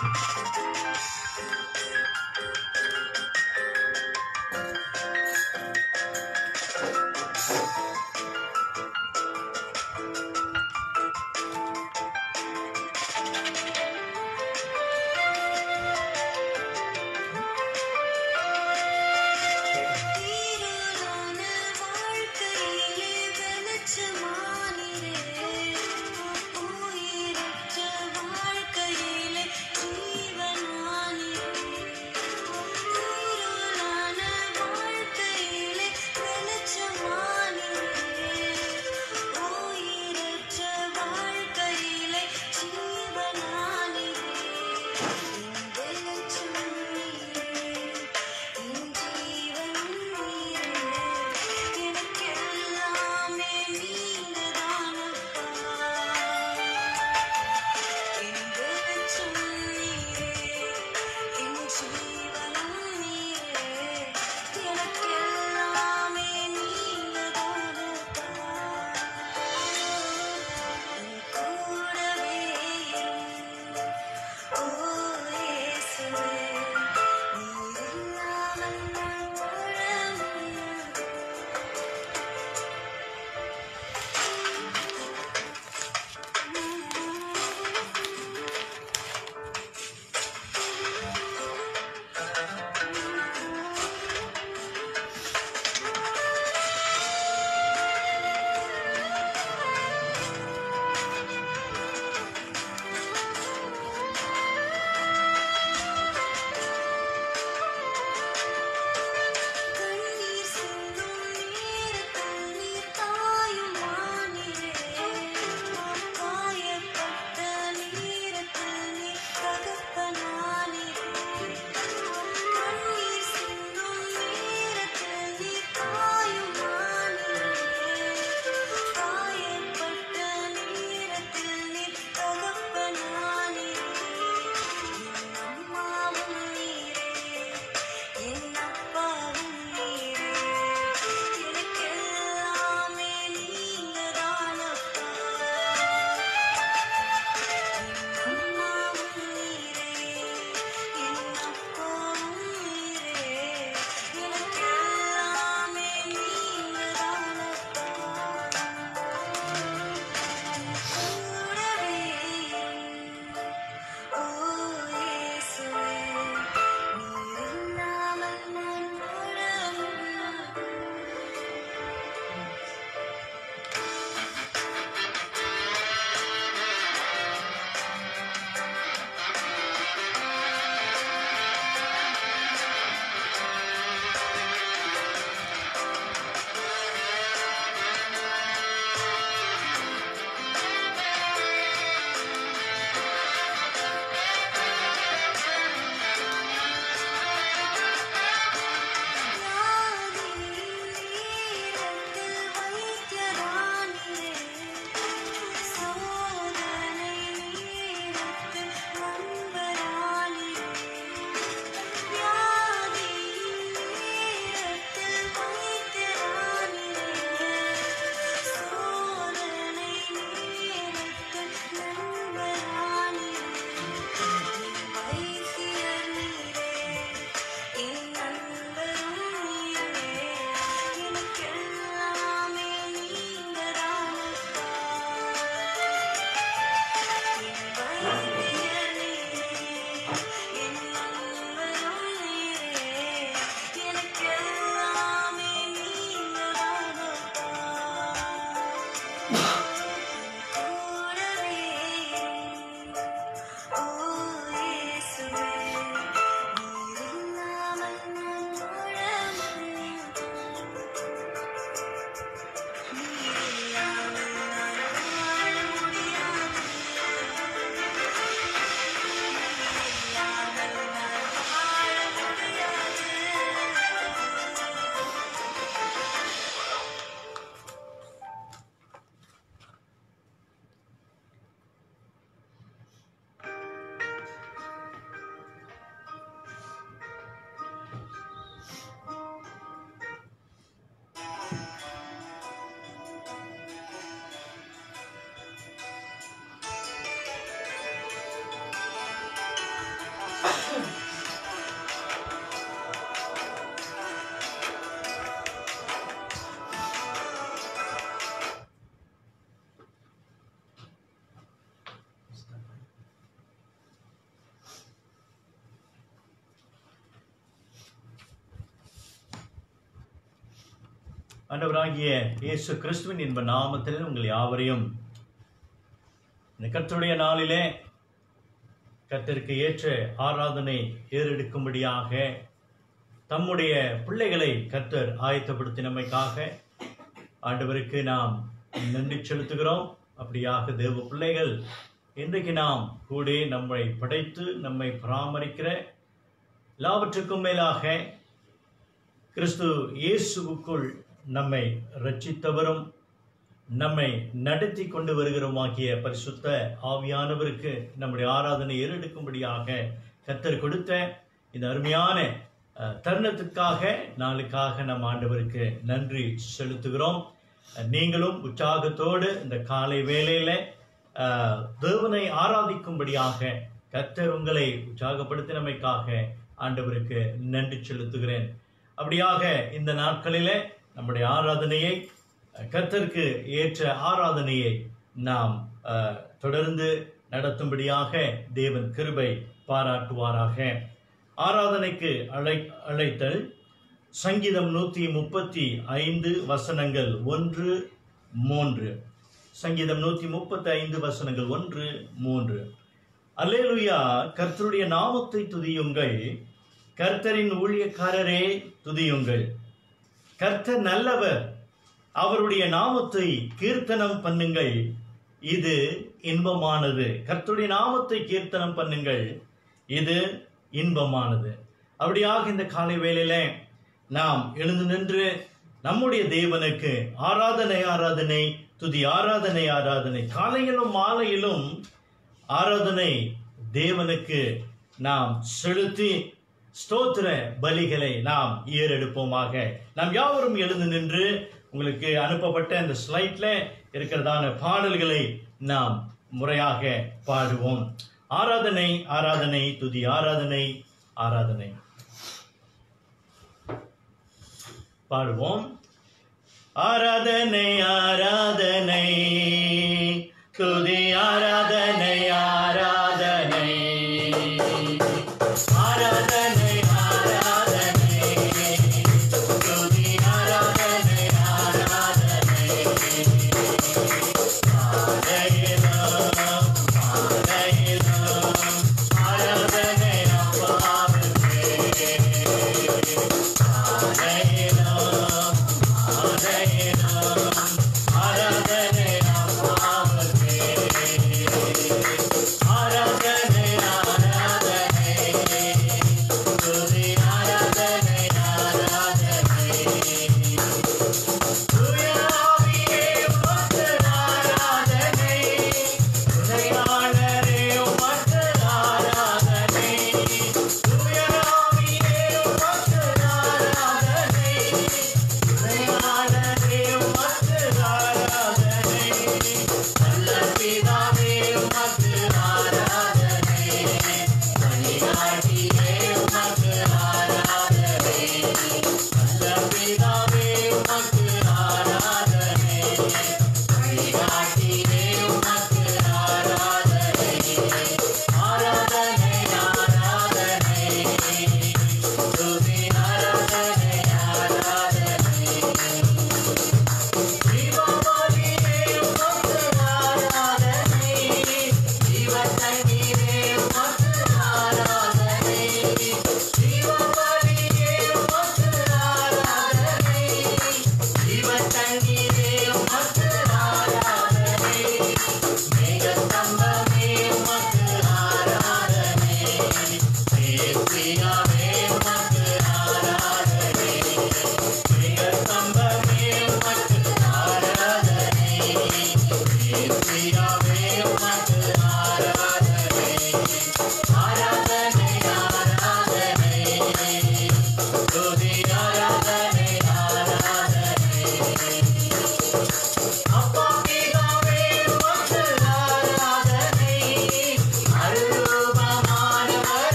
தீரான வாழ்க்கையிலே வெளிச்சமானிரே உயிரற்ற வாழ்க்கையிலே ஆண்டவராகிய இயேசு கிறிஸ்துவின் இன்ப நாமத்தில் உங்கள் யாவரையும் இந்த கர்த்தருடைய நாளிலே கர்த்தருக்கு ஏற்ற ஆராதனை ஏறெடுக்கும்படியாக தம்முடைய பிள்ளைகளை கர்த்தர் ஆயத்தப்படுத்தினமைக்காக ஆண்டவருக்கு நாம் நன்றி செலுத்துகிறோம் அப்படியாக தேவ பிள்ளைகள் இன்றைக்கு நாம் கூட நம்மை படைத்து நம்மை பராமரிக்கிற எல்லாவற்றுக்கும் மேலாக கிறிஸ்து இயேசுவுக்குள் நம்மை ரட்சித்தவரும் நம்மை நடத்தி கொண்டு வருகிறோமாகிய பரிசுத்த ஆவியானவருக்கு நம்முடைய ஆராதனை ஏறெடுக்கும்படியாக கத்தர் கொடுத்த இந்த அருமையான அஹ், தருணத்திற்காக நாளுக்காக நம் ஆண்டவருக்கு நன்றி செலுத்துகிறோம் அஹ், நீங்களும் உற்சாகத்தோடு இந்த காலை வேளையில அஹ், தேவனை ஆராதிக்கும்படியாக கத்தர் உங்களை உற்சாகப்படுத்தினமைக்காக ஆண்டவருக்கு நன்றி செலுத்துகிறேன் அப்படியாக இந்த நாட்களிலே நம்முடைய ஆராதனையை கர்த்தருக்கு ஏற்ற ஆராதனையை நாம் அஹ், தொடர்ந்து நடத்தும்படியாக தேவன் கிருபை பாராட்டுவாராக ஆராதனைக்கு அழை அழைத்தல் சங்கீதம் நூற்றி முப்பத்தி ஐந்து வசனங்கள் ஒன்று மூன்று சங்கீதம் நூற்றி முப்பத்தி ஐந்து வசனங்கள் ஒன்று மூன்று அல்லேலுயா கர்த்தருடைய நாமத்தை துதியுங்கள் கர்த்தரின் ஊழியக்காரரே துதியுங்கள் கர்த்தர் நல்லவர் அவருடைய நாமத்தை கீர்த்தனம் பண்ணுங்கள் இது இன்பமானது கர்த்தருடைய நாமத்தை கீர்த்தனம் பண்ணுங்கள் இது இன்பமானது அப்படியாக இந்த காலை வேளையில நாம் எழுந்து நின்று நம்முடைய தேவனுக்கு ஆராதனை ஆராதனை துதி ஆராதனை ஆராதனை காலையிலும் மாலையிலும் ஆராதனை தேவனுக்கு நாம் செலுத்தி ஸ்தோத்திர பலிகளை நாம் ஏறெடுப்போமாக நாம் யாவரும் எழுந்து நின்று உங்களுக்கு அனுப்பப்பட்ட இந்த ஸ்லைட்ல இருக்கிறதான பாடல்களை நாம் முறையாக பாடுவோம் ஆராதனை ஆராதனை துதி ஆராதனை ஆராதனை பாடுவோம் ஆராதனை ஆராதனை துதி ஆராதனை ஆராதனை ஆராதனை ஆராதனை துதி ஆராதனை ஆராதனை ஆராதனை ஆராதனை ஆராதனை அப்பாவுக்கே ஆராதனை ஆராதனை அப்பாவுக்கே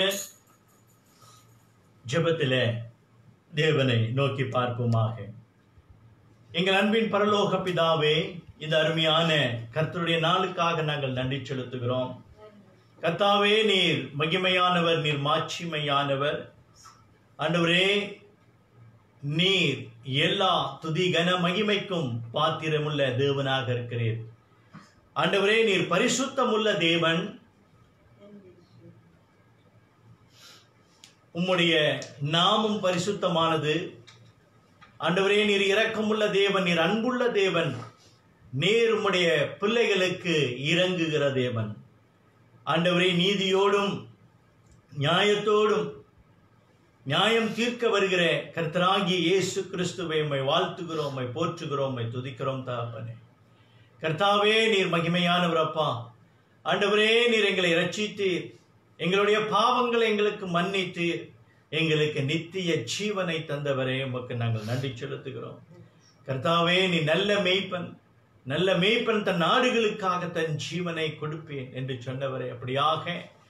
ஜெபத்திலே தேவனை நோக்கி பார்ப்போமாக எங்கள் அன்பின் பரலோக பிதாவே இந்த அருமையான கர்த்தருடைய நாளுக்காக நாங்கள் நன்றி செலுத்துகிறோம் கர்த்தாவே நீர் மகிமையானவர் நீர் மாட்சிமையானவர் ஆண்டவரே நீர் எல்லா துதி கன மகிமைக்கும் பாத்திரமுள்ள தேவனாக இருக்கிறீர் ஆண்டவரே நீர் பரிசுத்தமுள்ள தேவன் உம்முடைய நாமும் பரிசுத்தமானது ஆண்டவரே நீர் இரக்கமுள்ள தேவன் நீர் அன்புள்ள தேவன் நீர் உம்முடைய பிள்ளைகளுக்கு இறங்குகிற தேவன் ஆண்டவரே நீதியோடும் நியாயத்தோடும் நியாயம் தீர்க்க வருகிற கர்த்தராகிய இயேசு கிறிஸ்துவை உம்மை வாழ்த்துகிறோம் உம்மை போற்றுகிறோம் உம்மை துதிக்கிறோம் தகப்பனே கர்த்தாவே நீர் மகிமையானவர் அப்பா ஆண்டவரே நீர் எங்களை ரட்சித்தீர் எங்களுடைய பாவங்களை எங்களுக்கு மன்னித்தீர் எங்களுக்கு நித்திய ஜீவனை தந்தவரே உமக்கு நாங்கள் நன்றி செலுத்துகிறோம் கர்த்தாவே நீ நல்ல மேய்ப்பன் நல்ல மேய்ப்பன் தன் நாடுகளுக்காக தன் ஜீவனை கொடுப்பேன் என்று சொன்னவரே அப்படியாக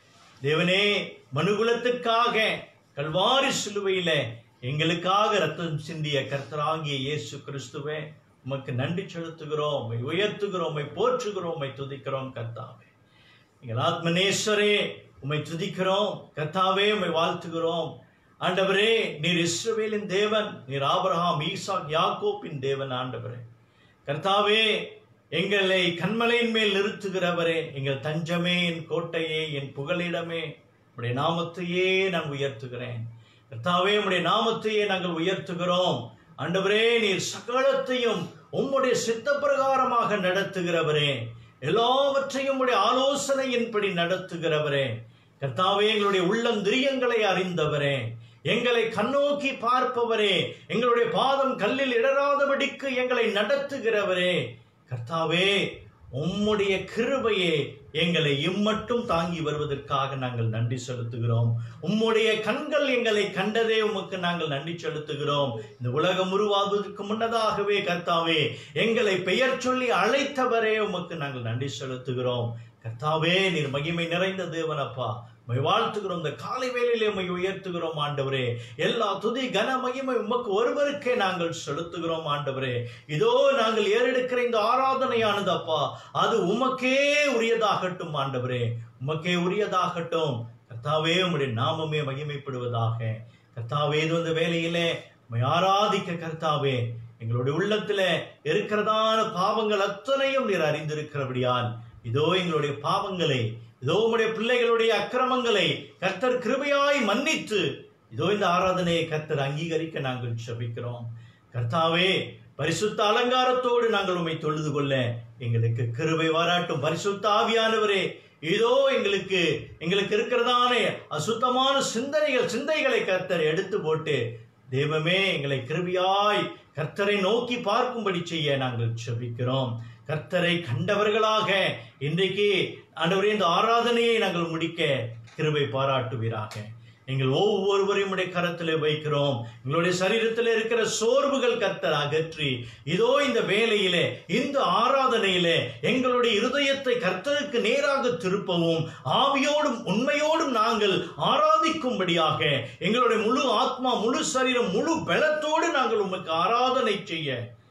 தேவனே மனுகுலத்துக்காக கல்வாரி சிலுவையில எங்களுக்காக ரத்தம் சிந்திய கர்த்தராகிய இயேசு கிறிஸ்துவே உமக்கு நன்றி செலுத்துகிறோம் உம்மை உயர்த்துகிறோம் உம்மை போற்றுகிறோம் உம்மை துதிக்கிறோம் கர்த்தாவே எங்கள் ஆத்மனேஸ்வரே உம்மை துதிக்கிறோம் கர்த்தாவே உம்மை வாழ்த்துகிறோம் ஆண்டவரே நீர் இஸ்ரவேலின் தேவன் நீர் ஆபிரகாம் ஈசாக் யாக்கோப்பின் தேவன் ஆண்டவரே கர்த்தாவே எங்களை கண்மலையின் மேல் நிறுத்துகிறவரே எங்கள் தஞ்சமே என் கோட்டையே என் புகலிடமே உடைய நாமத்தையே நான் உயர்த்துகிறேன் கர்த்தாவே உம்முடைய நாமத்தையே நாங்கள் உயர்த்துகிறோம் ஆண்டவரே நீர் சகலத்தையும் உம்முடைய சித்த பிரகாரமாக நடத்துகிறவரே எல்லாவற்றையும் உடைய ஆலோசனையின்படி நடத்துகிறவரே கர்த்தாவே எங்களுடைய உள்ளந்திரியங்களை அறிந்தவரே எங்களை கண்ணோக்கி பார்ப்பவரே எங்களுடைய பாதம் கல்லில் இடராதபடிக்கு எங்களை நடத்துகிறவரே கர்த்தாவே உம்முடைய கிருபையே எங்களை இம்மட்டும் தாங்கி வருவதற்காக நாங்கள் நன்றி செலுத்துகிறோம் உம்முடைய கண்கள் எங்களை கண்டதே உமக்கு நாங்கள் நன்றி செலுத்துகிறோம் இந்த உலகம் உருவாகுவதற்கு முன்னதாகவே கர்த்தாவே எங்களை பெயர் சொல்லி அழைத்தவரே உமக்கு நாங்கள் நன்றி செலுத்துகிறோம் கர்த்தாவே நீர் மகிமை நிறைந்த தேவனப்பா உம்மை வாழ்த்துகிறோம் இந்த காலை வேளையிலே உம்மை உயர்த்துகிறோம் ஆண்டவரே எல்லா துதி கன மகிமை உமக்கு ஒருவருக்கே நாங்கள் செலுத்துகிறோம் ஆண்டவரே இதோ நாங்கள் ஏறெடுக்கிற இந்த ஆராதனையானது அப்பா அது உமக்கே உரியதாகட்டும் ஆண்டவரே உமக்கே உரியதாகட்டும் கர்த்தாவே உம்முடைய நாமமே மகிமைப்படுவதாக கர்த்தாவே இது இந்த வேலையிலே உம்மை ஆராதிக்க கர்த்தாவே எங்களுடைய உள்ளத்துல இருக்கிறதான பாவங்கள் அத்தனையும் நீர் அறிந்திருக்கிறபடியால் இதோ எங்களுடைய பாவங்களை இதோ உம்முடைய பிள்ளைகளுடைய அக்கிரமங்களை கர்த்தர் கிருபையாய் மன்னித்து இதோ இந்த ஆராதனையை கர்த்தர் அங்கீகரிக்க நாங்கள் செபிக்கிறோம் கர்த்தாவே பரிசுத்த அலங்காரத்தோடு நாங்கள் உம்மை தொழுது கொள்ள எங்களுக்கு கிருபை வாராட்டும் பரிசுத்த ஆவியானவரே இதோ எங்களுக்கு எங்களுக்கு இருக்கிறதான அசுத்தமான சிந்தனைகள் சிந்தைகளை கர்த்தர் எடுத்து போட்டு தெய்வமே எங்களை கிருபியாய் கர்த்தரை நோக்கி பார்க்கும்படி செய்ய நாங்கள் செபிக்கிறோம் கர்த்தரை கண்டவர்களாக இன்றைக்கு ஆண்டவரே இந்த ஆராதனையை நாங்கள் முடிக்க கிருபை பாராட்டுவீராக எங்கள் ஒவ்வொருவரையும் உடைய கரத்திலே வைக்கிறோம் எங்களுடைய சரீரத்தில் இருக்கிற சோர்வுகள் கர்த்தர் அகற்றி இதோ இந்த வேலையிலே இந்த ஆராதனையிலே எங்களுடைய இருதயத்தை கர்த்தருக்கு நேராக திருப்பவும் ஆவியோடும் உண்மையோடும் நாங்கள் ஆராதிக்கும்படியாக எங்களுடைய முழு ஆத்மா முழு சரீரம் முழு பலத்தோடு நாங்கள் உமக்கு ஆராதனை செய்ய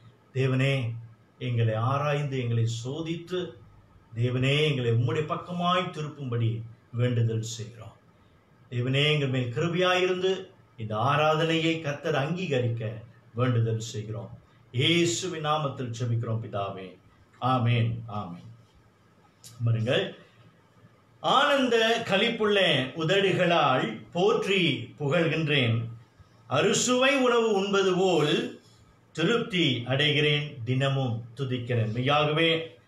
தேவனே எங்களை ஆராய்ந்து எங்களை சோதித்து தேவனே எங்களை உம்முடைய பக்கமாய் திருப்பும்படி வேண்டுதல் செய்கிறோம் தேவனே எங்கள் மேல் கிருபையாயிருந்து இந்த ஆராதனையை கர்த்தர் அங்கீகரிக்க வேண்டுதல் செய்கிறோம் இயேசுவின் நாமத்தில் செபிக்கிறோம் பிதாவே ஆமேன் ஆமேன் பாருங்கள் ஆனந்த களிப்புள்ள உதடுகளால் போற்றி புகழ்கின்றேன் அறுசுவை உணவு உண்பது போல் திருப்தி அடைகிறேன் தினமும் துதிக்கிறேன் மெய்யாகவே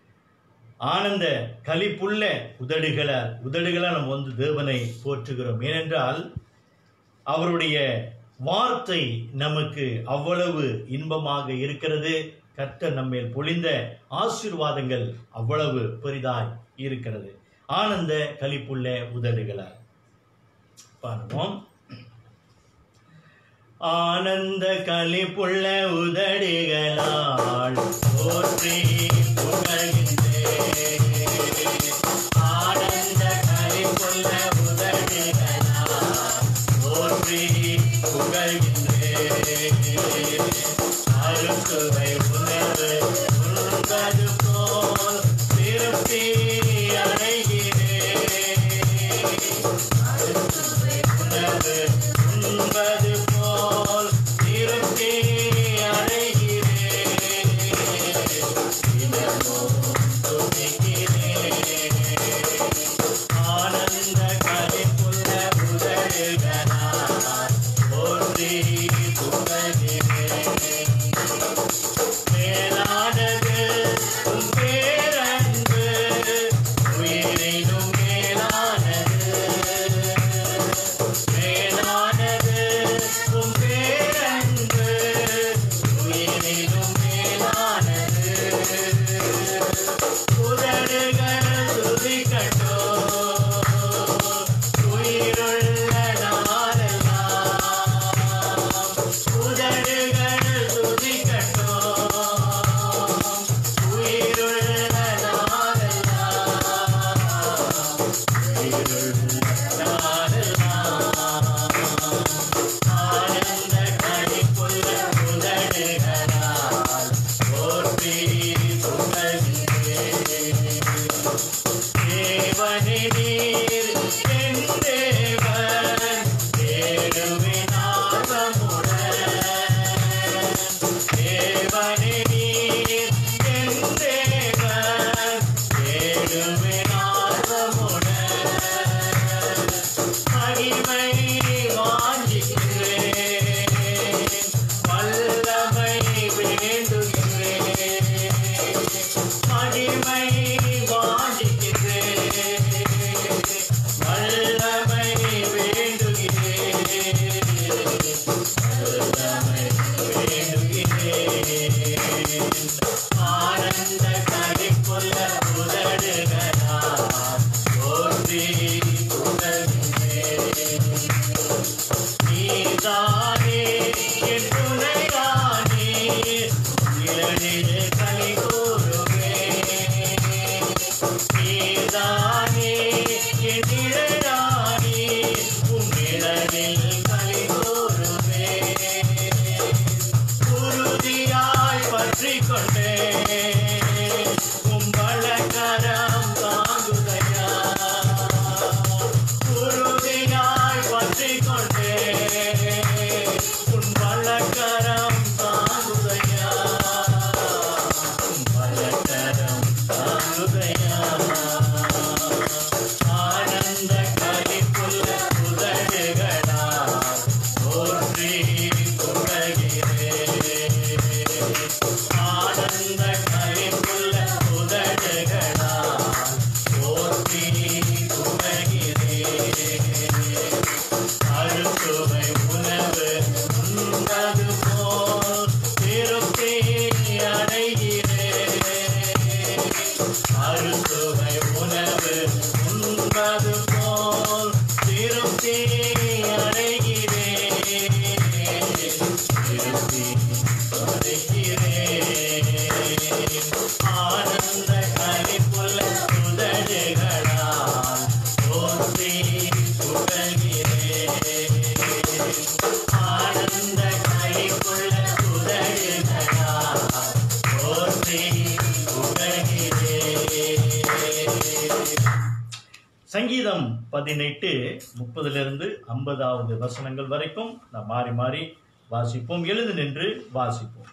ஆனந்த களிப்புள்ள உதடுகளை உதடுகளால் நம்ம வந்து தேவனை போற்றுகிறோம் ஏனென்றால் அவருடைய வார்த்தை நமக்கு அவ்வளவு இன்பமாக இருக்கிறது கர்த்தர் நம்மேல் பொழிந்த ஆசீர்வாதங்கள் அவ்வளவு பெரிதாய் இருக்கிறது ஆனந்த களிப்புள்ள உதடுகளால் பார்ப்போம் ஆனந்த களிப்புள்ள உதடுகளால் போற்றி புகழ்கின்றேன் ஆனந்த களிப்புள்ள உதடுகளால் மகிமை வாஞ்சிக்கிறேன் வல்லமை வேண்டுகிறேன் மகிமை வாஞ்சிக்கிறேன் வல்லமை வேண்டுகிறேன் வல்லமை வேண்டுகிறேன் ஆனந்த கடிப்புள்ள உதடுகளால் போற்றி புகழ்கிறேன் நீதானே என் துணையானே இளநிலே களி கூறுவேன் நீதானே என் நிழலானே உன் நிழலில் களி கூறுவேன் உறுதியாய் பற்றிக் கொண்டேன் உம் வலக்கரம் தாங்குதையா உறுதியாய் பற்றிக் கொண்டேன் உன் வலக்கரம் தாங்குதையா உம் வலக்கரம் தாங்குதையா ஆனந்த களிப்புள்ள உதடுகளால் போற்றி புகழ்கிறேன் ஆனந்த களிப்புள்ள உதடுகளால் போற்றி புகழ்கிறேன் அறுசுவை உணவு உண்பது போல் திருப்தி அடைகிறேன் அறுசுவை உணவு உண்பது போல் திருப்தி அடைகிறேன் திருப்தி அடைகிறேன் ஆனந்த கலிப்புள்ள உதடுகளால் போற்றி புகழ்கிறேன் ஆனந்த கலிப்புள்ள உதடுகளால் போற்றி புகழ்கிறேன் சங்கீதம் பதினெட்டு முப்பதிலிருந்து ஐம்பதாவது வசனங்கள் வரைக்கும் நாம் மாறி மாறி வாசிப்போம் எழுந்து நின்று வாசிப்போம்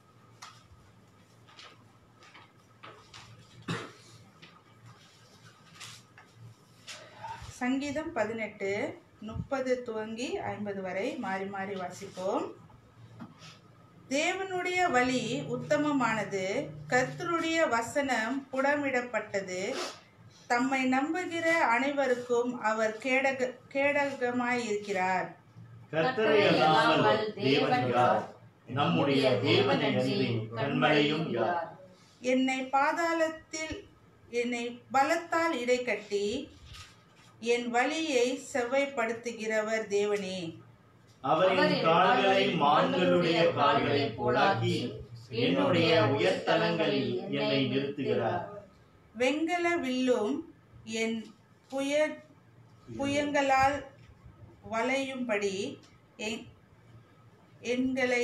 சங்கீதம் பதினெட்டு முப்பது துவங்கி ஐம்பது வரை மாறி மாறி வாசிப்போம் தேவனுடைய வழி உத்தமமானது கர்த்தருடைய வசனம் புடமிடப்பட்டது தம்மை நம்புகிற அனைவருக்கும் அவர் கேடக கேடகமாயிருக்கிறார் கர்த்தரை அல்லாமல் தேவன் யார் நம்முடைய தேவனன்றி கண்மலையும் யார் என்னை பாதாளத்தில் என்னை பலத்தால் இடைக்கட்டி என் வழியை செவ்வைப்படுத்துகிறவர் தேவனே அவரின் கால்களை மான்களுடைய கால்களை போலாக்கி என்னுடைய உயர்தலங்களில் என்னை நிறுத்துகிறார் வெண்கல வில்லும் என் புய புயங்களால் வளையும்படி என்- எண்களை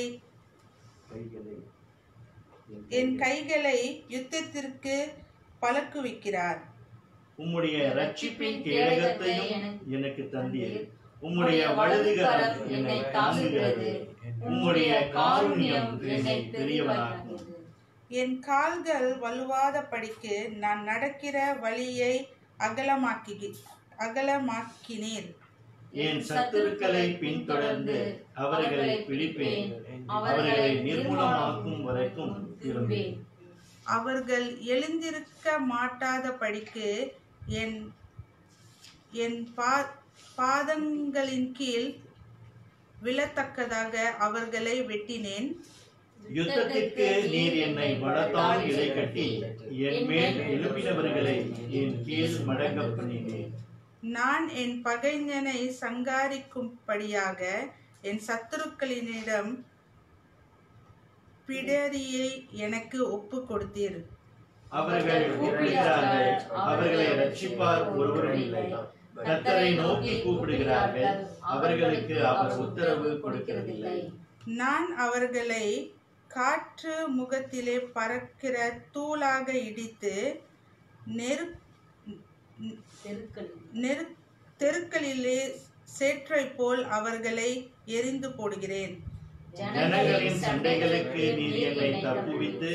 என் கைகளை யுத்தத்திற்கு பழக்குவிக்கிறார் உம்முடைய ரட்சிப்பின் கேடகத்தையும் எனக்கு தந்தீர் உம்முடைய வலதுகரம் என்னை தாங்குகிறது உம்முடைய காருண்யம் என்னை பெரியவனாக்கும் என் கால்கள் வலுவாத படிக்கு நான் நடக்கிற வழியை அகலமாக்கி அகலமாக்கினேன் என் சத்துருக்களை பின்தொடர்ந்து அவர்களை பிடிப்பேன் அவர்களை நிர்மூலமாக்கும் வரைக்கும் இருப்பேன் அவர்கள் எழுந்திருக்க மாட்டாத படிக்கு என் என் பா பாதங்களின் கீழ் விழத்தக்கதாக அவர்களை வெட்டினேன் யுத்தத்திற்கு நீர் என்னை பலத்தால் இலை கட்டி என் மேல் எழுப்பினவர்களை என் கீழ் மடங்க பண்ணினேன் நான் என் பகைஞனை சங்காரிக்கும்படியாக என் சத்துருக்களினிடம் பிடரியை எனக்கு ஒப்பு கொடுத்தீர் அவர்கள் கூப்பிடுகிறார்கள் அவர்களை ரட்சிப்பார் ஒருவரும் இல்லை கர்த்தரை நோக்கி கூப்பிடுகிறார்கள் அவர்களுக்கு அவர் உத்தரவு கொடுக்கிறதில்லை நான் அவர்களை காற்று முகத்திலே பறக்கிற தூளாக இடித்து நெரு நெரு தெருக்களிலே சேற்றை போல் அவர்களை எரிந்து போடுகிறேன் ஜனங்களின் சண்டைகளுக்கு நீர் என்னை தப்புவித்து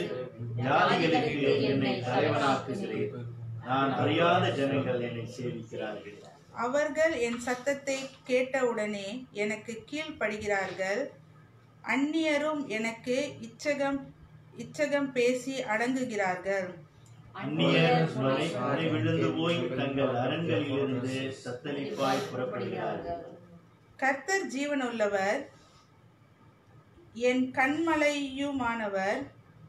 ஜாதிகளுக்கு என்னை தலைவனாக்குகிறீர் நான் அறியாத ஜனங்கள் என்னை சேவிக்கிறார்கள் அவர்கள் என் சத்தத்தை கேட்டவுடனே எனக்கு கீழ்ப்படுகிறார்கள் அந்நியரும் எனக்கு இச்சகம் இச்சகம் பேசி அடங்குகிறார்கள் அந்நியர் வரை வரை விழுந்து போய் தங்கள் அரண்களிலிருந்து தத்தளிப்பாய் புறப்படுகிறார்கள் கர்த்தர் ஜீவனுள்ளவர் என் கண்மலையுமானவர்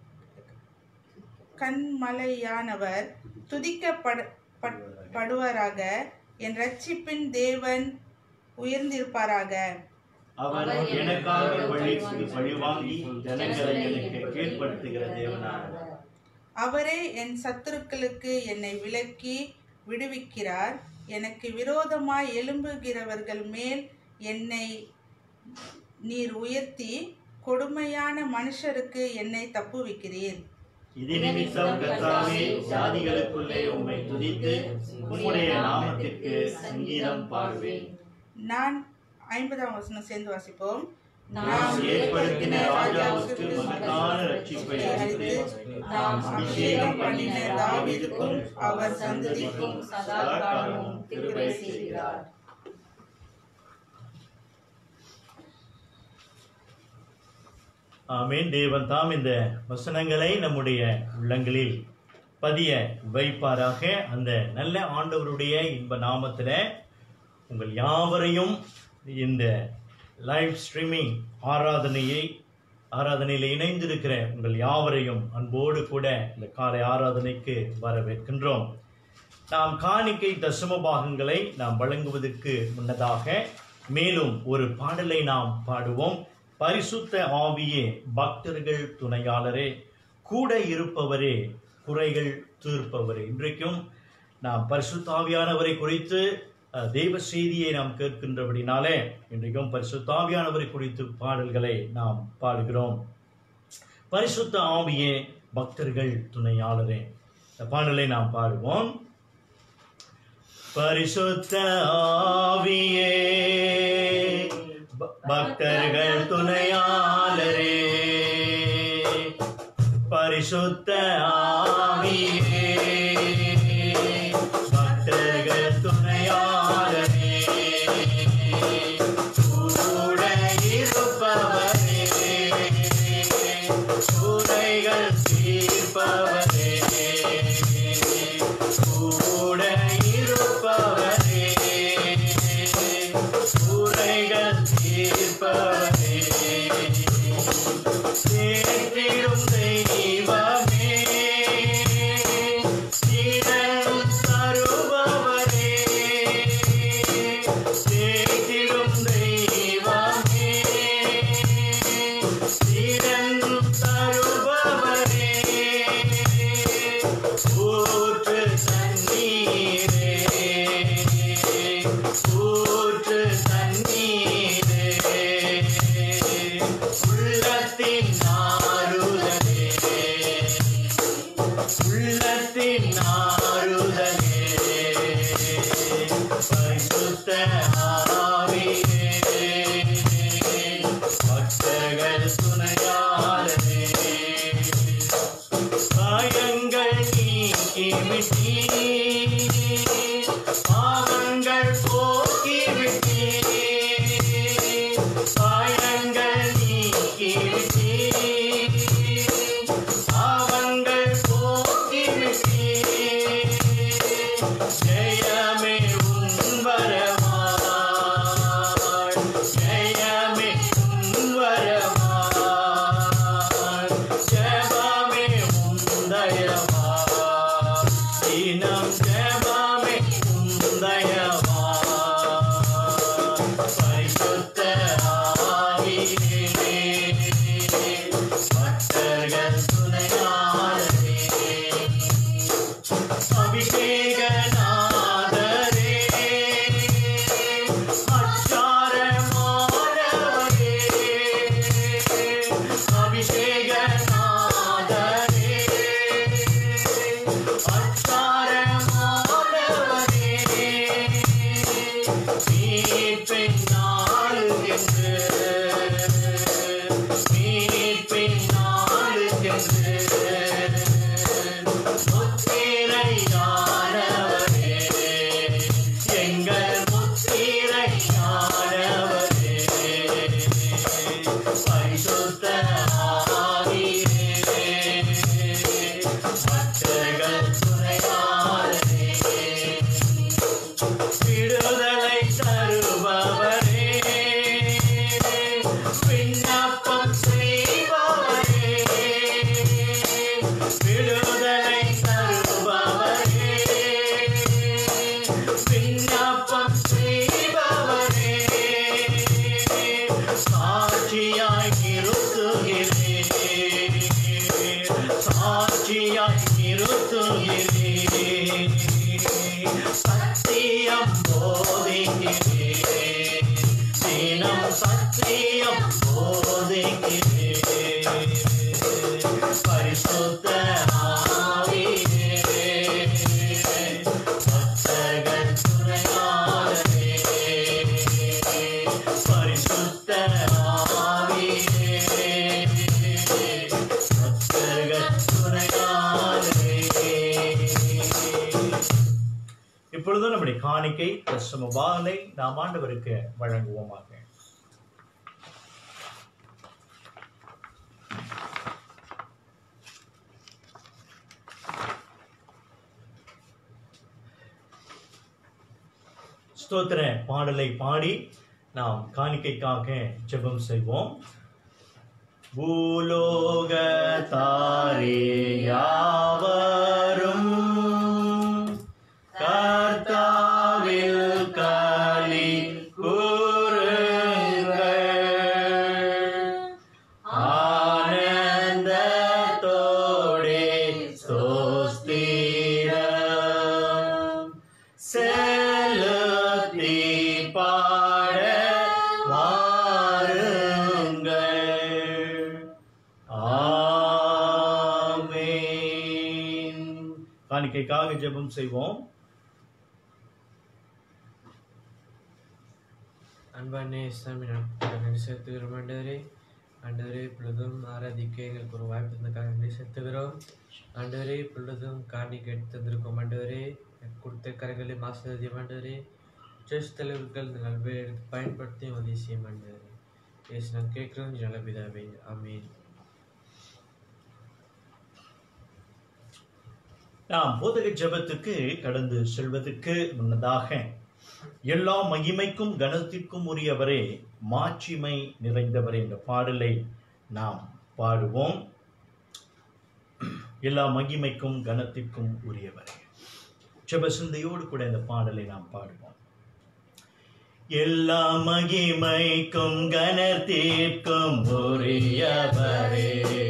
கண்மலையானவர் துதிக்கப்பட பட்- படுவாராக என் ரட்சிப்பின் தேவன் உயர்ந்திருப்பாராக அவர் எனக்காக பழி பழி வாங்கி ஜனங்களை எனக்கு கீழ்ப்படுத்துகிற தேவனானார் அவரே என் சத்துருக்களுக்கு என்னை விலக்கி விடுவிக்கிறார் எனக்கு விரோதமாய் எழும்புகிறவர்கள் மேல் என்னை நீர் உயர்த்தி கொடுமையான மனுஷருக்கு என்னை தப்புவிக்கிறீர் இது நிமித்தம் கர்த்தாவே ஜாதிகளுக்குள்ளே உம்மை துதித்து உம்முடைய நாமத்திற்கு சங்கீதம் பாடுவேன் நான் ஐம்பதாம் வசனம் சேர்ந்து வாசிப்போம் நாம் ஏற்படுத்தின ராஜாவுக்கு மகத்தான ரட்சிப்பை அளித்து நாம் அபிஷேகம் பண்ணின தாவீதுக்கும் அவர் சந்ததிக்கும் சதா காலமும் கிருபை செய்கிறார் ஆமென் தேவன் தாம் இந்த வசனங்களை நம்முடைய உள்ளங்களில் பதிய வைப்பாராக அந்த நல்ல ஆண்டவருடைய இன்ப நாமத்துல உங்கள் யாவரையும் இந்த லைவ் ஸ்ட்ரீமிங் ஆராதனையை ஆராதனையில் இணைந்திருக்கிற உங்கள் யாவரையும் அன்போடு கூட இந்த காலை ஆராதனைக்கு வரவேற்கின்றோம் நாம் காணிக்கை தசம பாகங்களை நாம் வழங்குவதற்கு முன்னதாக மேலும் ஒரு பாடலை நாம் பாடுவோம் பரிசுத்த ஆவியே பக்தர்கள் துணையாளரே கூட இருப்பவரே குறைகள் தீர்ப்பவரே இன்றைக்கும் நாம் பரிசுத்த ஆவியானவரை குறித்து அஹ், தெய்வ செய்தியை நாம் கேட்கின்றபடினாலே இன்றைக்கும் பரிசுத்த ஆவியானவரை குறித்து பாடல்களை நாம் பாடுகிறோம் பரிசுத்த ஆவியே பக்தர்கள் துணையாளரே இந்த பாடலை நாம் பாடுவோம் பரிசுத்த ஆவியே ப- பக்தர்கள் துணையாளரே பரிசுத்த ஆவியே பக்தர்கள் துணையாளரே கூட இருப்பவரே குறைகள் தீர்ப்பவரே கூட இருப்பவரே குறைகள் தீர்ப்பவரே தேற்றிடும் தெய்வமே திறன் தருபவரே தேற்றிடும் தெய்வமே திறன் தருபவரே ஊற்று தண்ணீரே ஊற்று தண்ணீரே உள்ளத்தின் ஆறுதலே உள்ளத்தின் ஆறுதலே பரிசுத்த ஆவியே பக்தர்கள் துணையாளரே காயங்கள் நீக்கி விட்டீ பாவங்கள் போக்கி விட்டீ காயங்கள் நீக்கி விட்டீ பாவங்கள் போக்கி விட்டீ ஜெயமே உன் வரமாய் ஜெயமே உன் வரமாய் ஜெபமே உன் தயவா தினம் ஜெபமே உன் தயவா பரிசுத்த ஆவியே பக்தர்கள் துணையாளரே அபிஷேகநாதரே அச்சாரமானவரே அபிஷேகநாதரே அச்சாரமானவரே மீட்பின் நாளுக்கென்று மீட்பின் நாளுக்கென்று முத்திரையானவரே எங்கள் நம்முடைய காணிக்கை தசம பாகனை நாம் ஆண்டவருக்கு வழங்குவோமாக ஸ்தோத்திர பாடலை பாடி நாம் காணிக்கைக்காக ஜெபம் செய்வோம் பூலோகத்தாரே யாவரும் கர்த்தாவில் களி கூறுங்கள் ஆனந்தத்தோடே ஸ்தோஸ்திரம் செலுத்தி பாட வாருங்கள் ஆமென் காணிக்கைக்காக ஜெபம் செய்வோம் அன்பானே இஸ்லாமிய நன்றி செலுத்துகிறோம் ஆண்டவரே ஆண்டவரே இப்பொழுதும் ஆராதிக்க எங்களுக்கு ஒரு வாய்ப்பு தந்ததுக்காக நன்றி செலுத்துகிறோம் ஆண்டவரே இப்பொழுதும் காணிக்கை எடுத்து தந்திருக்கோம் ஆண்டவரே கொடுத்த கரங்களை மாசதியம் ஆண்டவரே சர்ச் தலைவர்கள் இந்த நல்வை எடுத்து பயன்படுத்தி உதவி செய்யும் ஆண்டவரே ஏசு நான் கேட்கிறோம் நல்ல பிதாவே ஆமீன் நாம் போதக ஜெபத்துக்கு கடந்து செல்வதற்கு முன்னதாக எல்லா மகிமைக்கும் கனத்திற்கும் உரியவரே மாட்சிமை நிறைந்தவரே என்ற பாடலை நாம் பாடுவோம் எல்லா மகிமைக்கும் கனத்திற்கும் உரியவரே ஜெப சிந்தையோடு கூட இந்த பாடலை நாம் பாடுவோம் எல்லா மகிமைக்கும் கனத்திற்கும் உரியவரே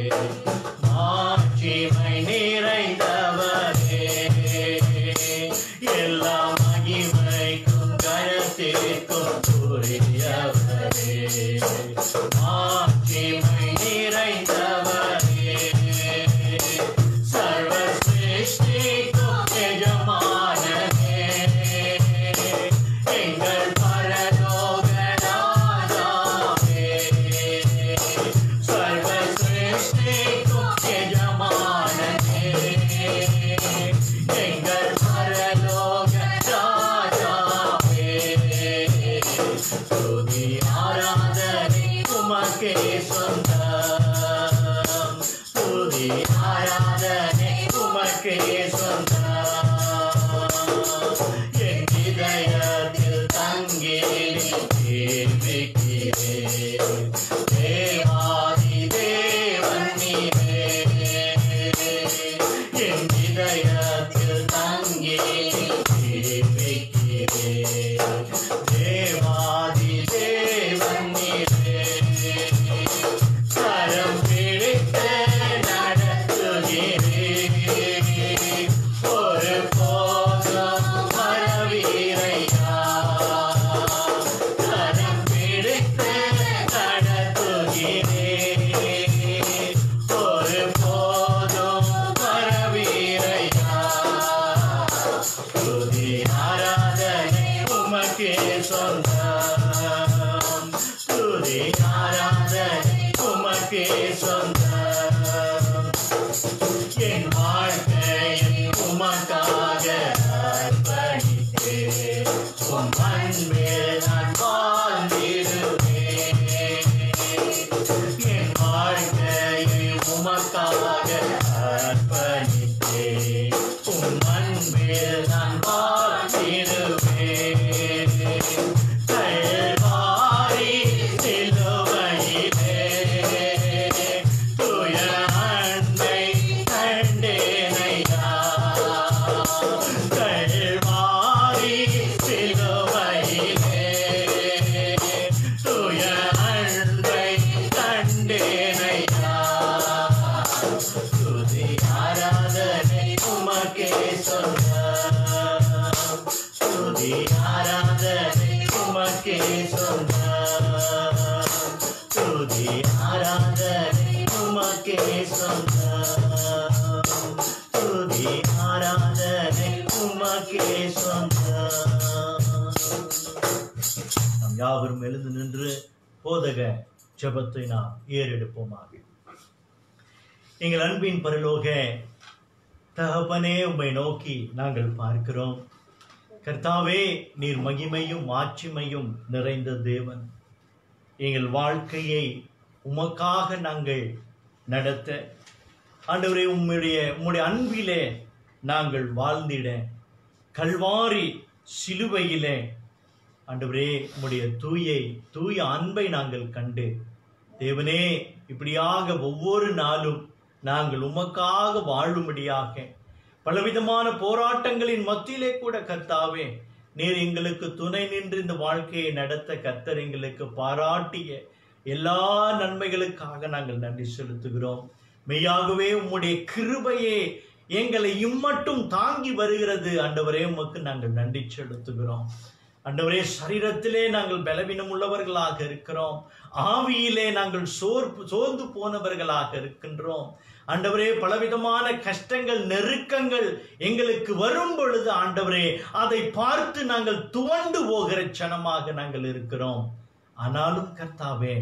மாட்சிமை நிறைந்தவரே எல்லா மகிமைக்கும் கனத்திற்கும் உரியவரே மாட்சிமை நிறைந்தவரே சர்வ சிருஷ்டிக்கும் எஜமானனே எங்கள் பரலோக ராஜாவே சர்வ சிருஷ்டிக்கும் எஜமானனே எங்கள் பரலோக ராஜாவே துதி ஆராதனை உமக்கே சொந்தம் துதி ஆராதனை உமக்கே சொந்தம் என் இதயத்தில் தங்கி கேள்விக்கிறேன் தேவாதி தேவன் நீரே என் இதயத்தில் தங்கி கேள்விக்கிறேன் தேவாதி தேவன் நீரே கரம் பிடித்து நடத்துகிறேன் ஒரு போதும் மறவீரையா கரம் பிடித்து நடத்துகிறேன் ஒரு போதும் மறவீரையா துதி ஆராதனை உமக்கே சொந்தம் துதி ஆராதனை உமக்கே சொந்தம் என் வாழ்க்கையை உமக்காக அர்ப்பணித்தேன் உம் அன்பில் நான் வாழ்ந்திடுவேன் என் வாழ்க்கையை உமக்காக அர்ப்பணித்தேன் உம் அன்பில் நான் வாழ்ந்திடுவேன் கல்வாரி சிலுவையிலே தூய அன்பை கண்டேனையா கல்வாரி சிலுவையிலே தூய அன்பை கண்டேனையா துதி ஆராதனை உமக்கே சொந்தம் துதி ஆராதனை உமக்கே சொந்தம் துதி ஆராதனை உமக்கே சொந்தம் துதி ஆராதனை உமக்கே சொந்தம் நாம் யாவரும் எழுந்து நின்று போதக ஜெபத்தை நாம் ஏறெடுப்போமாக எங்கள் அன்பின் பரலோக தகப்பனே உம்மை நோக்கி நாங்கள் பார்க்கிறோம் கர்த்தாவே நீர் மகிமையும் மாட்சிமையும் நிறைந்த தேவன் எங்கள் வாழ்க்கையை உமக்காக நாங்கள் நடத்த ஆண்டவரே உம்முடைய உம்முடைய அன்பிலே நாங்கள் வாழ்ந்திட கல்வாரி சிலுவையிலே ஆண்டவரே உம்முடைய தூயை தூய அன்பை நாங்கள் கண்டு தேவனே இப்படியாக ஒவ்வொரு நாளும் நாங்கள் உமக்காக வாழும்படியாக பலவிதமான போராட்டங்களின் மத்தியிலே கூட கர்த்தாவே நீர் எங்களுக்கு துணை நின்று இந்த வாழ்க்கையை நடத்த கர்த்தர் எங்களுக்கு பாராட்டிய எல்லா நன்மைகளுக்காக நாங்கள் நன்றி செலுத்துகிறோம் மெய்யாகவே உம்முடைய கிருபையே எங்களை இம்மட்டும் தாங்கி வருகிறது ஆண்டவரே உமக்கு நாங்கள் நன்றி செலுத்துகிறோம் ஆண்டவரே சரீரத்திலே நாங்கள் பலவீனம் உள்ளவர்களாக இருக்கிறோம் ஆவியிலே நாங்கள் சோர்ப்பு சோர்ந்து போனவர்களாக இருக்கின்றோம் ஆண்டவரே பலவிதமான கஷ்டங்கள் நெருக்கங்கள் எங்களுக்கு வரும் பொழுது ஆண்டவரே அதை பார்த்து நாங்கள் துவண்டு போகிற சனமாக நாங்கள் இருக்கிறோம் ஆனாலும் கர்த்தாவே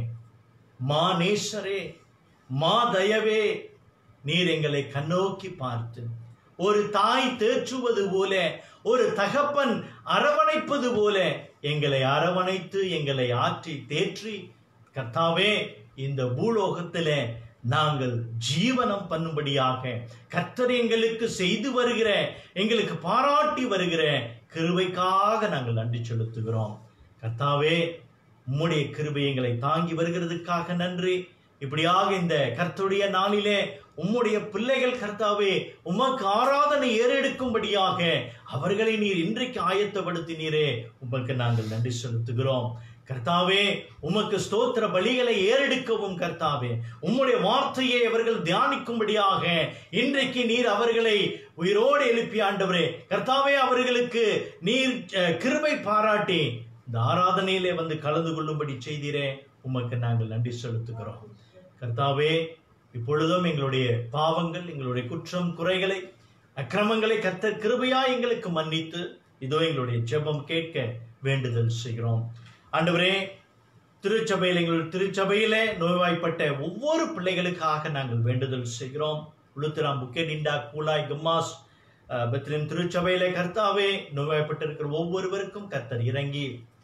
மா நேசரே மா தயவே நீர் எங்களை கண்ணோக்கி பார்த்து ஒரு தாய் தேற்றுவது போல ஒரு தகப்பன் அரவணைப்பது போல எங்களை அரவணைத்து எங்களை ஆற்றி தேற்றி கர்த்தாவே இந்த பூலோகத்திலே நாங்கள் ஜீவனம் பண்ணும்படியாக கர்த்தர் எங்களுக்கு செய்து வருகிற எங்களுக்கு பாராட்டி வருகிற கிருபைக்காக நாங்கள் நன்றி செலுத்துகிறோம் கர்த்தாவே உம்முடைய கிருபை எங்களை தாங்கி வருகிறதுக்காக நன்றி இப்படியாக இந்த கர்த்தருடைய நாளிலே உம்முடைய பிள்ளைகள் கர்த்தாவே உமக்கு ஆராதனை ஏறெடுக்கும்படியாக அவர்களை நீர் இன்றைக்கு ஆயத்தப்படுத்தினீரே உமக்கு நாங்கள் நன்றி செலுத்துகிறோம் கர்த்தாவே உமக்கு ஸ்தோத்திர பலிகளை ஏறெடுக்கவும் கர்த்தாவே உம்முடைய வார்த்தையை அவர்கள் தியானிக்கும்படியாக இன்றைக்கு நீர் அவர்களை உயிரோடு எழுப்பி ஆண்டவரே கர்த்தாவே அவர்களுக்கு நீர் அஹ், கிருபை பாராட்டி இந்த ஆராதனையிலே வந்து கலந்து கொள்ளும்படி செய்தீரே உமக்கு நாங்கள் நன்றி செலுத்துகிறோம் கர்த்தாவே இப்பொழுதும் எங்களுடைய பாவங்கள் எங்களுடைய குற்றம் குறைகளை அக்கிரமங்களை கர்த்தர் கிருபையா எங்களுக்கு மன்னித்து இதோ எங்களுடைய ஜெபம் கேட்க வேண்டுதல் செய்கிறோம் ஆண்டவரே திருச்சபையில் எங்கள் திருச்சபையிலே நோய்வாய்ப்பட்ட ஒவ்வொரு பிள்ளைகளுக்காக நாங்கள் வேண்டுதல் செய்கிறோம் உளுத்திராம் புக்கெடிண்டா கூலாய் கம்மாஸ் அஹ், பெத்லெம் திருச்சபையிலே கர்த்தாவே நோய்வாய்ப்பட்டிருக்கிற ஒவ்வொருவருக்கும் கர்த்தர் இறங்கி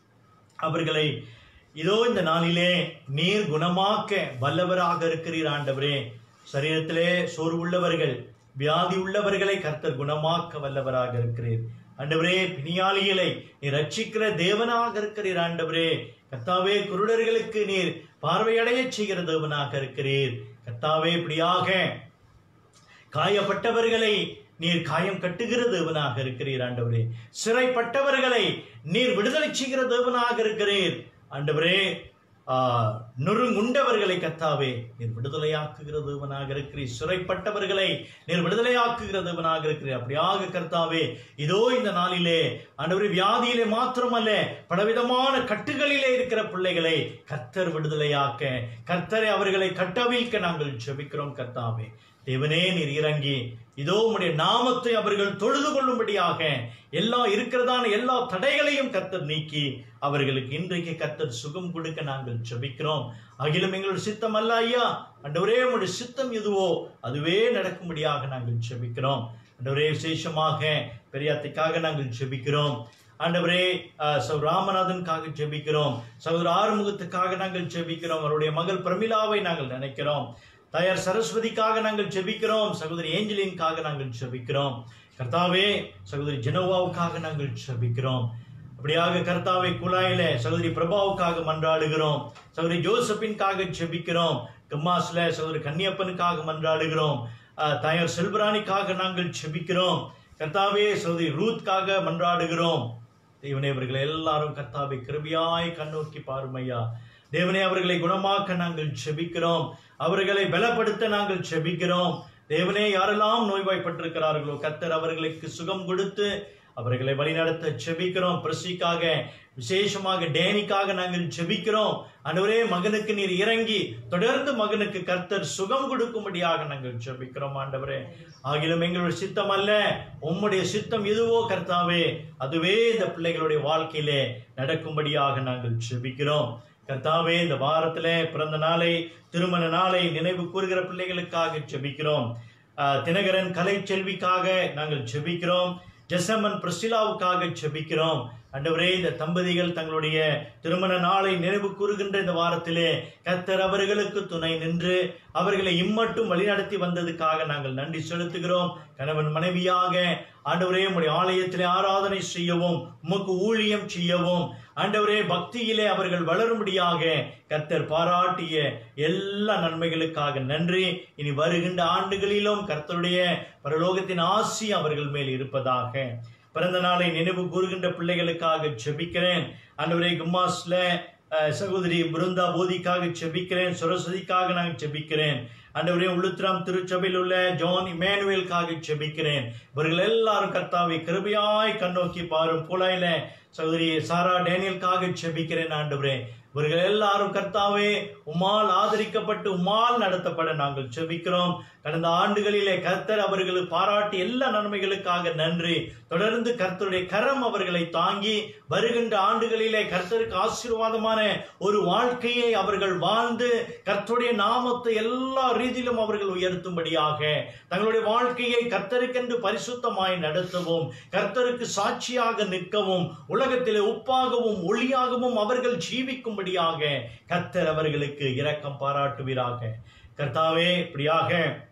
அவர்களை இதோ இந்த நாளிலே நீர் குணமாக்க வல்லவராக இருக்கிறீர் ஆண்டவரே சரீரத்திலே சோர்வுள்ளவர்கள் வியாதி உள்ளவர்களை கர்த்தர் குணமாக்க வல்லவராக இருக்கிறீர் ஆண்டவரே பிணியாளிகளை நீர் ரட்சிக்கிற தேவனாக இருக்கிறீர் ஆண்டவரே கர்த்தாவே குருடர்களுக்கு நீர் பார்வையடைய செய்கிற தேவனாக இருக்கிறீர் கர்த்தாவே இப்படியாக காயப்பட்டவர்களை நீர் காயம் கட்டுகிற தேவனாக இருக்கிறீர் ஆண்டவரே சிறைப்பட்டவர்களை நீர் விடுதலை செய்கிற தேவனாக இருக்கிறீர் ஆண்டவரே ஆ, நொறுங்குண்டவர்களை கத்தாவே நீர் விடுதலையாக்குகிற தேவனாக இருக்கிறீர் சிறைப்பட்டவர்களை நீர் விடுதலையாக்குகிற தேவனாக இருக்கிறீர் அப்படியாக கர்த்தாவே இதோ இந்த நாளிலே ஆண்டவரே வியாதியிலே மாத்திரமல்ல பலவிதமான கட்டுகளிலே இருக்கிற பிள்ளைகளை கர்த்தர் விடுதலையாக்க கர்த்தரை அவர்களை கட்டவிழ்க்க நாங்கள் ஜெபிக்கிறோம் கர்த்தாவே தேவனே நீர் இறங்கி இதோ உம்முடைய நாமத்தை அவர்கள் தொழுது கொள்ளும்படியாக எல்லா இருக்கிறதான எல்லா தடைகளையும் கர்த்தர் நீக்கி அவர்களுக்கு இன்றைக்கு கர்த்தர் சுகம் கொடுக்க நாங்கள் ஜெபிக்கிறோம் அகிலும் எங்களுடைய சித்தம் அல்ல ஐயா அண்டவரே உம்முடைய சித்தம் எதுவோ அதுவே நடக்கும்படியாக நாங்கள் ஜெபிக்கிறோம் அண்டவரே விசேஷமாக பெரியாத்தைக்காக நாங்கள் ஜெபிக்கிறோம் ஆண்டவரே அஹ், சகோதர ராமநாதனுக்காக ஜெபிக்கிறோம் சகோதர ஆறுமுகத்துக்காக நாங்கள் ஜெபிக்கிறோம் அவருடைய மகள் பிரமிளாவை நாங்கள் நினைக்கிறோம் தாயார் சரஸ்வதிக்காக நாங்கள் ஜெபிக்கிறோம் சகோதரி ஏஞ்சலின்காக நாங்கள் ஜெபிக்கிறோம் கர்த்தாவே சகோதரி ஜெனோவாவுக்காக நாங்கள் ஜெபிக்கிறோம் அப்படியாக கர்த்தாவை குழாயில சகோதரி பிரபாவுக்காக மன்றாடுகிறோம் சகோதரி ஜோசப்பின்காக ஜெபிக்கிறோம் கம்மாஸ்ல சகோதரி கன்னியப்பனுக்காக மன்றாடுகிறோம் அஹ், தாயார் செல்வராணிக்காக நாங்கள் ஜெபிக்கிறோம் கர்த்தாவே சகோதரி ரூத்காக மன்றாடுகிறோம் தேவனே அவர்களை எல்லாரும் கர்த்தாவை கிருபியாய் கண்ணோக்கி பாருமையா தேவனே அவர்களை குணமாக்க நாங்கள் செபிக்கிறோம் அவர்களை பலப்படுத்த நாங்கள் செபிக்கிறோம் தேவனே யாரெல்லாம் நோய்வாய்ப்பட்டிருக்கிறார்களோ கர்த்தர் அவர்களுக்கு சுகம் கொடுத்து அவர்களை வழிநடத்த செபிக்கிறோம் பிரசிக்காக விசேஷமாக டேனிக்காக நாங்கள் செபிக்கிறோம் அன்றுவரே மகனுக்கு நீர் இறங்கி தொடர்ந்து மகனுக்கு கர்த்தர் சுகம் கொடுக்கும்படியாக நாங்கள் செபிக்கிறோம் ஆண்டவரே ஆகிலும் எங்களுடைய சித்தம் அல்ல உம்முடைய சித்தம் எதுவோ கர்த்தாவே அதுவே இந்த பிள்ளைகளுடைய வாழ்க்கையிலே நடக்கும்படியாக நாங்கள் செபிக்கிறோம் கர்த்தாவே இந்த வாரத்திலே பிறந்த நாளை திருமண நாளை நினைவு கூறுகிற பிள்ளைகளுக்காக ஜெபிக்கிறோம் ஆஹ், தினகரன் கலை செல்விக்காக நாங்கள் ஜெபிக்கிறோம் ஜெசமன் பிரிஸ்டிலாவுக்காக செபிக்கிறோம் ஆண்டவரே இந்த தம்பதிகள் தங்களுடைய திருமண நாளை நினைவு கூறுகின்ற இந்த வாரத்திலே கத்தர் அவர்களுக்கு துணை நின்று அவர்களை இம்மட்டும் வழிநடத்தி வந்ததுக்காக நாங்கள் நன்றி செலுத்துகிறோம் கணவன் மனைவியாக ஆண்டவரே உம்முடைய ஆலயத்திலே ஆராதனை செய்யவும் உமக்கு ஊழியம் செய்யவும் ஆண்டவரே பக்தியிலே அவர்கள் வளரும்படியாக கர்த்தர் பாராட்டிய எல்லா நன்மைகளுக்காக நன்றி இனி வருகின்ற ஆண்டுகளிலும் கர்த்தருடைய பரலோகத்தின் ஆசி அவர்கள் மேல் இருப்பதாக பிறந்த நாளை நினைவு கூறுகின்ற பிள்ளைகளுக்காக ஜெபிக்கிறேன் ஆண்டவரே கும்மாஸ்ல அஹ், சகோதரி பிருந்தா போதிக்காக செபிக்கிறேன் சரஸ்வதிக்காக நான் செபிக்கிறேன் ஆண்டவரே உளுத்திரம் திருச்சபையில் உள்ள ஜான் இமானுவேலுக்காக செபிக்கிறேன் இவர்கள் எல்லாரும் கர்த்தாவை கிருபையாய் கண்ணோக்கி பாரும் புலாயில சகோதரி சாரா டேனியலுக்காக செபிக்கிறேன் ஆண்டவரே இவர்கள் எல்லாரும் கர்த்தாவே உம்மால் ஆதரிக்கப்பட்டு உம்மால் நடத்தப்பட நாங்கள் செபிக்கிறோம் கடந்த ஆண்டுகளிலே கர்த்தர் அவர்களுக்கு பாராட்டி எல்லா நன்மைகளுக்காக நன்றி தொடர்ந்து கர்த்தருடைய கரம் அவர்களை தாங்கி வருகின்ற ஆண்டுகளிலே கர்த்தருக்கு ஆசீர்வாதமான ஒரு வாழ்க்கையை அவர்கள் வாழ்ந்து கர்த்தருடைய நாமத்தை எல்லா ரீதியிலும் அவர்கள் உயர்த்தும்படியாக தங்களுடைய வாழ்க்கையை கர்த்தருக்கென்று பரிசுத்தமாய் நடத்தவும் கர்த்தருக்கு சாட்சியாக நிற்கவும் உலகத்திலே உப்பாகவும் ஒளியாகவும் அவர்கள் ஜீவிக்கும்படியாக கர்த்தர் அவர்களுக்கு இரக்கம் பாராட்டுவீராக கர்த்தாவே இப்படியாக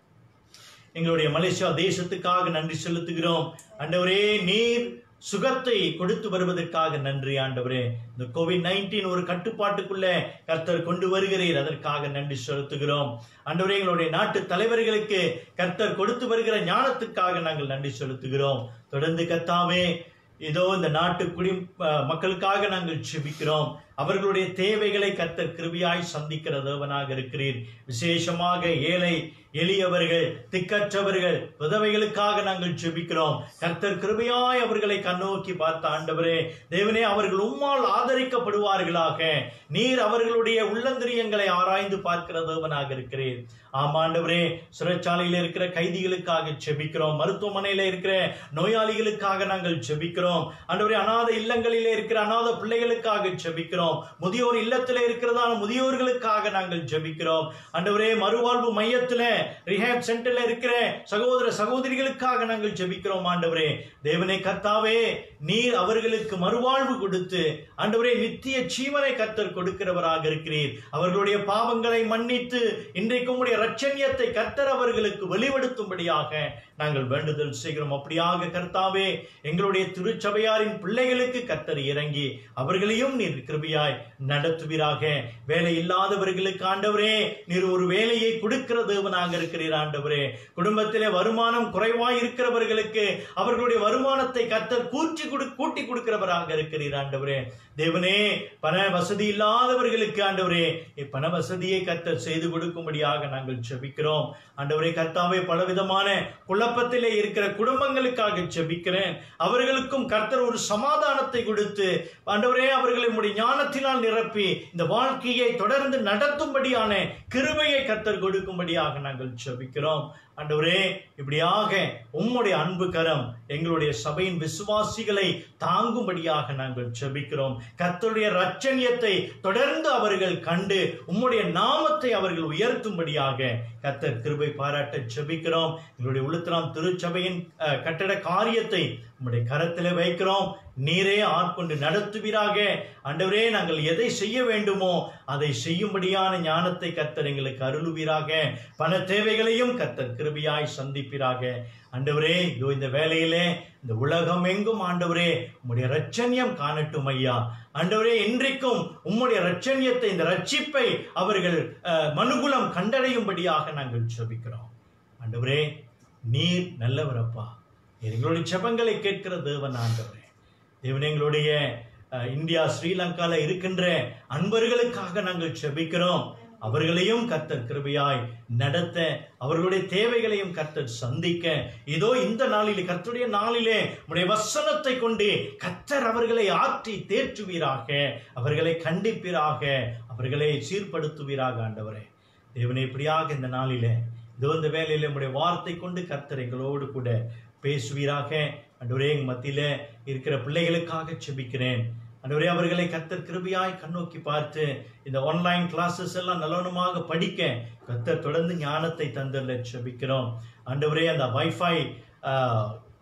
எங்களுடைய மலேசியா தேசத்துக்காக நன்றி செலுத்துகிறோம் ஆண்டவரே நீர் சுகத்தை கொடுத்து வருவதற்காக நன்றி ஆண்டவரே இந்த கோவிட் நைன்டீன் ஒரு கட்டுப்பாட்டுக்குள்ள கர்த்தர் கொண்டு வருகிறீர் அதற்காக நன்றி செலுத்துகிறோம் ஆண்டவரே எங்களுடைய நாட்டு தலைவர்களுக்கு கர்த்தர் கொடுத்து வருகிற ஞானத்துக்காக நாங்கள் நன்றி செலுத்துகிறோம் தொடர்ந்து கர்த்தாவே இதோ இந்த நாட்டு குடி அஹ், மக்களுக்காக நாங்கள் செபிக்கிறோம் அவர்களுடைய தேவைகளை கர்த்தர் கிருபியாய் சந்திக்கிற தேவனாக இருக்கிறீர் விசேஷமாக ஏழை எளியவர்கள் திக்கற்றவர்கள் விதவைகளுக்காக நாங்கள் ஜெபிக்கிறோம் கர்த்தர் கிருபையாய் அவர்களை கண்ணோக்கி பார்த்த ஆண்டவரே தேவனே அவர்கள் உம்மால் ஆதரிக்கப்படுவார்களாக நீர் அவர்களுடைய உள்ளந்திரியங்களை ஆராய்ந்து பார்க்கிற தேவனாக இருக்கிறீர் ஆமா ஆண்டவரே சிறைச்சாலையில் இருக்கிற கைதிகளுக்காக ஜெபிக்கிறோம் மருத்துவமனையில இருக்கிற நோயாளிகளுக்காக நாங்கள் ஜெபிக்கிறோம் ஆண்டவரே அநாத இல்லங்களிலே இருக்கிற அநாத பிள்ளைகளுக்காக ஜெபிக்கிறோம் முதியோர் இல்லத்திலே இருக்கிறதான முதியோர்களுக்காக நாங்கள் ஜெபிக்கிறோம் ஆண்டவரே மறுவாழ்வு மையத்துல ரிஹாப் சென்டர்ல இருக்கிற சகோதர சகோதரிகளுக்காக நாங்கள் ஜெபிக்கிறோம் ஆண்டவரே தேவனே கர்த்தாவே நீர் அவர்களுக்கு மறுவாழ்வு கொடுத்து ஆண்டவரே நித்திய ஜீவனை கர்த்தர் கொடுக்கிறவராக இருக்கிறீர் அவர்களுடைய பாவங்களை மன்னித்து இன்றைக்கு உம்முடைய ரட்சண்யத்தை கர்த்தர் அவர்களுக்கு வெளிப்படுத்தும்படியாக நாங்கள் வேண்டுதல் செய்கிறோம் அப்படியாக கர்த்தாவே எங்களுடைய திருச்சபையாரின் பிள்ளைகளுக்கு கர்த்தர் இறங்கி அவர்களையும் நீர் கிருபையாய் நடத்துவீராக வேலை இல்லாதவர்களுக்கு ஆண்டவரே நீர் ஒரு வேலையை கொடுக்கிற தேவனாக இருக்கிறீர் ஆண்டவரே குடும்பத்திலே வருமானம் குறைவாய் இருக்கிறவர்களுக்கு அவர்களுடைய வருமானத்தை கர்த்தர் கூட்டி கொடு கூட்டி கொடுக்கிறவராக இருக்கிறீர் ஆண்டவரே தேவனே பண வசதி இல்லாதவர்களுக்கு ஆண்டவரே நீ பண வசதியை கர்த்தர் செய்து கொடுக்கும்படியாக நாங்கள் ஜெபிக்கிறோம் ஆண்டவரே கர்த்தாவே பலவிதமான குழப்பத்திலே இருக்கிற குடும்பங்களுக்காக ஜெபிக்கிறேன் அவர்களுக்கும் கர்த்தர் ஒரு சமாதானத்தை கொடுத்து ஆண்டவரே அவர்களை உம்முடைய ஞானத்தினால் நிரப்பி இந்த வாழ்க்கையை தொடர்ந்து நடத்தும்படியான கிருபையை கர்த்தர் கொடுக்கும்படியாக நாங்கள் ஜெபிக்கிறோம் ஆண்டவரே இப்படியாக உம்முடைய அன்பு கரம் எங்களுடைய சபையின் விசுவாசிகளை தாங்கும்படியாக நாங்கள் ஜெபிக்கிறோம் கர்த்தருடைய ரட்சணியத்தை தொடர்ந்து அவர்கள் கண்டு உம்முடைய நாமத்தை அவர்கள் உயர்த்தும்படியாக கர்த்தர் கிருபை பாராட்ட ஜெபிக்கிறோம் எங்களுடைய உளுத்தராம் திருச்சபையின் அஹ், கட்டட காரியத்தை உம்முடைய கரத்திலே வைக்கிறோம் நீரே ஆட்கொண்டு நடத்துவீராக ஆண்டவரே நாங்கள் எதை செய்ய வேண்டுமோ அதை செய்யும்படியான ஞானத்தை கர்த்தர் எங்களுக்கு அருளுவீராக பண தேவைகளையும் கர்த்தர் கிருபியாய் சந்திப்பீராக ஆண்டவரே இதோ இந்த வேலையிலே இந்த உலகம் எங்கும் ஆண்டவரே உம்முடைய ரட்சண்யம் காணட்டும் ஐயா ஆண்டவரே இன்றைக்கும் உம்முடைய ரட்சண்யத்தை இந்த ரட்சிப்பை அவர்கள் அஹ், மனுகுலம் கண்டடையும்படியாக நாங்கள் ஜெபிக்கிறோம் ஆண்டவரே நீர் நல்லவரப்பா நீர் எங்களுடைய ஜெபங்களை கேட்கிற தேவன் ஆண்டவரே தேவன் எங்களுடைய அஹ், இந்தியா ஸ்ரீலங்கால இருக்கின்ற அன்பர்களுக்காக நாங்கள் ஜெபிக்கிறோம் அவர்களையும் கர்த்தர் கிருபையாய் நடத்த அவர்களுடைய தேவைகளையும் கர்த்தர் சந்திக்க இதோ இந்த நாளிலே கர்த்தருடைய நாளிலே உடைய வசனத்தை கொண்டு கர்த்தர் அவர்களை ஆற்றி தேற்றுவீராக அவர்களை கண்டிப்பீராக அவர்களை சீர்படுத்துவீராக ஆண்டவரே தேவனே இப்படியாக இந்த நாளிலே இதோ இந்த வேலையில உடைய வார்த்தை கொண்டு கர்த்தர் எங்களோடு கூட பேசுவீராக ஆண்டவரே எங்க மத்தியில இருக்கிற பிள்ளைகளுக்காக செபிக்கிறேன் ஆண்டவரே அவர்களை கர்த்தர் கிருபையாய் கண்ணோக்கி பார்த்து இந்த ஆன்லைன் கிளாஸஸ் எல்லாம் நல்லவனமாக படிக்க கர்த்தர் தொடர்ந்து ஞானத்தை தந்தல்ல செபிக்கிறோம் ஆண்டவரே அந்த வைஃபை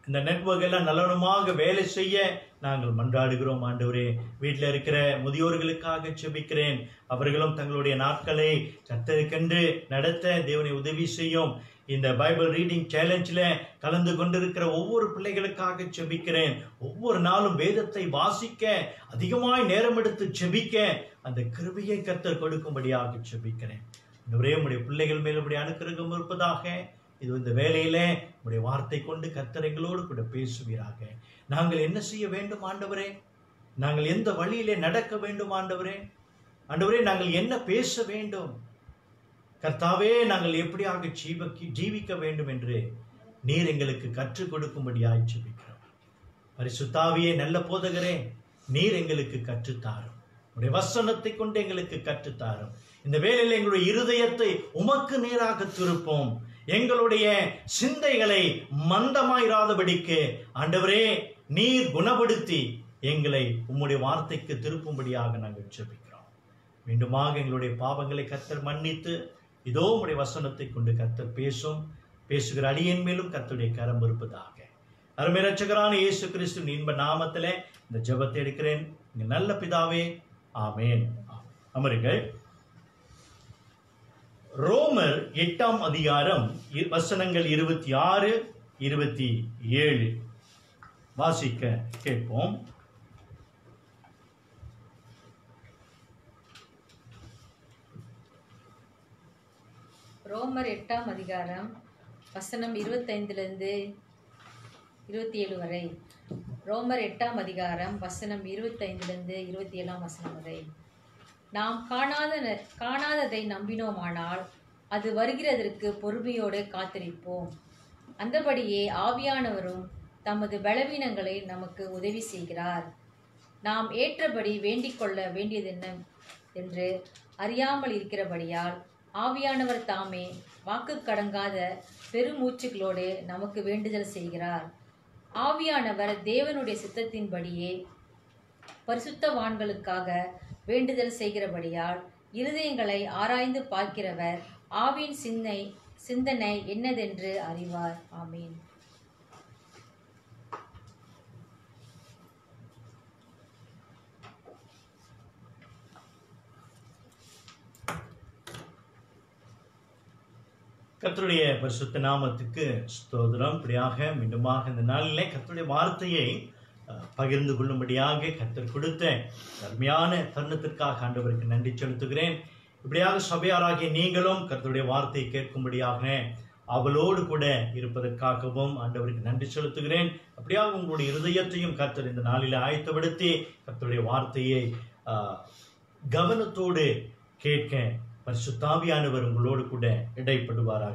இந்த நெட்வொர்க் எல்லாம் நல்லவனமாக வேலை செய்ய நாங்கள் மன்றாடுகிறோம் ஆண்டவரே வீட்டில் இருக்கிற முதியோர்களுக்காக செபிக்கிறேன் அவர்களும் தங்களுடைய நாட்களை கத்தருக்கென்று நடத்த தேவனை உதவி செய்யும் இந்த பைபிள் ரீடிங் சேலஞ்சில் கலந்து கொண்டிருக்கிற ஒவ்வொரு பிள்ளைகளுக்காக செபிக்கிறேன் ஒவ்வொரு நாளும் வேதத்தை வாசிக்க அதிகமாய் நேரம் எடுத்து செபிக்க அந்த கிருபையை கத்தர் கொடுக்கும்படியாக செபிக்கிறேன் ஒரே உடைய பிள்ளைகள் மேல் உடைய அனுக்கிரகம் இருப்பதாக இது இந்த வேலையில உடைய வார்த்தை கொண்டு கர்த்தர் எங்களோடு கூட பேசுவீராக நாங்கள் என்ன செய்ய வேண்டும் ஆண்டவரே நாங்கள் எந்த வழியிலே நடக்க வேண்டும் ஆண்டவரே ஆண்டவரே நாங்கள் என்ன பேச வேண்டும் கர்த்தாவே நாங்கள் எப்படியாக ஜீவக்கி ஜீவிக்க வேண்டும் என்று நீர் எங்களுக்கு கற்றுக் கொடுக்கும்படியாய் ஜெபிக்கிறோம் பரிசுத்தாவியே நல்ல போதகரே நீர் எங்களுக்கு கற்றுத்தாரும் உடைய வசனத்தை கொண்டு எங்களுக்கு கற்றுத்தாரும் இந்த வேளையில் எங்களுடைய இருதயத்தை உமக்கு நேராக திருப்போம் எங்களுடைய சிந்தைகளை மந்தமாயிராதபடிக்கு ஆண்டவரே நீர் குணப்படுத்தி எங்களை உம்முடைய வார்த்தைக்கு திருப்பும்படியாக நாங்கள் ஜெபிக்கிறோம் மீண்டுமாக எங்களுடைய பாவங்களை கத்தர் மன்னித்து இதோ உம்முடைய வசனத்தை கொண்டு கத்தர் பேசும் பேசுகிற அடியன் மேலும் கர்த்தருடைய கரம் இருப்பதாக அருமை ரட்சகரான இயேசு கிறிஸ்து இன்ப நாமத்திலே இந்த ஜெபத்தை எடுக்கிறேன் இங்க நல்ல பிதாவே ஆமேன் அமருங்கள் ரோமர் எட்டாம் அதிகாரம் இ- வசனங்கள் இருபத்தி ஆறு இருபத்தி ஏழு வாசிக்க கேட்போம் ரோமர் எட்டாம் அதிகாரம் வசனம் இருபத்தைந்துலேருந்து இருபத்தி ஏழு வரை ரோமர் எட்டாம் அதிகாரம் வசனம் இருபத்தைந்துலேருந்து இருபத்தி ஏழாம் வசனம் வரை நாம் காணாத காணாததை நம்பினோமானால் அது வருகிறதற்கு பொறுமையோடு காத்திருப்போம் அந்தபடியே ஆவியானவரும் தமது பலவீனங்களை நமக்கு உதவி செய்கிறார் நாம் ஏற்றபடி வேண்டிக் கொள்ள வேண்டியதென்ன என்று அறியாமல் இருக்கிறபடியால் ஆவியானவர் தாமே வாக்கு கடங்காத பெருமூச்சுகளோடு நமக்கு வேண்டுதல் செய்கிறார் ஆவியானவர் தேவனுடைய சித்தத்தின்படியே பரிசுத்தவான்களுக்காக வேண்டுதல் செய்கிறபடியால் இருதயங்களை ஆராய்ந்து பார்க்கிறவர் ஆவியின் சிந்தை சிந்தனை என்னதென்று அறிவார் ஆமீன் கர்த்தருடைய பரிசுத்த நாமத்துக்கு ஸ்தோத்திரம் இப்படியாக மீண்டுமாக இந்த நாளிலே கர்த்தருடைய வார்த்தையை அஹ், பகிர்ந்து கொள்ளும்படியாக கர்த்தர் கொடுத்த அருமையான தருணத்திற்காக ஆண்டவருக்கு நன்றி செலுத்துகிறேன் இப்படியாக சபையாராகிய நீங்களும் கர்த்தருடைய வார்த்தையை கேட்கும்படியாக அவளோடு கூட இருப்பதற்காகவும் ஆண்டவருக்கு நன்றி செலுத்துகிறேன் அப்படியாக உங்களுடைய இருதயத்தையும் கர்த்தர் இந்த நாளில் ஆயத்தப்படுத்தி கர்த்தருடைய வார்த்தையை அஹ், கவனத்தோடு கேட்க பரிசுத்தாவியானவர் உங்களோடு கூட இடைப்படுவாராக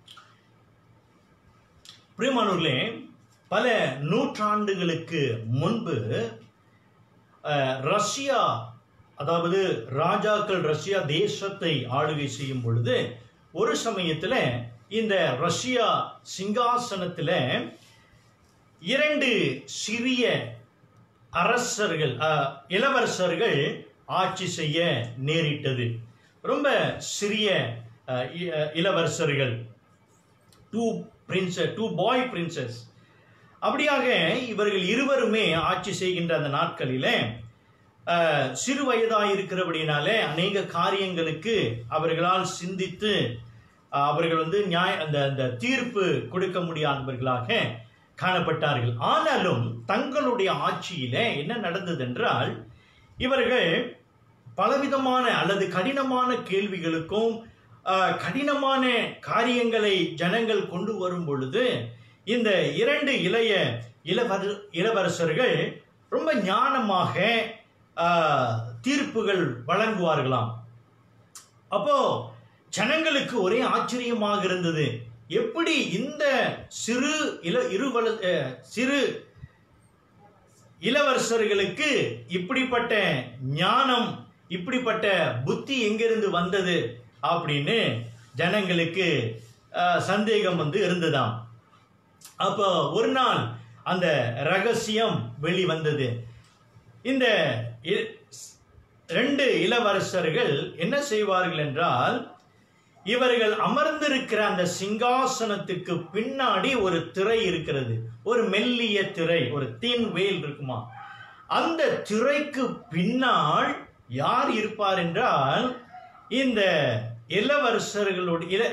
பிரியமானவர்களே பல நூற்றாண்டுகளுக்கு முன்பு அஹ், ரஷ்யா அதாவது ராஜாக்கள் ரஷ்யா தேசத்தை ஆளுகை செய்யும் பொழுது ஒரு சமயத்துல இந்த ரஷ்யா சிங்காசனத்துல இரண்டு சிறிய அரசர்கள் அஹ், இளவரசர்கள் ஆட்சி செய்ய நேரிட்டது ரொம்ப சிறிய அஹ், இ- அஹ், இளவரசர்கள் two prince two boy princes அப்படியாக இவர்கள் இருவருமே ஆட்சி செய்கின்ற அந்த நாட்களிலே அஹ், சிறு வயதாக இருக்கிறபடினாலே அநேக காரியங்களுக்கு அவர்களால் சிந்தித்து அஹ், அவர்கள் வந்து நியாய அந்த அந்த தீர்ப்பு கொடுக்க முடியாதவர்களாக காணப்பட்டார்கள் ஆனாலும் தங்களுடைய ஆட்சியிலே என்ன நடந்தது என்றால் இவர்கள் பலவிதமான அல்லது கடினமான கேள்விகளுக்கும் அஹ், கடினமான காரியங்களை ஜனங்கள் கொண்டு வரும் பொழுது இந்த இரண்டு இளைய இளவர் இளவரசர்கள் ரொம்ப ஞானமாக அஹ், தீர்ப்புகள் வழங்குவார்களாம் அப்போ ஜனங்களுக்கு ஒரே ஆச்சரியமாக இருந்தது எப்படி இந்த சிறு இள இருவல அஹ், சிறு இளவரசர்களுக்கு இப்படிப்பட்ட ஞானம் இப்படிப்பட்ட புத்தி எங்கிருந்து வந்தது அப்படின்னு ஜனங்களுக்கு அஹ், சந்தேகம் வந்து இருந்ததாம் அப்போ ஒரு நாள் அந்த ரகசியம் வெளிவந்தது இந்த இ- ரெண்டு இளவரசர்கள் என்ன செய்வார்கள் என்றால் இவர்கள் அமர்ந்திருக்கிற அந்த சிங்காசனத்துக்கு பின்னாடி ஒரு திரை இருக்கிறது ஒரு மெல்லிய திரை ஒரு தீன் வேல் இருக்குமா அந்த திரைக்கு பின்னால் யார் இருப்பார் என்றால் இந்த இளவரசர்களுடைய இள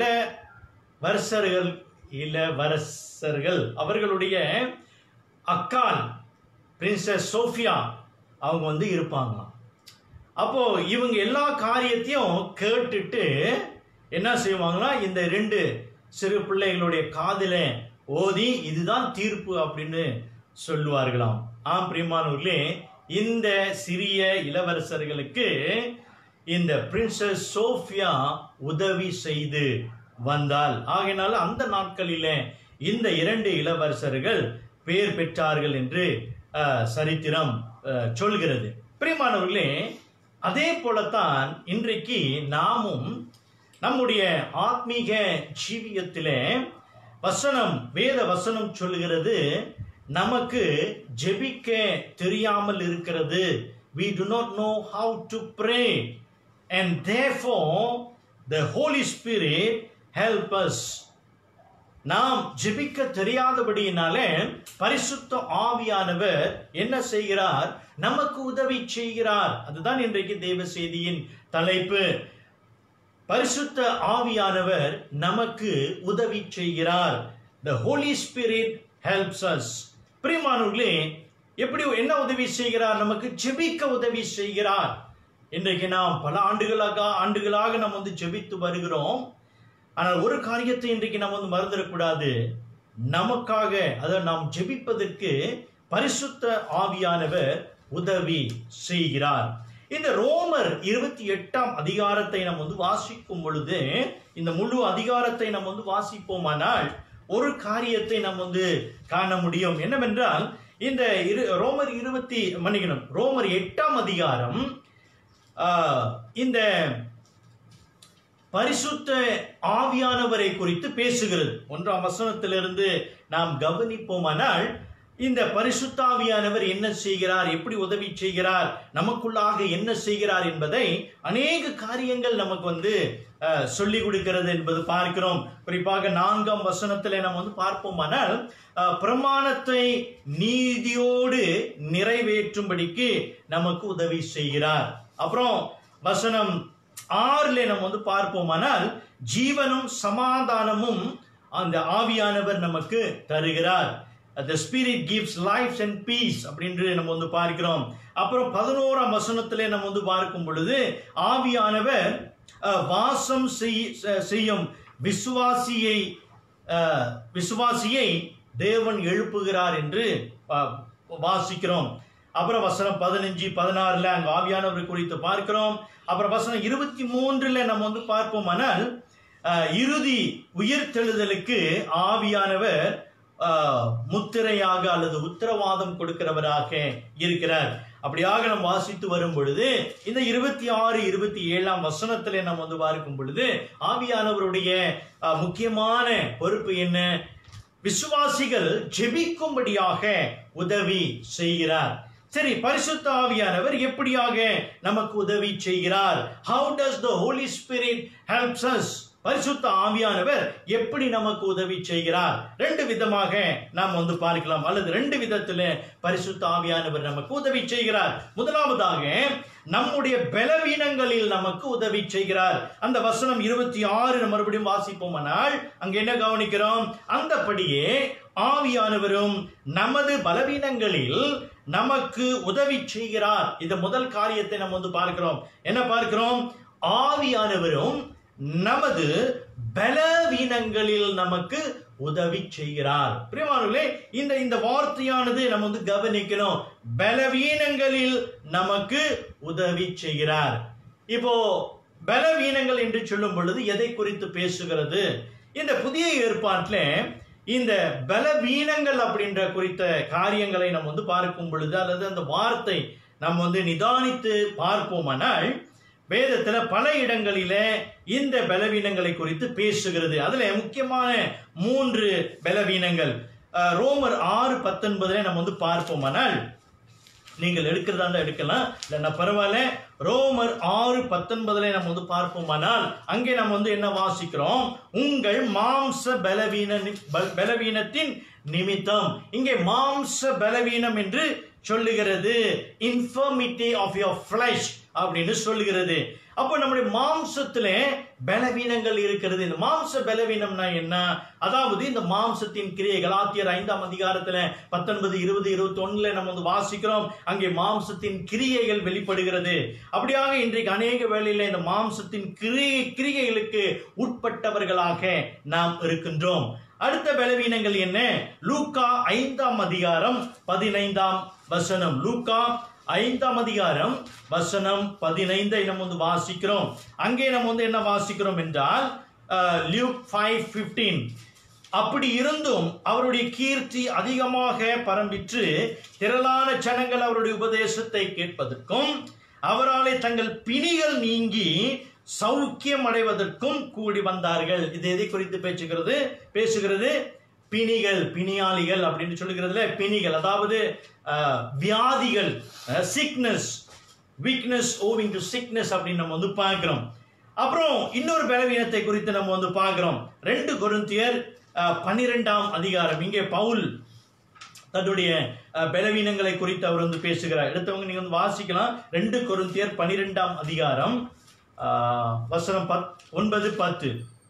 இளவரசர்கள் இளவரசர்கள் அவர்களுடைய அக்கால் பிரின்சஸ் சோஃபியா அவங்க வந்து இருப்பாங்களாம் அப்போ இவங்க எல்லா காரியத்தையும் கேட்டுட்டு என்ன செய்வாங்கன்னா இந்த ரெண்டு சிறு பிள்ளைகளுடைய காதில ஓதி இதுதான் தீர்ப்பு அப்படின்னு சொல்லுவார்களாம் ஆம் பிரியமானவர்களே இந்த சிறிய இளவரசர்களுக்கு இந்த பிரின்சஸ் சோஃபியா உதவி செய்து வந்தால் ஆகையினால அந்த நாட்களிலே இந்த இரண்டு இளவரசர்கள் பெயர் பெற்றார்கள் என்று அஹ், சரித்திரம் அஹ், சொல்கிறது பிரியமானவர்களே அதே போலத்தான் இன்றைக்கு நாமும் நம்முடைய ஆத்மீக ஜீவியத்திலே வசனம் வேத வசனம் சொல்கிறது நமக்கு ஜெபிக்க தெரியாமல் இருக்கிறது we do not know how to pray and therefore the holy spirit help us நாம் ஜெபிக்க தெரியாதபடியினாலே பரிசுத்த ஆவியானவர் என்ன செய்கிறார் நமக்கு உதவி செய்கிறார் அதுதான் இன்றைக்கு தேவ செய்தியின் தலைப்பு பரிசுத்த ஆவியானவர் நமக்கு உதவி செய்கிறார் the holy spirit helps us பிரியமானவர்களே எப்படி என்ன உதவி செய்கிறார் நமக்கு ஜெபிக்க உதவி செய்கிறார் இன்றைக்கு நாம் பல ஆண்டுகளாக ஆண்டுகளாக நாம் வந்து ஜெபித்து வருகிறோம் ஆனால் ஒரு காரியத்தை இன்றைக்கு நாம் வந்து மறந்துடக்கூடாது நமக்காக அதை நாம் ஜெபிப்பதற்கு பரிசுத்த ஆவியானவர் உதவி செய்கிறார் இந்த ரோமர் இருபத்தி எட்டாம் அதிகாரத்தை நாம் வந்து வாசிக்கும் பொழுது இந்த முழு அதிகாரத்தை நாம் வந்து வாசிப்போமானால் ஒரு காரியத்தை நாம் வந்து காண முடியும் என்னவென்றால் இந்த இரு ரோமர் இருபத்தி மன்னிக்கணும் ரோமர் எட்டாம் அதிகாரம் ஆஹ், இந்த பரிசுத்த ஆவியானவரை குறித்து பேசுகிறது ஒன்றாம் வசனத்திலிருந்து நாம் கவனிப்போமானால் இந்த பரிசுத்த ஆவியானவர் என்ன செய்கிறார் எப்படி உதவி செய்கிறார் நமக்குள்ளாக என்ன செய்கிறார் என்பதை அநேக காரியங்கள் நமக்கு வந்து அஹ், சொல்லிக் கொடுக்கிறது என்பது பார்க்கிறோம் குறிப்பாக நான்காம் வசனத்திலே நம்ம வந்து பார்ப்போமானால் அஹ், பிரமாணத்தை நீதியோடு நிறைவேற்றும்படிக்கு நமக்கு உதவி செய்கிறார் அப்புறம் வசனம் ஆறுல நம்ம வந்து பார்ப்போமானால் ஜீவனும் சமாதானமும் அந்த ஆவியானவர் நமக்கு தருகிறார் the spirit gives life and peace அப்படின்று நம்ம வந்து பார்க்கிறோம் அப்புறம் பதினோராம் வசனத்திலே நம்ம வந்து பார்க்கும் பொழுது ஆவியானவர் அஹ், வாசம் செய்- செ- செய்யும் விசுவாசியை அஹ், விசுவாசியை தேவன் எழுப்புகிறார் என்று அஹ், வாசிக்கிறோம் அப்புறம் வசனம் பதினஞ்சு பதினாறுல அங்க ஆவியானவர் குறித்து பார்க்கிறோம் அப்புறம் வசனம் இருபத்தி மூன்றுல நம்ம வந்து பார்ப்போமானால் அஹ், இறுதி உயிர்த்தெழுதலுக்கு ஆவியானவர் அஹ், முத்திரையாக அல்லது உத்தரவாதம் கொடுக்கிறவராக இருக்கிறார் அப்படியாக நாம் வாசித்து வரும் பொழுது இந்த இருபத்தி ஆறு இருபத்தி ஏழாம் வசனத்திலே நாம் வந்து பார்க்கும் பொழுது ஆவியானவருடைய அஹ், முக்கியமான பொறுப்பு என்ன விசுவாசிகள் ஜெபிக்கும்படியாக உதவி செய்கிறார் சரி பரிசுத்த ஆவியானவர் எப்படியாக நமக்கு உதவி செய்கிறார் how does the holy spirit helps us பரிசுத்த ஆவியானவர் எப்படி நமக்கு உதவி செய்கிறார் ரெண்டு விதமாக நாம் வந்து பார்க்கலாம் அல்லது ரெண்டு விதத்துல பரிசுத்த ஆவியானவர் நமக்கு உதவி செய்கிறார் முதலாவதாக நம்முடைய பலவீனங்களில் நமக்கு உதவி செய்கிறார் அந்த வசனம் இருபத்தி ஆறு மறுபடியும் வாசிப்போமானால் அங்க என்ன கவனிக்கிறோம் அந்தபடியே ஆவியானவரும் நமது பலவீனங்களில் நமக்கு உதவி செய்கிறார் இந்த முதல் காரியத்தை நம்ம வந்து பார்க்கிறோம் என்ன பார்க்கிறோம் ஆவியானவரும் நமது பலவீனங்களில் நமக்கு உதவி செய்கிறார் பிரியமானவர்களே இந்த இந்த வார்த்தையானது நம்ம வந்து கவனிக்கணும் பலவீனங்களில் நமக்கு உதவி செய்கிறார் இப்போ பலவீனங்கள் என்று சொல்லும் பொழுது எதை குறித்து பேசுகிறது இந்த புதிய ஏற்பாட்டில் இந்த பலவீனங்கள் அப்படின்ற குறித்த காரியங்களை நம்ம வந்து பார்க்கும் பொழுது அல்லது அந்த வார்த்தை நம்ம வந்து நிதானித்து பார்ப்போமானால் வேதத்துல பல இடங்களில இந்த பலவீனங்களை குறித்து பேசுகிறது அதுல முக்கியமான மூன்று பலவீனங்கள் அஹ், ரோமர் ஆறு பத்தொன்பதுல நம்ம வந்து பார்ப்போமானால் நீங்கள் எடுக்கிறதா இருந்தா எடுக்கலாம் இல்லைன்னா பரவாயில்ல ரோமர் ஆறு பத்தொன்பதுல நம்ம வந்து பார்ப்போமானால் அங்கே நம்ம வந்து என்ன வாசிக்கிறோம் உங்கள் மாம்ச பலவீன ப- பலவீனத்தின் நிமித்தம் இங்கே மாம்ச பலவீனம் என்று சொல்லுகிறது இன்ஃபர்மிட்டி ஆஃப் யோர் ஃபிளஷ் அப்படின்னு சொல்லுகிறது அப்போ நம்முடைய மாம்சத்துல பலவீனங்கள் இருக்கிறது இந்த மாம்ச பலவீனம்னா என்ன அதாவது இந்த மாம்சத்தின் கிரியை கலாத்தியர் ஐந்தாம் அதிகாரத்துல பத்தொன்பது இருபது இருபத்தி ஒண்ணுல நம்ம வந்து வாசிக்கிறோம் அங்கே மாம்சத்தின் கிரியைகள் வெளிப்படுகிறது அப்படியாக இன்றைக்கு அநேக வேளையில இந்த மாம்சத்தின் கிரியை கிரியைகளுக்கு உட்பட்டவர்களாக நாம் இருக்கின்றோம் அடுத்த பலவீனங்கள் என்ன லூக்கா ஐந்தாம் அதிகாரம் பதினைந்தாம் வசனம் லூக்கா ஐந்தாம் அதிகாரம் வசனம் பதினைந்தை நம்ம வந்து வாசிக்கிறோம் அங்கே நம்ம வந்து என்ன வாசிக்கிறோம் என்றால் லியூக் ஃபைவ் ஃபிஃப்டீன் அப்படி இருந்தும் அவருடைய கீர்த்தி அதிகமாக பரம்பிற்று திரளான ஜனங்கள் அவருடைய உபதேசத்தை கேட்பதற்கும் அவராலே தங்கள் பிணிகள் நீங்கி சௌக்கியம் அடைவதற்கும் கூடி வந்தார்கள் இது எதை குறித்து பேசுகிறது பேசுகிறது பிணிகள் பிணியாளிகள் அப்படின்னு சொல்லுகிறதுல பிணிகள் அதாவது அஹ், வியாதிகள் sickness weakness owing to sickness அப்படின்னு நம்ம வந்து பார்க்கிறோம் அப்புறம் இன்னொரு பலவீனத்தை குறித்து நம்ம வந்து பார்க்கிறோம் ரெண்டு கொரிந்தியர் அஹ், பன்னிரெண்டாம் அதிகாரம் இங்கே பவுல் தன்னுடைய அஹ், பலவீனங்களை குறித்து அவர் வந்து பேசுகிறார் எடுத்தவங்க நீங்க வந்து வாசிக்கலாம் ரெண்டு கொரிந்தியர் பன்னிரெண்டாம் அதிகாரம் அஹ், வசனம் பத் ஒன்பது பத்து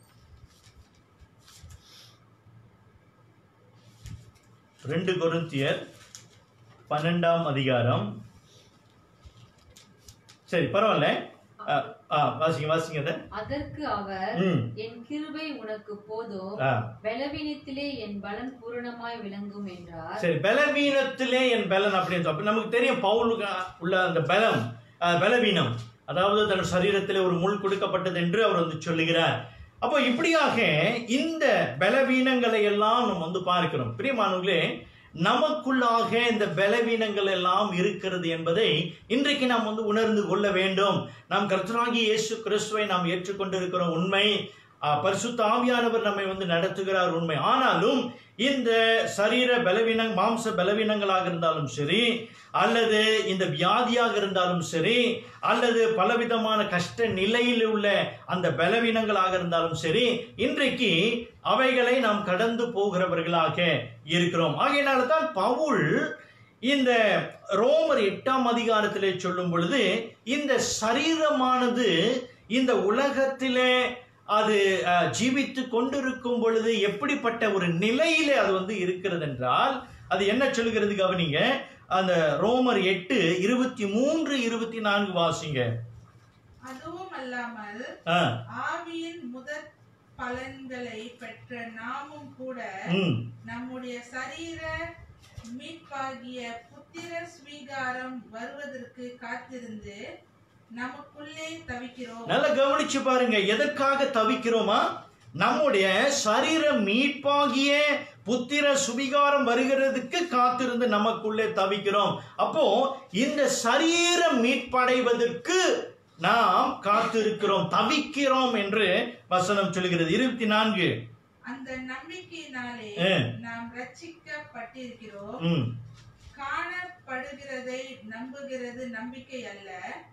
ரெண்டு கொரிந்தியர் பன்னெண்டாம் அதிகாரம் சரி பரவாயில்ல அஹ், ஆ, வாசிங்க வாசிங்க அதை அதற்கு அவர் ம் என் கிருபை உனக்கு போதும் ஆ பலவீனத்திலே என் பலன் பூரணமாய் விளங்கும் என்றார் சரி பலவீனத்திலே என் பலன் அப்படின்னு சொல்லி- அப்ப நமக்கு தெரியும் பவுலுக்கு உள்ள அந்த பலம் அஹ், பலவீனம் அதாவது தன் சரீரத்திலே ஒரு முள் கொடுக்கப்பட்டது என்று அவர் வந்து சொல்லுகிறார் அப்போ இப்படியாக இந்த பலவீனங்களை எல்லாம் நம்ம வந்து பார்க்கிறோம் பிரியமானவர்களே நமக்குள்ளாக இந்த பலவீனங்கள் எல்லாம் இருக்கிறது என்பதை இன்றைக்கு நாம் வந்து உணர்ந்து கொள்ள வேண்டும் நாம் கர்த்தராகிய இயேசு கிறிஸ்துவை நாம் ஏற்றுக்கொண்டிருக்கிற உண்மை ஆஹ், பரிசுத்த ஆவியானவர் நம்மை வந்து நடத்துகிறார் உண்மை ஆனாலும் இந்த சரீர பலவீனம் மாம்ச பலவீனங்களாக இருந்தாலும் சரி அல்லது இந்த வியாதியாக இருந்தாலும் சரி அல்லது பலவிதமான கஷ்ட நிலையில் உள்ள அந்த பலவீனங்களாக இருந்தாலும் சரி இன்றைக்கு அவைகளை நாம் கடந்து போகிறவர்களாக இருக்கிறோம் ஆகையினால தான் பவுல் இந்த ரோமர் எட்டாம் அதிகாரத்திலே சொல்லும் பொழுது இந்த சரீரமானது இந்த உலகத்திலே அது அஹ், ஜீவித்து கொண்டிருக்கும் பொழுது எப்படிப்பட்ட ஒரு நிலையிலே அது வந்து இருக்கிறது என்றால் அது என்ன சொல்கிறது கவனிங்க அந்த ரோமர் எட்டு இருபத்தி மூன்று இருபத்தி நான்கு வாசிங்க அதுவும் அல்லாமல் ஆ, ஆவியின் முதற் பலன்களை பெற்ற நாமும் கூட ம் நம்முடைய சரீர மீட்பாகிய புத்திர ஸ்வீகாரம் வருவதற்கு காத்திருந்து நமக்குள்ளே தவிக்கிறோம் நல்லா கவனிச்சு பாருங்க எதற்காக தவிக்கிறோமா நம்முடைய சரீர மீட்பாகிய புத்திர சுவிகாரம் வருகிறதுக்கு காத்திருந்து நமக்குள்ளே தவிக்கிறோம் அப்போ இந்த சரீரம் மீட்படைவதற்கு நாம் காத்திருக்கிறோம் தவிக்கிறோம் என்று வசனம் சொல்கிறது இருபத்தி நான்கு அந்த நம்பிக்கையினாலே ஆ. நாம் ரட்சிக்கப்பட்டிருக்கிறோம் ம் காணப்படுகிறதை நம்புகிறது நம்பிக்கை அல்ல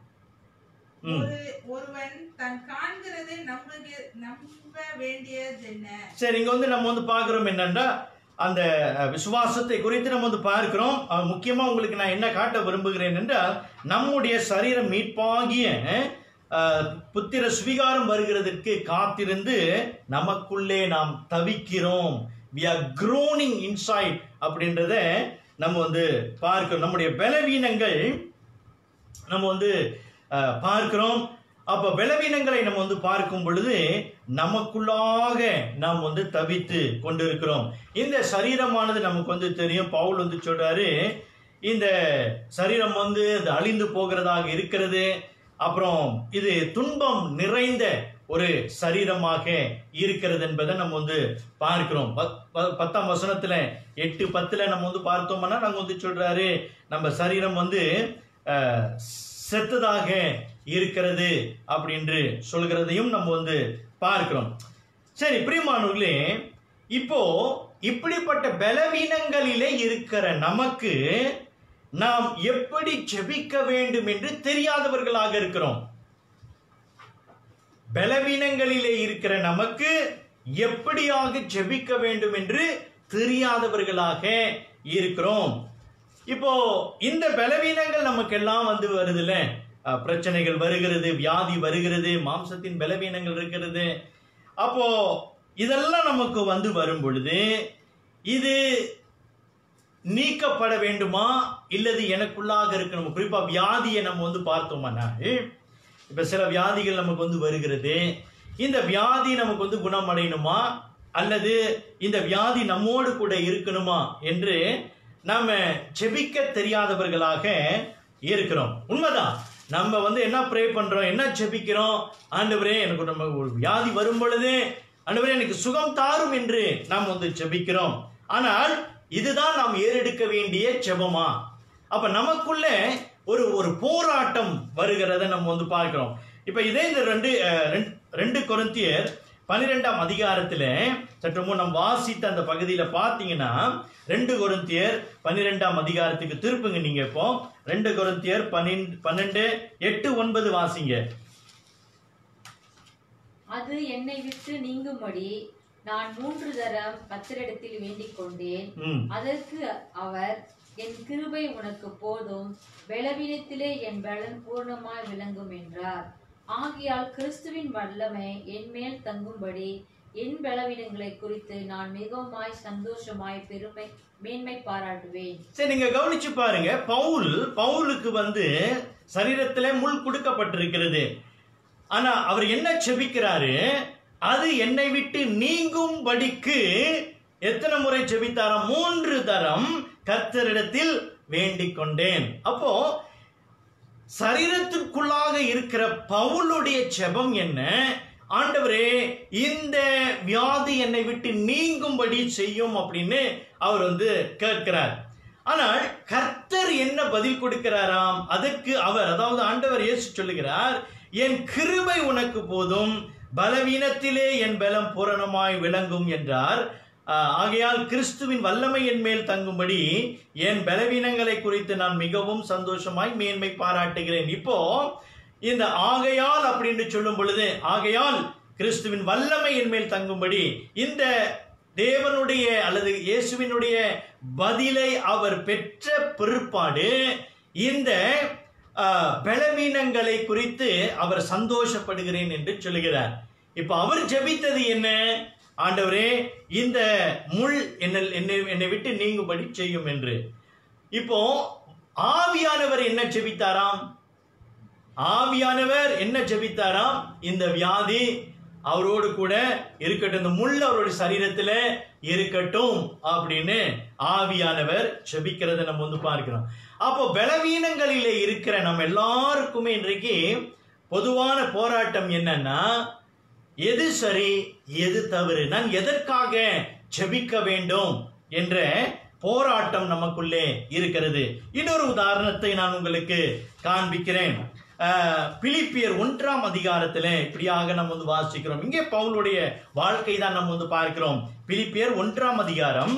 ம். ஒரு ஒருவன் தன் காண்கிறதை நம்புக நம்ப வேண்டியது என்ன சரி இங்க வந்து நம்ம வந்து பார்க்கிறோம் என்னன்னா அந்த அஹ், விசுவாசத்தை குறித்து நம்ம வந்து பார்க்கிறோம் அஹ், முக்கியமா உங்களுக்கு நான் என்ன காட்ட விரும்புகிறேன் என்றால் நம்முடைய சரீரம் மீட்பாகிய அஹ், புத்திர சுவிகாரம் வருகிறதற்கு காத்திருந்து நமக்குள்ளே நாம் தவிக்கிறோம் we are groaning inside அப்படின்றத நம்ம வந்து பார்க்கிறோம் நம்முடைய பலவீனங்கள் நம்ம வந்து அஹ், பார்க்கிறோம் அப்ப பலவீனங்களை நம்ம வந்து பார்க்கும் பொழுது நமக்குள்ளாக நாம் வந்து தவித்து கொண்டிருக்கிறோம் இந்த சரீரமானது நமக்கு வந்து தெரியும் பவுல் வந்து சொல்றாரு இந்த சரீரம் வந்து அது அழிந்து போகிறதாக இருக்கிறது அப்புறம் இது துன்பம் நிறைந்த ஒரு சரீரமாக இருக்கிறது என்பதை நம்ம வந்து பார்க்கிறோம் பத்- ப- பத்தாம் வசனத்துல எட்டு பத்துல நம்ம வந்து பார்த்தோம்னா நாங்க வந்து சொல்றாரு நம்ம சரீரம் வந்து அஹ், செத்ததாக இருக்கிறது அப்படின்று சொல்கிறதையும் நம்ம வந்து பார்க்கிறோம் சரி பிரியமானவர்களே இப்போ இப்படிப்பட்ட பலவீனங்களிலே இருக்கிற நமக்கு நாம் எப்படி ஜெபிக்க வேண்டும் என்று தெரியாதவர்களாக இருக்கிறோம் பலவீனங்களிலே இருக்கிற நமக்கு எப்படியாக ஜெபிக்க வேண்டும் என்று தெரியாதவர்களாக இருக்கிறோம் இப்போ இந்த பலவீனங்கள் நமக்கெல்லாம் வந்து வருதுல்ல அஹ், பிரச்சனைகள் வருகிறது வியாதி வருகிறது மாம்சத்தின் பலவீனங்கள் இருக்கிறது அப்போ இதெல்லாம் நமக்கு வந்து வரும் பொழுது இது நீக்கப்பட வேண்டுமா இல்லது எனக்குள்ளாக இருக்கணும் குறிப்பா வியாதியை நம்ம வந்து பார்த்தோம்னால் இப்ப சில வியாதிகள் நமக்கு வந்து வருகிறது இந்த வியாதி நமக்கு வந்து குணமடையணுமா அல்லது இந்த வியாதி நம்மோடு கூட இருக்கணுமா என்று நாம ஜெபிக்க தெரியாதவர்களாக இருக்கிறோம் உண்மைதான் நம்ம வந்து என்ன ப்ரே பண்றோம் என்ன ஜெபிக்கிறோம் ஆண்டவரே எனக்கு நம்ம ஒரு வியாதி வரும் பொழுது ஆண்டவரே எனக்கு சுகம் தாரும் என்று நாம் வந்து ஜெபிக்கிறோம் ஆனால் இதுதான் நாம் ஏறெடுக்க வேண்டிய ஜெபமா அப்ப நமக்குள்ள ஒரு ஒரு போராட்டம் வருகிறத நம்ம வந்து பார்க்கிறோம் இப்ப இதே இந்த ரெண்டு அஹ், ரெண்டு- ரெண்டு கொரிந்தியர் பன்னிரெண்டாம் அதிகாரத்துல சற்று முன் நம்ம வாசித்த அந்த பகுதியில பாத்தீங்கன்னா ரெண்டு கொரிந்தியர் பன்னிரெண்டாம் அதிகாரத்துக்கு திருப்புங்க நீங்க இப்போ ரெண்டு கொரிந்தியர் பன்னிரெண்டு பன்னெண்டு எட்டு ஒன்பது வாசிங்க அது என்னை விட்டு நீங்கும்படி நான் மூன்று தரம் கத்தரிடத்தில் வேண்டிக் கொண்டேன் ம் அதற்கு அவர் என் கிருபை உனக்கு போதும் பலவீனத்திலே என் பலன் பூர்ணமாய் விளங்கும் என்றார் ஆகையால் கிறிஸ்துவின் வல்லமை என் மேல் தங்கும்படி என் பலவீனங்களை குறித்து நான் மிகவுமாய் சந்தோஷமாய் பெருமை மேன்மை பாராட்டுவேன் சரி நீங்க கவனிச்சு பாருங்க பவுல் பவுலுக்கு வந்து சரீரத்துல முள் கொடுக்கப்பட்டிருக்கிறது ஆனா அவர் என்ன செபிக்கிறாரு அது என்னை விட்டு நீங்கும்படிக்கு எத்தனை முறை செபித்தாராம் மூன்று தரம் கர்த்தரிடத்தில் வேண்டிக் கொண்டேன் அப்போ சரீரத்திற்குள்ளாக இருக்கிற பவுலுடைய ஜெபம் என்ன ஆண்டவரே இந்த வியாதி என்னை விட்டு நீங்கும்படி செய்யும் அப்படின்னு அவர் வந்து கேட்கிறார் ஆனால் கர்த்தர் என்ன பதில் கொடுக்கிறாராம் அதற்கு அவர் அதாவது ஆண்டவர் இயேசு சொல்லுகிறார் என் கிருபை உனக்கு போதும் பலவீனத்திலே என் பலம் பூரணமாய் விளங்கும் என்றார் ஆஹ், ஆகையால் கிறிஸ்துவின் வல்லமை என் மேல் தங்கும்படி என் பலவீனங்களை குறித்து நான் மிகவும் சந்தோஷமாய் மேன்மை பாராட்டுகிறேன் இப்போ இந்த ஆகையால் அப்படின்னு சொல்லும் பொழுது ஆகையால் கிறிஸ்துவின் வல்லமை என் மேல் தங்கும்படி இந்த தேவனுடைய அல்லது இயேசுவினுடைய பதிலை அவர் பெற்ற பிற்பாடு இந்த ஆஹ், பலவீனங்களை குறித்து அவர் சந்தோஷப்படுகிறேன் என்று சொல்லுகிறார் இப்ப அவர் ஜெபித்தது என்ன ஆண்டவரே இந்த முள் என்னை என்னை என்னை விட்டு நீங்கும்படி செய்யும் என்று இப்போ ஆவியானவர் என்ன ஜெபித்தாராம் ஆவியானவர் என்ன ஜெபித்தாராம் இந்த வியாதி அவரோடு கூட இருக்கட்டும் இந்த முள் அவருடைய சரீரத்துல இருக்கட்டும் அப்படின்னு ஆவியானவர் ஜெபிக்கிறதை நம்ம வந்து பார்க்கிறோம் அப்போ பலவீனங்களிலே இருக்கிற நம்ம எல்லாருக்குமே இன்றைக்கு பொதுவான போராட்டம் என்னன்னா எது சரி எது தவறு நான் எதற்காக ஜெபிக்க வேண்டும் என்ற போராட்டம் நமக்குள்ளே இருக்கிறது இன்னொரு உதாரணத்தை நான் உங்களுக்கு காண்பிக்கிறேன் அஹ், பிலிப்பியர் ஒன்றாம் அதிகாரத்துல இப்படியாக நம்ம வந்து வாசிக்கிறோம் இங்கே பவுலுடைய வாழ்க்கை தான் நம்ம வந்து பார்க்கிறோம் பிலிப்பியர் ஒன்றாம் அதிகாரம்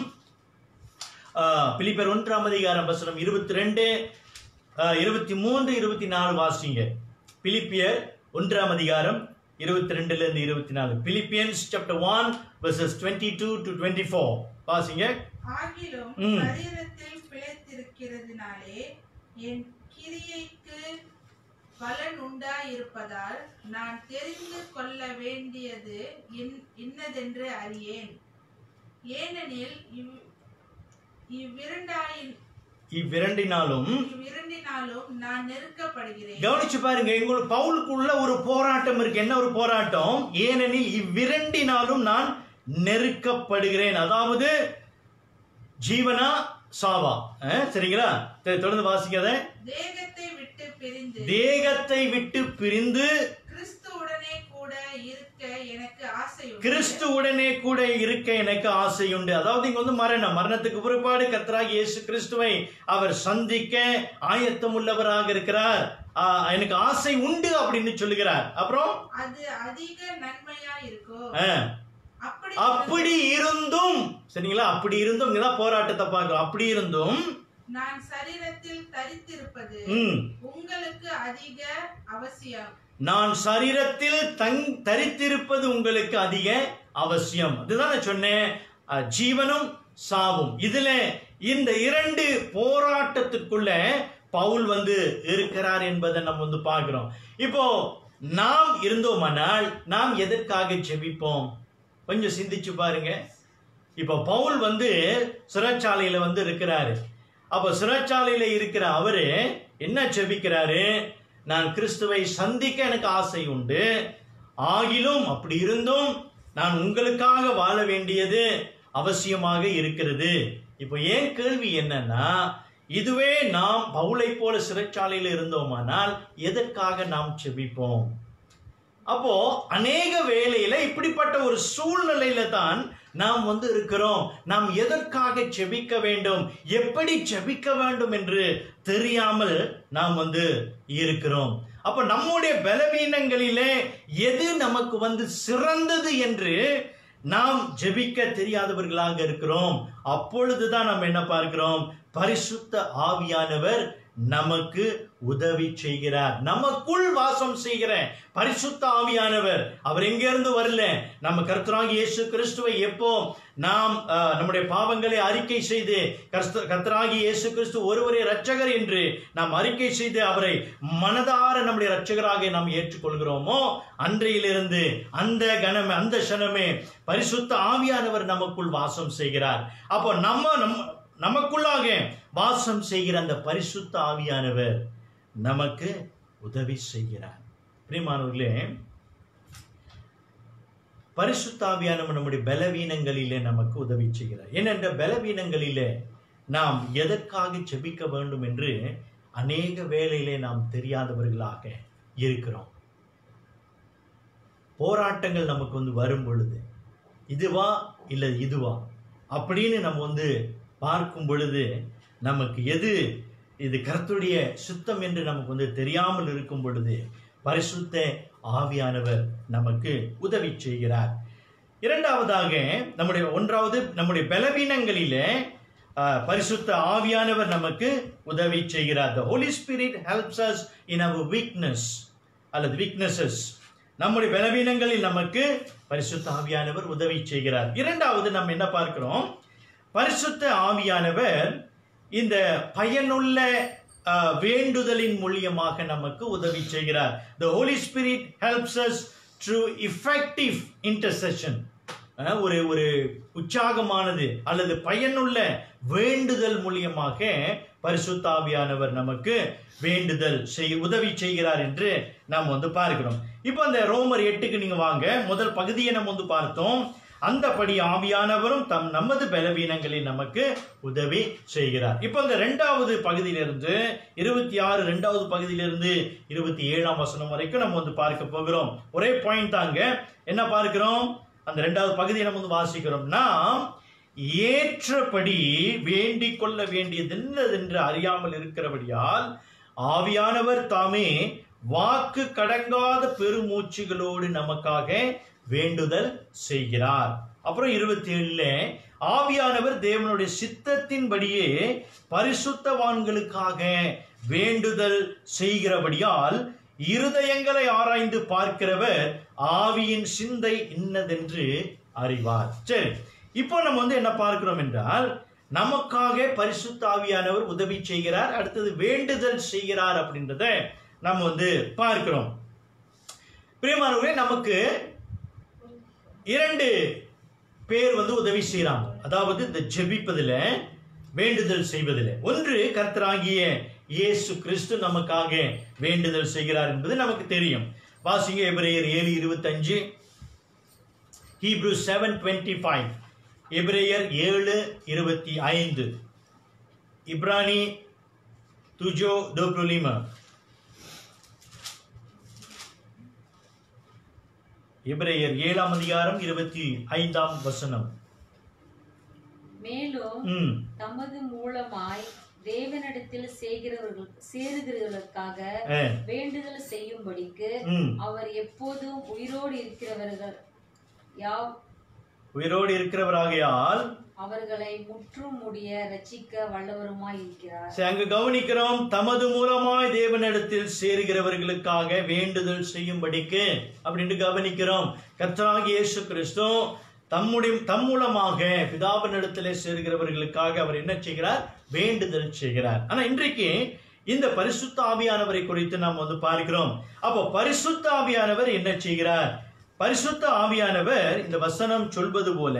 அஹ், பிலிப்பியர் ஒன்றாம் அதிகாரம் வசனம் இருபத்தி ரெண்டு இருபத்தி மூன்று இருபத்தி நாலு வாசிங்க பிலிப்பியர் ஒன்றாம் அதிகாரம் இருபத்தி ரெண்டுல இருந்து இருபத்தி நாலு Philippians chapter one verses twenty two to twenty four வாசிங்க ஆகிலும் ம். சரீரத்தில் பிழைத்திருக்கிறதுனாலே என் கிரியைக்கு பலன் உண்டாயிருப்பதால் நான் தெரிந்து கொள்ள வேண்டியது இன்- இன்னதென்று அறியேன் ஏனெனில் இவ் இவ்விரண்டாயின் இவ்விரண்டினாலும் இவ்விரண்டினாலும் நான் நெருக்கப்படுகிறேன் கவனிச்சு பாருங்க எங்களுக்கு பவுலுக்குள்ள ஒரு போராட்டம் இருக்கு என்ன ஒரு போராட்டம் ஏனெனில் இவ்விரண்டினாலும் நான் நெருக்கப்படுகிறேன் அதாவது ஜீவனா சாவா அஹ், சரிங்களா சரி, தொடர்ந்து வாசிக்காத தேகத்தை விட்டு பிரிந்து தேகத்தை விட்டு பிரிந்து கிறிஸ்துவுடனே கூட இருக்க எனக்கு ஆசை உண்டு. கிறிஸ்துவுடனே கூட இருக்க எனக்கு ஆசையுண்டு அதாவது இங்க வந்து மரணம் மரணத்துக்கு பிற்பாடு கர்த்தராகிய இயேசு கிறிஸ்துவை அவர் சந்திக்க ஆயத்தம் உள்ளவராக இருக்கிறார் ஆஹ், எனக்கு ஆசை உண்டு அப்படின்னு சொல்லுகிறார் அப்புறம் அது அதிக நன்மையா இருக்கும் ஆஹ், அப்படி அப்படி இருந்தும் சரிங்களா அப்படி இருந்தும் இங்கதான் போராட்டத்தை பார்க்கிறோம் அப்படி இருந்தும் நான் சரீரத்தில் தரித்திருப்பது ம் உங்களுக்கு அதிக அவசியம் நான் சரீரத்தில் தங் தரித்திருப்பது உங்களுக்கு அதிக அவசியம் அதுதான் நான் சொன்னேன் அஹ், ஜீவனும் சாவும் இதுல இந்த இரண்டு போராட்டத்துக்குள்ள பவுல் வந்து இருக்கிறார் என்பதை நம்ம வந்து பார்க்கிறோம் இப்போ நாம் இருந்தோமானால் நாம் எதற்காக ஜெபிப்போம் கொஞ்சம் சிந்திச்சு பாருங்க இப்போ பவுல் வந்து சிறைச்சாலையில வந்து இருக்கிறாரு அப்போ சிறைச்சாலையில இருக்கிற அவரு என்ன ஜெபிக்கிறாரு நான் கிறிஸ்துவை சந்திக்க எனக்கு ஆசை உண்டு ஆகிலும் அப்படி இருந்தும் நான் உங்களுக்காக வாழ வேண்டியது அவசியமாக இருக்கிறது இப்போ ஏன் கேள்வி என்னன்னா இதுவே நாம் பவுலை போல சிறைச்சாலையில் இருந்தோமானால் எதற்காக நாம் செபிப்போம் அப்போ அநேக வேளையில இப்படிப்பட்ட ஒரு சூழ்நிலையில தான் நாம் வந்து இருக்கிறோம் நாம் எதற்காக செபிக்க வேண்டும் எப்படி செபிக்க வேண்டும் என்று தெரியாமல் நாம் வந்து இருக்கிறோம் அப்ப நம்முடைய பலவீனங்களிலே எது நமக்கு வந்து சிறந்தது என்று நாம் ஜெபிக்க தெரியாதவர்களாக இருக்கிறோம் அப்பொழுதுதான் நாம் என்ன பார்க்கிறோம் பரிசுத்த ஆவியானவர் நமக்கு உதவி செய்கிறார் நமக்குள் வாசம் செய்கிற பரிசுத்த ஆவியானவர் அவர் எங்க இருந்து வரல நம்ம கர்த்தராகி இயேசு கிறிஸ்துவை எப்போ நாம் அஹ், நம்முடைய பாவங்களை அறிக்கை செய்து கர்ஸ்த- கர்த்தராகி இயேசு கிறிஸ்து ஒருவரே இரட்சகர் என்று நாம் அறிக்கை செய்து அவரை மனதார நம்முடைய இரட்சகராக நாம் ஏற்றுக்கொள்கிறோமோ அன்றையிலிருந்து அந்த கணமே அந்த க்ஷணமே பரிசுத்த ஆவியானவர் நமக்குள் வாசம் செய்கிறார் அப்போ நம்ம நம் நமக்குள்ளாக வாசம் செய்கிற அந்த பரிசுத்த ஆவியானவர் நமக்கு உதவி செய்கிறார் பிரியமானவர்களே பரிசுத்த ஆவியானவர் நம்முடைய பலவீனங்களிலே நமக்கு உதவி செய்கிறார் ஏனென்ற பலவீனங்களிலே நாம் எதற்காக செபிக்க வேண்டும் என்று அநேக வேளையிலே நாம் தெரியாதவர்களாக இருக்கிறோம் போராட்டங்கள் நமக்கு வந்து வரும் பொழுது இதுவா இல்லை இதுவா அப்படின்னு நம்ம வந்து பார்க்கும் பொழுது நமக்கு எது இது கர்த்தருடைய சுத்தம் என்று நமக்கு வந்து தெரியாமல் இருக்கும் பொழுது பரிசுத்த ஆவியானவர் நமக்கு உதவி செய்கிறார் இரண்டாவதாக நம்முடைய ஒன்றாவது நம்முடைய பலவீனங்களிலே அஹ், பரிசுத்த ஆவியானவர் நமக்கு உதவி செய்கிறார் the holy spirit helps us in our weakness அல்லது weaknesses நம்முடைய பலவீனங்களில் நமக்கு பரிசுத்த ஆவியானவர் உதவி செய்கிறார் இரண்டாவது நம்ம என்ன பார்க்கிறோம் பரிசுத்த ஆவியானவர் இந்த பயனுள்ள அஹ், வேண்டுதலின் மூலியமாக நமக்கு உதவி செய்கிறார் the holy spirit helps us through effective intercession அஹ், ஒரு ஒரு உற்சாகமானது அல்லது பயனுள்ள வேண்டுதல் மூலியமாக பரிசுத்த ஆவியானவர் நமக்கு வேண்டுதல் செய் உதவி செய்கிறார் என்று நாம் வந்து பார்க்கிறோம் இப்போ அந்த ரோமர் எட்டுக்கு நீங்க வாங்க முதல் பகுதியை நம்ம வந்து பார்த்தோம் அந்தபடி ஆவியானவரும் தம் நமது பலவீனங்களில் நமக்கு உதவி செய்கிறார் இப்போ அந்த ரெண்டாவது பகுதியிலிருந்து இருபத்தி ஆறு ரெண்டாவது பகுதியிலிருந்து இருபத்தி ஏழாம் வசனம் வரைக்கும் நம்ம வந்து பார்க்க போகிறோம் ஒரே பாயிண்ட் தாங்க என்ன பார்க்கிறோம் அந்த ரெண்டாவது பகுதியை நம்ம வந்து வாசிக்கிறோம் நாம் ஏற்றபடி வேண்டிக் கொள்ள வேண்டியது என்னதென்று அறியாமல் இருக்கிறபடியால் ஆவியானவர் தாமே வாக்கு கடங்காத பெருமூச்சுகளோடு நமக்காக வேண்டுதல் செய்கிறார் அப்புறம் இருபத்தி ஏழுல ஆவியானவர் தேவனுடைய சித்தத்தின்படியே பரிசுத்தவான்களுக்காக வேண்டுதல் செய்கிறபடியால் இருதயங்களை ஆராய்ந்து பார்க்கிறவர் ஆவியின் சிந்தை இன்னதென்று அறிவார் சரி இப்போ நம்ம வந்து என்ன பார்க்கிறோம் என்றால் நமக்காக பரிசுத்த ஆவியானவர் உதவி செய்கிறார் அடுத்தது வேண்டுதல் செய்கிறார் அப்படின்றத நம்ம வந்து பார்க்கிறோம் பிரியமானவர்களே நமக்கு இரண்டு பேர் வந்து உதவி செய்றாங்க அதாவது இந்த ஜெபிப்பதில் வேண்டுதல் செய்வதில் ஒன்று கர்த்தராகிய இயேசு கிறிஸ்து நமக்காக வேண்டுதல் செய்கிறார் என்பது நமக்கு தெரியும் வாசிங்க எபிரேயர் ஏழு இருபத்தஞ்சு ஹீப்ரூ செவன் டுவெண்ட்டி ஃபைவ் எபிரேயர் ஏழு இருபத்தி ஐந்து இப்ரானி துஜோ தோப்ருலிமா எபிரேயர் ஏழாம் அதிகாரம் இருபத்தி ஐந்தாம் வசனம் மேலும் ம் தமது மூலமாய் தேவனிடத்தில் சேருகிறவர்கள் சேருகிறவர்களுக்காக ஆ, வேண்டுதல் செய்யும்படிக்கு ம் அவர் எப்போதும் உயிரோடு இருக்கிறவர்கள் யாவ் உயிரோடு இருக்கிறவராகையால் அவர்களை முற்றும் முடிய ரட்சிக்க வல்லவருமாய் இருக்கிறார் சரி, அங்க கவனிக்கிறோம் தமது மூலமாய் தேவனிடத்தில் சேருகிறவர்களுக்காக வேண்டுதல் செய்யும்படிக்கு அப்படின்னு கவனிக்கிறோம் கர்த்தராகிய இயேசு கிறிஸ்து தம்முடைய தம் மூலமாக பிதாவினிடத்திலே சேருகிறவர்களுக்காக அவர் என்ன செய்கிறார் வேண்டுதல் செய்கிறார் ஆனா இன்றைக்கு இந்த பரிசுத்த ஆவியானவரை குறித்து நாம் வந்து பார்க்கிறோம் அப்போ பரிசுத்த ஆவியானவர் என்ன செய்கிறார் பரிசுத்த ஆவியானவர் இந்த வசனம் சொல்வது போல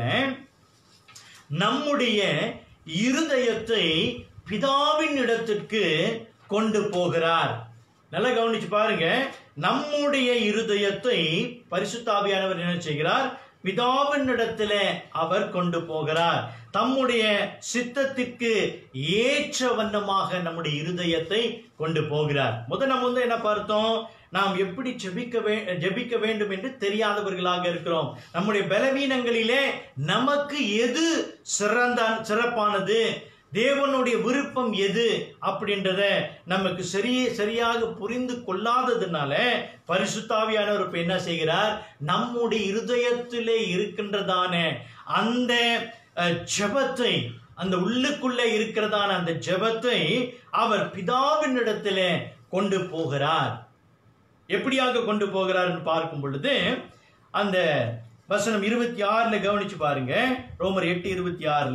நம்முடைய இருதயத்தை பிதாவின் இடத்திற்கு கொண்டு போகிறார் நல்லா கவனிச்சு பாருங்க நம்முடைய இருதயத்தை பரிசுத்தாவியானவர் என்ன செய்கிறார் பிதாவின் இடத்துல அவர் கொண்டு போகிறார் தம்முடைய சித்தத்திற்கு ஏற்ற வண்ணமாக நம்முடைய இருதயத்தை கொண்டு போகிறார் முதல் நம்ம வந்து என்ன பார்த்தோம் நாம் எப்படி ஜெபிக்க வே ஜெபிக்க வேண்டும் என்று தெரியாதவர்களாக இருக்கிறோம் நம்முடைய பலவீனங்களிலே நமக்கு எது சிறந்த சிறப்பானது தேவனுடைய விருப்பம் எது அப்படின்றத நமக்கு சரி சரியாக புரிந்து கொள்ளாததுனால பரிசுத்தாவியானவர் இப்ப என்ன செய்கிறார் நம்முடைய இருதயத்திலே இருக்கின்றதான அந்த அஹ், ஜெபத்தை அந்த உள்ளுக்குள்ளே இருக்கிறதான அந்த ஜெபத்தை அவர் பிதாவின் இடத்திலே கொண்டு போகிறார் எப்படியாக கொண்டு போகிறார்னு பார்க்கும் பொழுது அந்த வசனம் இருபத்தி ஆறுல கவனிச்சு பாருங்க ரோமர் எட்டு இருபத்தி ஆறுல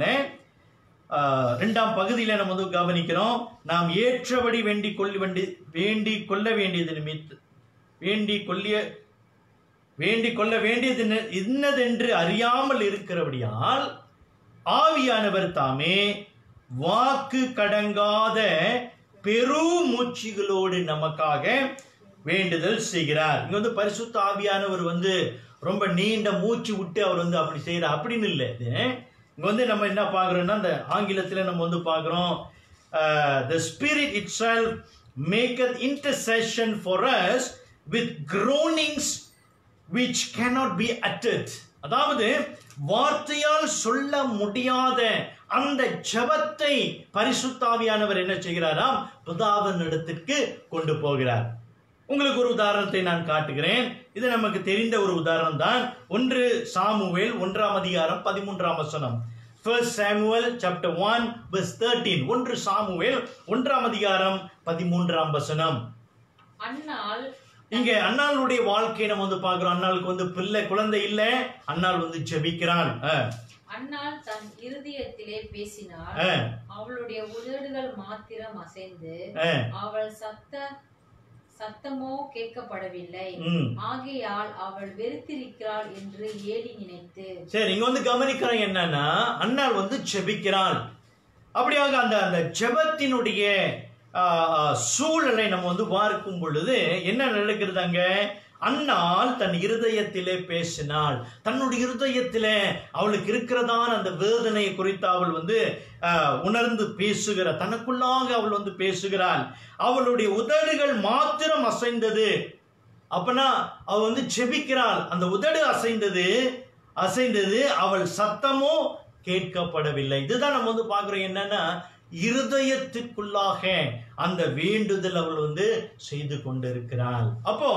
ஆஹ், ரெண்டாம் பகுதியில நம்ம வந்து கவனிக்கிறோம் நாம் ஏற்றபடி வேண்டிக் கொள்ள வேண்டி வேண்டி கொள்ள வேண்டியது நிமித்த வேண்டி கொள்ளிய வேண்டிக் கொள்ள வேண்டியது என்ன- இன்னதென்று அறியாமல் இருக்கிறபடியால் ஆவியானவர் தாமே வாக்கு கடங்காத பெரும் மூச்சுகளோடு நமக்காக வேண்டுதல் செய்கிறார் இங்க வந்து பரிசுத்த ஆவியானவர் வந்து ரொம்ப நீண்ட மூச்சு விட்டு அவர் வந்து அப்படி செய்யறார் அப்படின்னு இல்லை இது இங்க வந்து நம்ம என்ன பார்க்குறோம்னா அந்த ஆங்கிலத்துல நம்ம வந்து பார்க்குறோம் the spirit itself maketh intercession for us with groanings which cannot be uttered அதாவது வார்த்தையால் சொல்ல முடியாத அந்த ஜெபத்தை பரிசுத்தாவியானவர் என்ன செய்கிறாராம் பிதாவின் இடத்திற்கு கொண்டு போகிறார் உங்களுக்கு ஒரு உதாரணத்தை நான் காட்டுகிறேன் இது நமக்கு தெரிந்த ஒரு உதாரணம் தான் ஒன்று சாமுவேல் ஒன்றாம் அதிகாரம் பதிமூன்றாம் வசனம் First Samuel chapter 1 verse 13 ஒன்று சாமுவேல் ஒன்றாம் அதிகாரம் பதிமூன்றாம் வசனம் அன்னால் இங்க அண்ணாளுடைய வாழ்க்கையை நம்ம வந்து பார்க்கிறோம் அண்ணாளுக்கு வந்து பிள்ளை குழந்தை இல்ல அண்ணாள் வந்து ஜெபிக்கிறாள் அஹ், அன்னால் தன் இருதயத்திலே பேசினாள் அஹ், அவளுடைய உதடுகள் மாத்திரம் அசைந்து அஹ், அவள் சத்த சத்தமோ கேட்கப்படவில்லை ம். ஆகையால் அவள் வெறுத்திருக்கிறாள் என்று ஏலி நினைத்து சரி இங்க வந்து கவனிக்கிறோம் என்னன்னா அண்ணாள் வந்து ஜெபிக்கிறாள் அப்படியாக அந்த அந்த ஜெபத்தினுடைய ஆ, ஆ, சூழலை நம்ம வந்து பார்க்கும் பொழுது என்ன நடக்கிறது அங்க அன்னாள் தன் இருதயத்திலே பேசினாள் தன்னுடைய இருதயத்திலே அவளுக்கு இருக்கிறதான அந்த வேதனை குறித்து அவள் வந்து ஆ, உணர்ந்து பேசுகிறார் தனக்குள்ளாக அவள் வந்து பேசுகிறாள் அவளுடைய உதடுகள் மாத்திரம் அசைந்தது அப்பனா அவ வந்து ஜெபிக்கிறாள் அந்த உதடு அசைந்தது அசைந்தது அவள் சத்தமோ கேட்கப்படவில்லை இதுதான் நம்ம வந்து பார்க்கிறோம் என்னன்னா இருதயத்திற்குள்ளாக அந்த வேண்டுதல் அவள் வந்து செய்து கொண்டிருக்கிறாள் அப்போ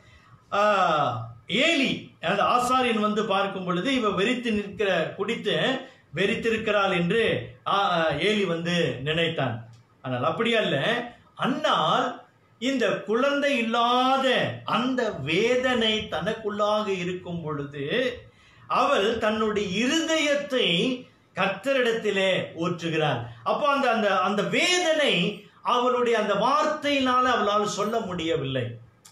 ஆஹ், ஏலி அந்த ஆசாரியன் வந்து பார்க்கும் பொழுது இவ வெறித்து நிற்கிற குடித்து வெறித்திருக்கிறாள் என்று ஆ- ஆ, ஏலி வந்து நினைத்தான் ஆனால் அப்படி அல்ல அன்னால் இந்த குழந்தை இல்லாத அந்த வேதனை தனக்குள்ளாக இருக்கும் பொழுது அவள் தன்னுடைய இருதயத்தை கர்த்தரிடத்திலே ஊற்றுகிறார் அப்போ அந்த அந்த அந்த வேதனை அவளுடைய அந்த வார்த்தையினால அவளால் சொல்ல முடியவில்லை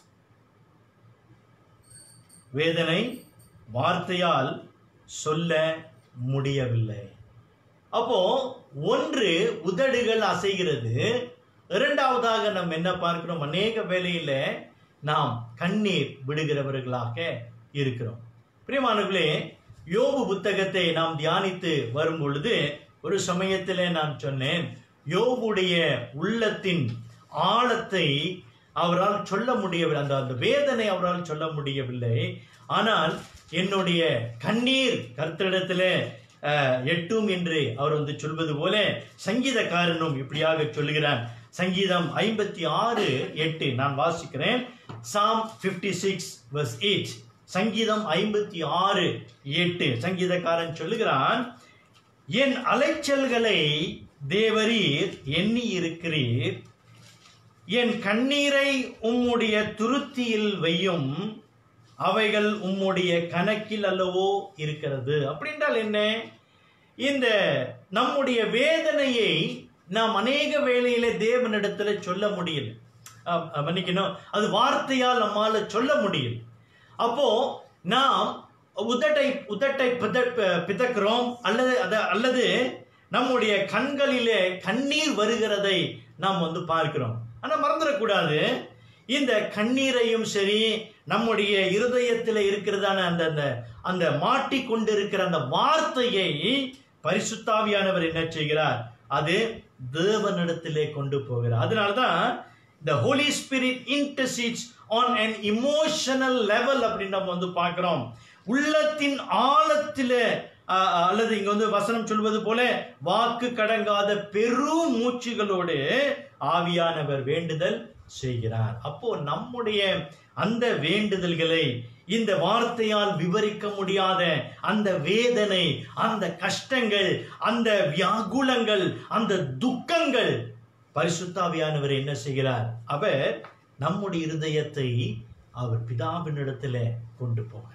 வேதனை வார்த்தையால் சொல்ல முடியவில்லை அப்போ ஒன்று உதடுகள் அசைகிறது இரண்டாவதாக நம்ம என்ன பார்க்கிறோம் அநேக வேளையில நாம் கண்ணீர் விடுகிறவர்களாக இருக்கிறோம் பிரியமானவர்களே யோபு புத்தகத்தை நாம் தியானித்து வரும் பொழுது ஒரு சமயத்திலே நான் சொன்னேன் யோபுடைய உள்ளத்தின் ஆழத்தை அவரால் சொல்ல முடியவில்லை அந்த அந்த வேதனை அவரால் சொல்ல முடியவில்லை ஆனால் என்னுடைய கண்ணீர் கர்த்தரிடத்திலே அஹ், எட்டும் என்று அவர் வந்து சொல்வது போல சங்கீதக்காரனும் இப்படியாக சொல்லுகிறான் சங்கீதம் ஐம்பத்தி ஆறு எட்டு நான் வாசிக்கிறேன் சாம் 56 சிக்ஸ் verse எயிட் சங்கீதம் ஐம்பத்தி ஆறு எட்டு சங்கீதக்காரன் சொல்லுகிறான் என் அலைச்சல்களை தேவரீர் எண்ணி இருக்கிறீர் என் கண்ணீரை உம்முடைய துருத்தியில் வையும் அவைகள் உம்முடைய கணக்கில் அல்லவோ இருக்கிறது அப்படின்றால் என்ன இந்த நம்முடைய வேதனையை நாம் அநேக வேளையில தேவனிடத்துல சொல்ல முடியல அஹ், அஹ், மன்னிக்கணும் அது வார்த்தையால் நம்மால சொல்ல முடியல அப்போ நாம் உதட்டை உதட்டை பித- பிதக்கிறோம் அல்லது அத- அல்லது நம்முடைய கண்களிலே கண்ணீர் வருகிறதை நாம் வந்து பார்க்கிறோம் ஆனா மறந்துடக்கூடாது இந்த கண்ணீரையும் சரி நம்முடைய இருதயத்தில் இருக்கிறதான அந்த அந்த அந்த மாட்டிக்கொண்டிருக்கிற அந்த வார்த்தையை பரிசுத்தாவியானவர் என்ன செய்கிறார் அது தேவனிடத்திலே கொண்டு போகிறார் அதனாலதான் the holy spirit intercedes on an emotional level அப்படின்னு நம்ம வந்து பார்க்கிறோம் உள்ளத்தின் ஆழத்தில அஹ், அல்லது இங்க வந்து வசனம் சொல்வது போல வாக்கு கடங்காத பெரும் மூச்சுகளோடு ஆவியானவர் வேண்டுதல் செய்கிறார் அப்போ நம்முடைய அந்த வேண்டுதல்களை இந்த வார்த்தையால் விவரிக்க முடியாத அந்த வேதனை அந்த கஷ்டங்கள் அந்த வியாகுலங்கள் அந்த துக்கங்கள் பரிசுத்தாவியானவர் என்ன செய்கிறார் அவர் நம்முடைய இருதயத்தை அவர் பிதாவினிடத்துல கொண்டு போகிறார்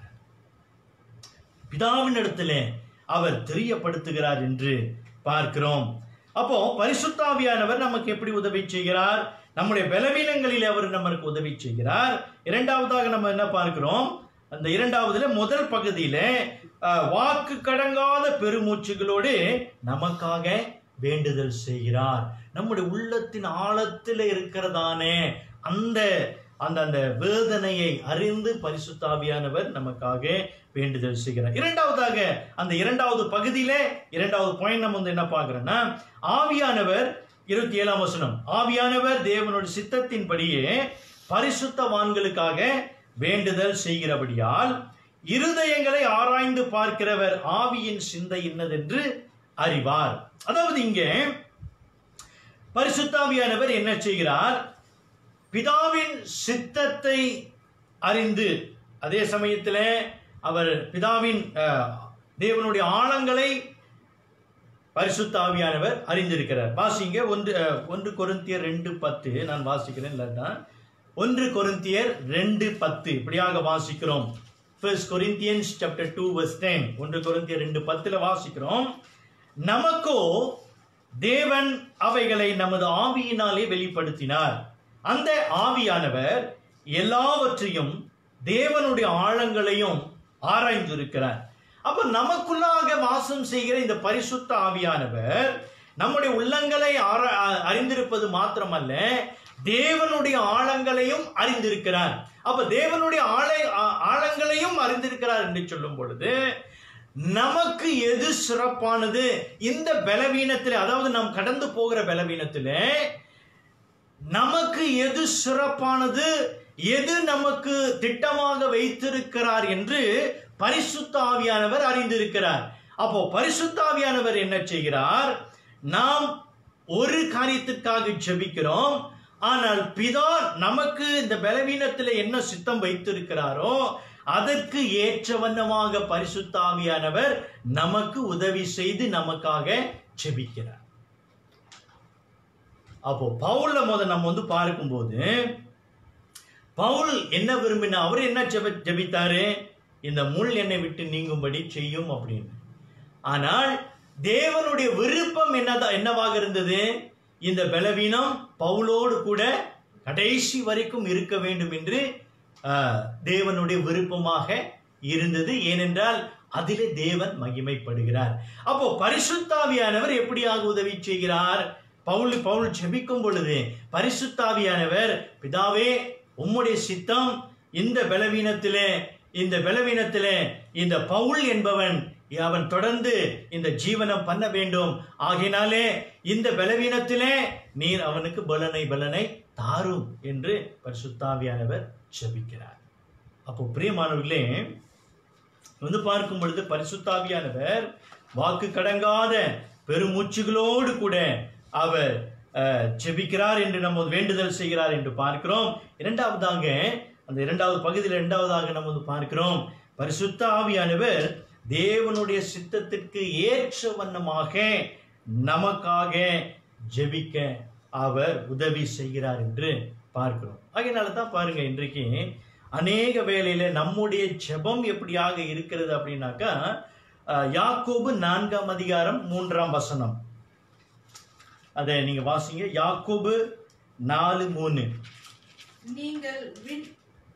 பிதாவினிடத்திலே அவர் தெரியப்படுத்துகிறார் என்று பார்க்கிறோம் அப்போ பரிசுத்தாவியானவர் நமக்கு எப்படி உதவி செய்கிறார் நம்முடைய பலவீனங்களில் அவர் நமக்கு உதவி செய்கிறார் இரண்டாவதாக நம்ம என்ன பார்க்கிறோம் அந்த இரண்டாவதுல முதல் பகுதியில அஹ், வாக்கு கடங்காத பெருமூச்சுகளோடு நமக்காக வேண்டுதல் செய்கிறார் நம்முடைய உள்ளத்தின் ஆழத்தில் இருக்கிறதானே அந்த அந்த அந்த வேதனையை அறிந்து பரிசுத்தாவியானவர் நமக்காக வேண்டுதல் செய்கிறார் இரண்டாவதாக அந்த இரண்டாவது பகுதியில இரண்டாவது பாயிண்ட் நம்ம வந்து என்ன பார்க்கிறோம்னா ஆவியானவர் இருபத்தி ஏழாம் வசனம் ஆவியானவர் தேவனுடைய சித்தத்தின்படியே பரிசுத்தவான்களுக்காக வேண்டுதல் செய்கிறபடியால் இருதயங்களை ஆராய்ந்து பார்க்கிறவர் ஆவியின் சிந்தை என்னதென்று அறிவார் அதாவது இங்கே பரிசுத்தாவியானவர் என்ன செய்கிறார் பிதாவின் சித்தத்தை அறிந்து அதே சமயத்தில் அவர் பிதாவின் அஹ், தேவனுடைய ஆழங்களை பரிசுத்த ஆவியானவர் அறிந்திருக்கிறார் வாசிங்க ஒன்று அஹ், ஒன்று கொரிந்தியர் ரெண்டு பத்து நான் வாசிக்கிறேன் இல்லாட்டா ஒன்று கொரிந்தியர் ரெண்டு பத்து இப்படியாக வாசிக்கிறோம் first Corinthians chapter two verse ten ஒன்று கொரிந்தியர் ரெண்டு பத்துல வாசிக்கிறோம் நமக்கோ தேவன் அவைகளை நமது ஆவியினாலே வெளிப்படுத்தினார் அந்த ஆவியானவர் எல்லாவற்றையும் தேவனுடைய ஆழங்களையும் ஆராய்ந்திருக்கிறார் அப்ப நமக்குள்ளாக வாசம் செய்கிற இந்த பரிசுத்த ஆவியானவர் நம்முடைய உள்ளங்களை ஆரா- அறிந்திருப்பது மாத்திரமல்ல தேவனுடைய ஆழங்களையும் அறிந்திருக்கிறார் அப்ப தேவனுடைய ஆழை ஆ- ஆழங்களையும் அறிந்திருக்கிறார் என்று சொல்லும் பொழுது நமக்கு எது சிறப்பானது இந்த பலவீனத்திலே அதாவது நாம் கடந்து போகிற பலவீனத்திலே நமக்கு எது சிறப்பானது எது நமக்கு திட்டமாக வைத்திருக்கிறார் என்று பரிசுத்த ஆவியானவர் அறிந்திருக்கிறார் அப்போ பரிசுத்த ஆவியானவர் என்ன செய்கிறார் நாம் ஒரு காரியத்திற்காக ஜெபிக்கிறோம் ஆனால் பிதா நமக்கு இந்த பலவீனத்தில் என்ன சித்தம் வைத்திருக்கிறாரோ அதற்கு ஏற்ற வண்ணமாக பரிசுத்த ஆவியானவர் நமக்கு உதவி செய்து நமக்காக ஜெபிக்கிறார் அப்போ பவுல்ல முத நம்ம வந்து பார்க்கும்போது பவுல் என்ன விரும்பினா அவர் என்ன ஜெப ஜெபித்தாரு இந்த முள் என்னை விட்டு நீங்கும்படி செய்யும் அப்படின்னு ஆனால் தேவனுடைய விருப்பம் என்னதா என்னவாக இருந்தது இந்த பலவீனம் பவுலோடு கூட கடைசி வரைக்கும் இருக்க வேண்டும் என்று ஆஹ், தேவனுடைய விருப்பமாக இருந்தது ஏனென்றால் அதிலே தேவன் மகிமைப்படுகிறார் அப்போ பரிசுத்தாவியானவர் எப்படியாக உதவி செய்கிறார் பவுல் பவுல் ஜெபிக்கும் பொழுது பரிசுத்தாவியானவர் பிதாவே உம்முடைய சித்தம் இந்த பலவீனத்திலே இந்த பலவீனத்திலே இந்த பவுல் என்பவன் அவன் தொடர்ந்து இந்த ஜீவனம் பண்ண வேண்டும் ஆகினாலே இந்த பலவீனத்திலே நீர் அவனுக்கு பலனை பலனை தாரும் என்று பரிசுத்தாவியானவர் ஜெபிக்கிறார் அப்போ பிரியமானவர்களே வந்து பார்க்கும் பொழுது பரிசுத்தாவியானவர் வாக்கு கடங்காத பெருமூச்சுகளோடு கூட அவர் அஹ், ஜெபிக்கிறார் என்று நம்ம வேண்டுதல் செய்கிறார் என்று பார்க்கிறோம் இரண்டாவதாக அந்த இரண்டாவது பகுதியில் இரண்டாவதாக நம்ம வந்து பார்க்கிறோம் பரிசுத்த ஆவியானவர் தேவனுடைய சித்தத்திற்கு ஏற்ற வண்ணமாக நமக்காக ஜெபிக்க அவர் உதவி செய்கிறார் என்று பார்க்கிறோம் அதனால தான் பாருங்க இன்றைக்கு அநேக வேளையில நம்முடைய ஜெபம் எப்படியாக இருக்கிறது அப்படின்னாக்கா அஹ், யாக்கோபு நான்காம் அதிகாரம் மூன்றாம் வசனம் அதை நீங்க வாசிங்க யாக்கோபு நாலு மூணு நீங்கள் விண்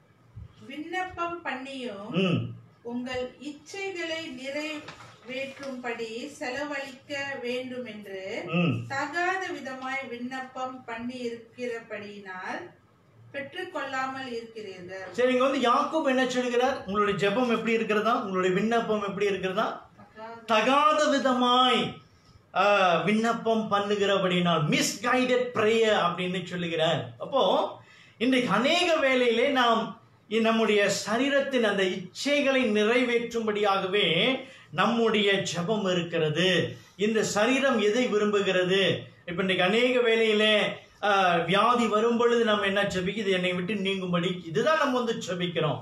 விண்ணப்பம் பண்ணியும் ம் உங்கள் இச்சைகளை நிறைவேற்றும்படி செலவழிக்க வேண்டும் என்று ம் தகாத விதமாய் விண்ணப்பம் பண்ணி இருக்கிறபடியினால் பெற்றுக்கொள்ளாமல் இருக்கிறீர்கள் சரி இங்க வந்து யாக்கோபு என்ன சொல்கிறார் உங்களுடைய ஜெபம் எப்படி இருக்கிறதா உங்களுடைய விண்ணப்பம் எப்படி இருக்கிறதா தகாத விதமாய் ஆஹ், விண்ணப்பம் பண்ணுகிறபடினால் மிஸ்கைடட் ப்ரேயர் அப்படின்னு சொல்லுகிறார் அப்போ இன்றைக்கு அநேக வேளையிலே நாம் இ- நம்முடைய சரீரத்தின் அந்த இச்சைகளை நிறைவேற்றும்படியாகவே நம்முடைய ஜெபம் இருக்கிறது இந்த சரீரம் எதை விரும்புகிறது இப்ப இன்னைக்கு அநேக வேளையிலே ஆஹ், வியாதி வரும் பொழுது நம்ம என்ன ஜெபிக்குது என்னை விட்டு நீங்கும்படி இதுதான் நம்ம வந்து ஜெபிக்கிறோம்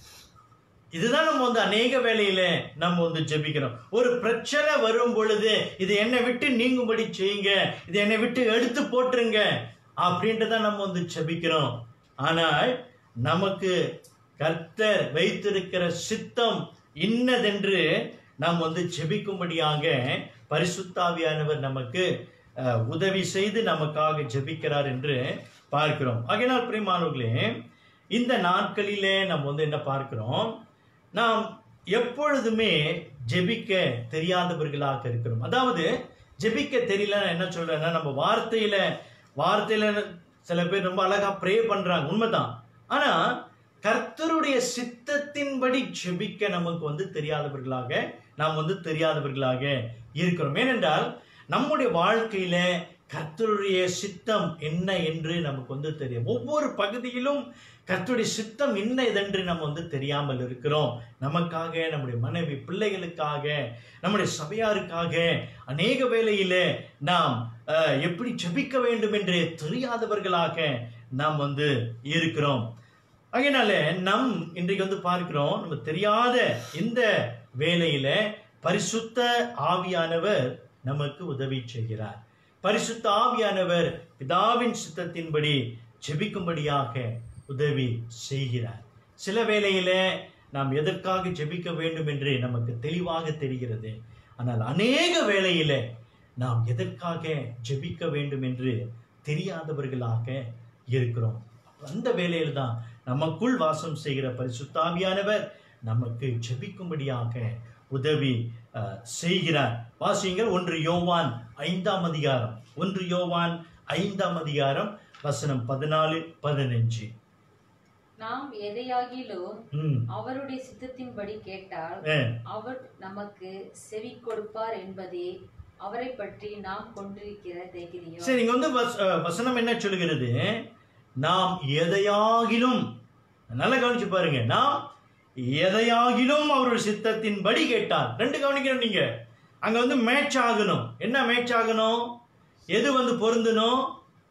இதுதான் நம்ம வந்து அநேக வேலையில நம்ம வந்து ஜெபிக்கிறோம் ஒரு பிரச்சனை வரும் பொழுது இது என்னை விட்டு நீங்கும்படி செய்யுங்க இது என்னை விட்டு எடுத்து போட்டுருங்க அப்படின்ட்டு தான் நம்ம வந்து ஜெபிக்கிறோம் ஆனால் நமக்கு கர்த்தர் வைத்திருக்கிற சித்தம் இன்னதென்று நாம் வந்து ஜெபிக்கும்படியாக பரிசுத்தாவியானவர் நமக்கு அஹ், உதவி செய்து நமக்காக ஜெபிக்கிறார் என்று பார்க்கிறோம் ஆகையினால் பிரியமானவர்களே இந்த நாட்களிலே நம்ம வந்து என்ன பார்க்கிறோம் நாம் எப்பொழுதுமே ஜெபிக்க தெரியாதவர்களாக இருக்கிறோம் அதாவது ஜெபிக்க தெரியல என்ன சொல்றேன்னா நம்ம வார்த்தையில வார்த்தையில சில பேர் ரொம்ப அழகா ப்ரே பண்றாங்க உண்மைதான் ஆனா கர்த்தருடைய சித்தத்தின்படி ஜெபிக்க நமக்கு வந்து தெரியாதவர்களாக நாம் வந்து தெரியாதவர்களாக இருக்கிறோம் ஏனென்றால் நம்முடைய வாழ்க்கையில கர்த்தருடைய சித்தம் என்ன என்று நமக்கு வந்து தெரியும் ஒவ்வொரு பகுதியிலும் கர்த்தருடைய சித்தம் என்ன இதென்று நம்ம வந்து தெரியாமல் இருக்கிறோம் நமக்காக நம்முடைய மனைவி பிள்ளைகளுக்காக நம்முடைய சபையாருக்காக அநேக வேளையில நாம் அஹ், எப்படி ஜெபிக்க வேண்டும் என்று தெரியாதவர்களாக நாம் வந்து இருக்கிறோம் அதனால நம் இன்றைக்கு வந்து பார்க்கிறோம் நம்ம தெரியாத இந்த வேலையில பரிசுத்த ஆவியானவர் நமக்கு உதவி செய்கிறார் பரிசுத்த ஆவியானவர் பிதாவின் சித்தத்தின்படி ஜெபிக்கும்படியாக உதவி செய்கிறார் சில வேளையில நாம் எதற்காக ஜெபிக்க வேண்டும் என்று நமக்கு தெளிவாக தெரிகிறது ஆனால் அநேக வேளையில நாம் எதற்காக ஜெபிக்க வேண்டும் என்று தெரியாதவர்களாக இருக்கிறோம் அந்த வேளையில் தான் நமக்குள் வாசம் செய்கிற பரிசுத்தாவியானவர் நமக்கு ஜெபிக்கும்படியாக உதவி அஹ், செய்கிறார் வாசியுங்கள் ஒன்று யோவான் ஐந்தாம் அதிகாரம் ஒன்று யோவான் ஐந்தாம் அதிகாரம் வசனம் பதினாலு பதினஞ்சு நாம் எதையாகிலும் ம் அவருடைய சித்தத்தின்படி கேட்டால் அஹ், அவர் நமக்கு செவி கொடுப்பார் என்பதே அவரை பற்றி நாம் கொண்டிருக்கிற தைரியம் சரி இங்க வந்து வஸ்- அஹ், வசனம் என்ன சொல்லுகிறது நாம் எதையாகிலும் நல்லா கவனிச்சு பாருங்க நாம் எதையாகிலும் அவருடைய சித்தத்தின்படி கேட்டார் ரெண்டு கவனிக்கணும் நீங்க அங்க வந்து மேட்ச் ஆகணும் என்ன மேட்ச் ஆகணும் எது வந்து பொருந்தணும்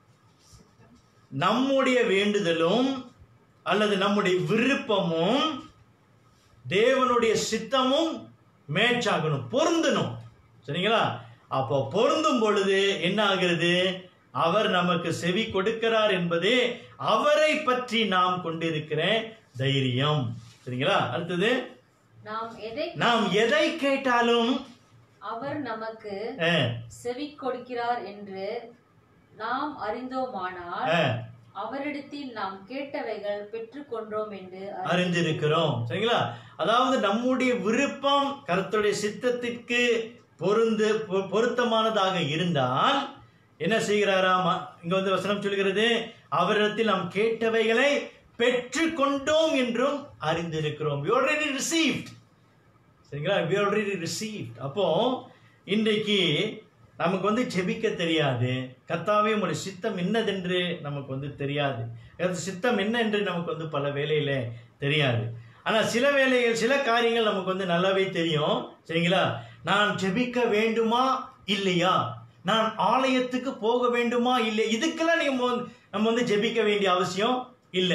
நம்முடைய வேண்டுதலும் அல்லது நம்முடைய விருப்பமும் தேவனுடைய சித்தமும் மேட்ச் ஆகணும் பொருந்தணும் சரிங்களா அப்போ பொருந்தும் பொழுது என்ன ஆகிறது அவர் நமக்கு செவி கொடுக்கிறார் என்பது அவரை பற்றி நாம் கொண்டிருக்கிற தைரியம் சரிங்களா அடுத்தது நாம் எதை நாம் எதை கேட்டாலும் அவர் நமக்கு அஹ், செவி கொடுக்கிறார் என்று நாம் அறிந்தோமானால் அஹ், அவரிடத்தில் நாம் கேட்டவைகள் பெற்றுக்கொண்டோம் என்று அறி- அறிந்திருக்கிறோம் சரிங்களா அதாவது நம்முடைய விருப்பம் கர்த்தருடைய சித்தத்திற்கு பொருந்து பொ- பொருத்தமானதாக இருந்தால் என்ன செய்கிறாராம் இங்க வந்து வசனம் சொல்கிறது அவரிடத்தில் நாம் கேட்டவைகளை பெற்று கொண்டோம் என்றும் அறிந்திருக்கிறோம் we already received சரிங்களா we already received அப்போ இன்றைக்கு நமக்கு வந்து ஜெபிக்க தெரியாது கர்த்தாவே உங்களுடைய சித்தம் என்னதென்று நமக்கு வந்து தெரியாது அது சித்தம் என்ன என்று நமக்கு வந்து பல வேலையில தெரியாது ஆனா சில வேலைகள் சில காரியங்கள் நமக்கு வந்து நல்லாவே தெரியும் சரிங்களா நான் ஜெபிக்க வேண்டுமா இல்லையா நான் ஆலயத்துக்கு போக வேண்டுமா இல்லை இதுக்கெல்லாம் நீங்க வந்து- நம்ம வந்து ஜெபிக்க வேண்டிய அவசியம் இல்லை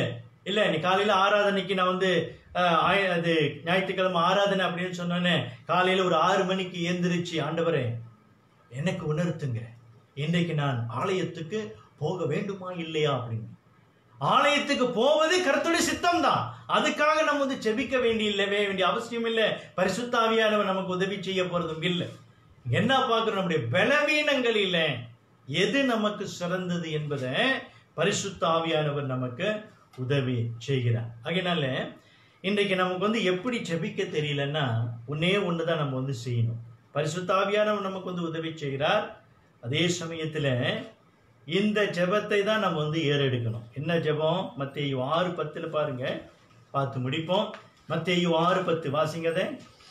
இல்லை நீ காலையில் ஆராதனைக்கு நான் வந்து அஹ், ஆய- அது ஞாயிற்றுக்கிழமை ஆராதனை அப்படின்னு சொன்னோன்னே காலையில் ஒரு ஆறு மணிக்கு எந்திரிச்சு ஆண்டவரே எனக்கு உணர்த்துங்க இன்றைக்கு நான் ஆலயத்துக்கு போக வேண்டுமா இல்லையா அப்படின்னு ஆலயத்துக்கு போவது கர்த்தருடைய சித்தம் தான் அதுக்காக நம்ம வந்து செபிக்க வேண்டிய இல்லவே வேண்டிய அவசியம் இல்லை பரிசுத்தாவியானவர் நமக்கு உதவி செய்ய போறதும் இல்லை என்ன பார்க்கிறோம் நம்முடைய பலவீனங்களில எது நமக்கு சிறந்தது என்பதை பரிசுத்த ஆவியானவர் நமக்கு உதவி செய்கிறார் அதனால இன்றைக்கு நமக்கு வந்து எப்படி ஜெபிக்க தெரியலன்னா ஒன்னே ஒன்று தான் நம்ம வந்து செய்யணும் பரிசுத்த ஆவியானவர் நமக்கு வந்து உதவி செய்கிறார் அதே சமயத்தில் இந்த ஜெபத்தை தான் நம்ம வந்து ஏறெடுக்கணும் என்ன ஜெபம் மத்தேயு ஆறு பத்தில் பாருங்க பார்த்து முடிப்போம் மத்தேயு ஆறு பத்து வாசிங்கதை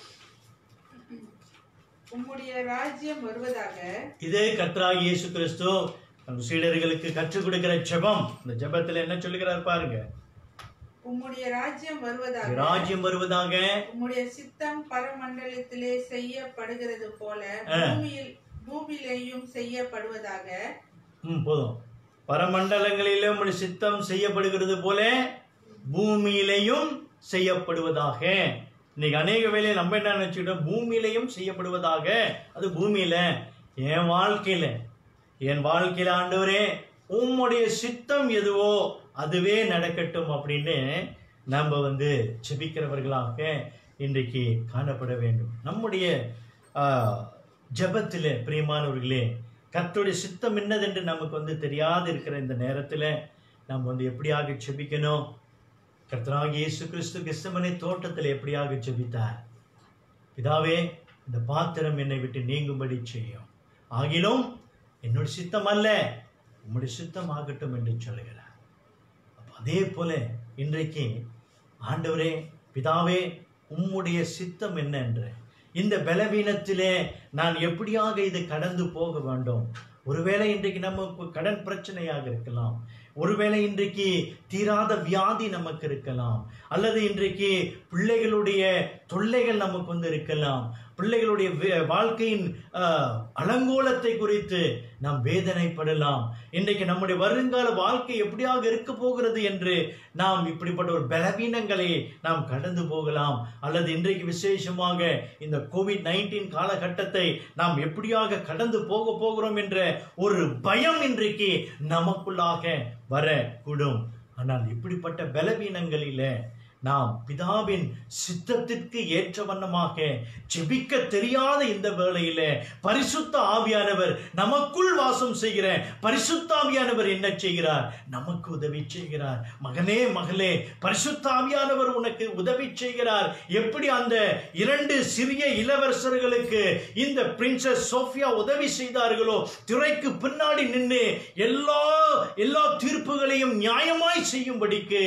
உம்முடைய ராஜ்யம் வருவதாக இதே கர்த்தராகிய இயேசு கிறிஸ்து தம் சீடர்களுக்கு கற்றுக் கொடுக்கிற ஜெபம் இந்த ஜெபத்துல என்ன சொல்லுகிறார் பாருங்க உம்முடைய ராஜ்யம் வருவதாக ராஜ்யம் வருவதாக உம்முடைய சித்தம் பரமண்டலத்திலே செய்யப்படுகிறது போல ஆ. பூமியில் பூமியிலேயும் செய்யப்படுவதாக ம் போதும் பரமண்டலங்களிலே உம்முடைய சித்தம் செய்யப்படுகிறது போல பூமியிலையும் செய்யப்படுவதாக இன்னைக்கு அநேக வேலையை நம்ம என்ன நினைச்சுக்கிட்டோம் பூமியிலையும் செய்யப்படுவதாக அது பூமியில என் வாழ்க்கையில என் வாழ்க்கையில ஆண்டவரே உம்முடைய சித்தம் எதுவோ அதுவே நடக்கட்டும் அப்படின்னு நம்ம வந்து செபிக்கிறவர்களாக இன்றைக்கு காணப்பட வேண்டும் நம்முடைய ஜபத்தில் பிரியமானவர்களே கர்த்தருடைய சித்தம் என்னதென்று நமக்கு வந்து தெரியாது இருக்கிற இந்த நேரத்தில் நம்ம வந்து எப்படியாக செபிக்கணும் கர்த்தராகிய இயேசு கிறிஸ்து கிறிஸ்தமனை தோட்டத்தில் எப்படியாக செபித்தார் பிதாவே இந்த பாத்திரம் என்னை விட்டு நீங்கும்படி செய்யும் ஆகிலும் என்னுடைய சித்தம் அல்ல உம்முடைய சித்தம் ஆகட்டும் என்று சொல்லுகிறார் அப்ப அதே போல இன்றைக்கு ஆண்டவரே பிதாவே உம்முடைய சித்தம் என்ன என்று இந்த பலவீனத்திலே நான் எப்படியாக இது கடந்து போக வேண்டும் ஒருவேளை இன்றைக்கு நமக்கு கடன் பிரச்சனையாக இருக்கலாம் ஒருவேளை இன்றைக்கு தீராத வியாதி நமக்கு இருக்கலாம் அல்லது இன்றைக்கு பிள்ளைகளுடைய தொல்லைகள் நமக்கு வந்து இருக்கலாம் பிள்ளைகளுடைய வே- வாழ்க்கையின் ஆஹ், அலங்கோலத்தை குறித்து நாம் வேதனைப்படலாம் இன்றைக்கு நம்முடைய வருங்கால வாழ்க்கை எப்படியாக இருக்க போகிறது என்று நாம் இப்படிப்பட்ட ஒரு பலவீனங்களை நாம் கடந்து போகலாம் அல்லது இன்றைக்கு விசேஷமாக இந்த கோவிட் நைன்டீன் காலகட்டத்தை நாம் எப்படியாக கடந்து போக போகிறோம் என்ற ஒரு பயம் இன்றைக்கு நமக்குள்ளாக வரக்கூடும் ஆனால் இப்படிப்பட்ட பலவீனங்களிலே நாம் பிதாவின் சித்தத்திற்கு ஏற்ற வண்ணமாக ஜெபிக்க தெரியாத இந்த வேளையிலே பரிசுத்த ஆவியானவர் நமக்குள் வாசம் செய்கிற பரிசுத்த ஆவியானவர் என்ன செய்கிறார் நமக்கு உதவி செய்கிறார் மகனே மகளே பரிசுத்த ஆவியானவர் உனக்கு உதவி செய்கிறார் எப்படி அந்த இரண்டு சிறிய இளவரசர்களுக்கு இந்த பிரின்சஸ் சோஃபியா உதவி செய்தார்களோ திரைக்கு பின்னாடி நின்று எல்லா எல்லா தீர்ப்புகளையும் நியாயமாய் செய்யும்படிக்கு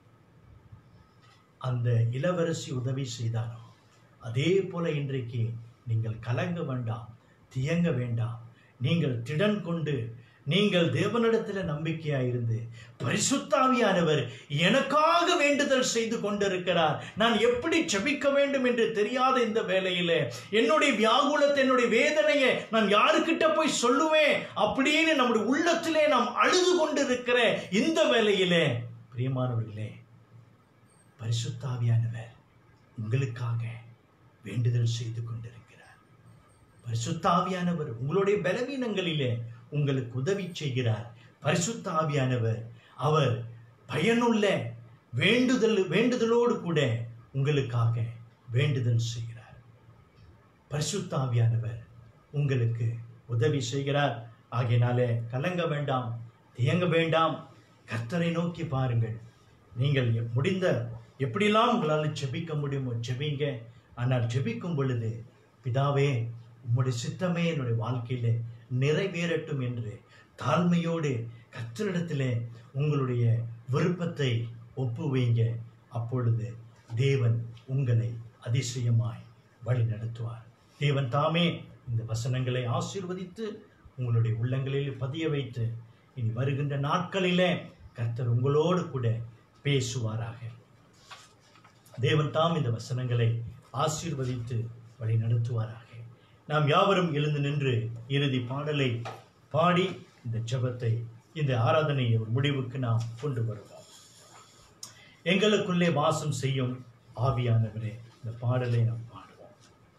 அந்த இளவரசி உதவி செய்தாரோ அதே போல இன்றைக்கு நீங்கள் கலங்க வேண்டாம் தியங்க வேண்டாம் நீங்கள் திடன் கொண்டு நீங்கள் தேவனிடத்தில் நம்பிக்கையாய் இருந்து பரிசுத்தாவியானவர் எனக்காக வேண்டுதல் செய்து கொண்டிருக்கிறார் நான் எப்படி செபிக்க வேண்டும் என்று தெரியாத இந்த வேளையிலே என்னுடைய வியாகுலத்தை என்னுடைய வேதனையை நான் யாருக்கிட்ட போய் சொல்லுவேன் அப்படின்னு நம்முடைய உள்ளத்திலே நாம் அழுது கொண்டிருக்கிற இந்த வேளையிலே பிரியமானவர்களே பரிசுத்தாவியானவர் உங்களுக்காக வேண்டுதல் செய்து கொண்டிருக்கிறார் பரிசுத்தாவியானவர் உங்களுடைய பலவீனங்களிலே உங்களுக்கு உதவி செய்கிறார் பரிசுத்தாவியானவர் அவர் பயனுள்ள வேண்டுதல் வேண்டுதலோடு கூட உங்களுக்காக வேண்டுதல் செய்கிறார் பரிசுத்தாவியானவர் உங்களுக்கு உதவி செய்கிறார் ஆகையினாலே கலங்க வேண்டாம் தியங்க வேண்டாம் கர்த்தரை நோக்கி பாருங்கள் நீங்கள் எ- முடிந்த எப்படிலாம் உங்களால் ஜெபிக்க முடியுமோ ஜெபிங்க ஆனால் ஜெபிக்கும் பொழுது பிதாவே உம்முடைய சித்தமே என்னுடைய வாழ்க்கையிலே நிறைவேறட்டும் என்று தாழ்மையோடு கர்த்தரிடத்திலே உங்களுடைய விருப்பத்தை ஒப்பு வைங்க அப்பொழுது தேவன் உங்களை அதிசயமாய் வழி நடத்துவார் தேவன் தாமே இந்த வசனங்களை ஆசீர்வதித்து உங்களுடைய உள்ளங்களில் பதிய வைத்து இனி வருகின்ற நாட்களிலே கர்த்தர் உங்களோடு கூட பேசுவாராக தேவன் தாம் இந்த வசனங்களை ஆசீர்வதித்து வழி நடத்துவாராக நாம் யாவரும் எழுந்து நின்று இறுதி பாடலை பாடி இந்த ஜெபத்தை இந்த ஆராதனையை ஒரு முடிவுக்கு நாம் கொண்டு வருவோம் எங்களுக்குள்ளே வாசம் செய்யும் ஆவியானவரே இந்த பாடலை நாம் பாடுவோம்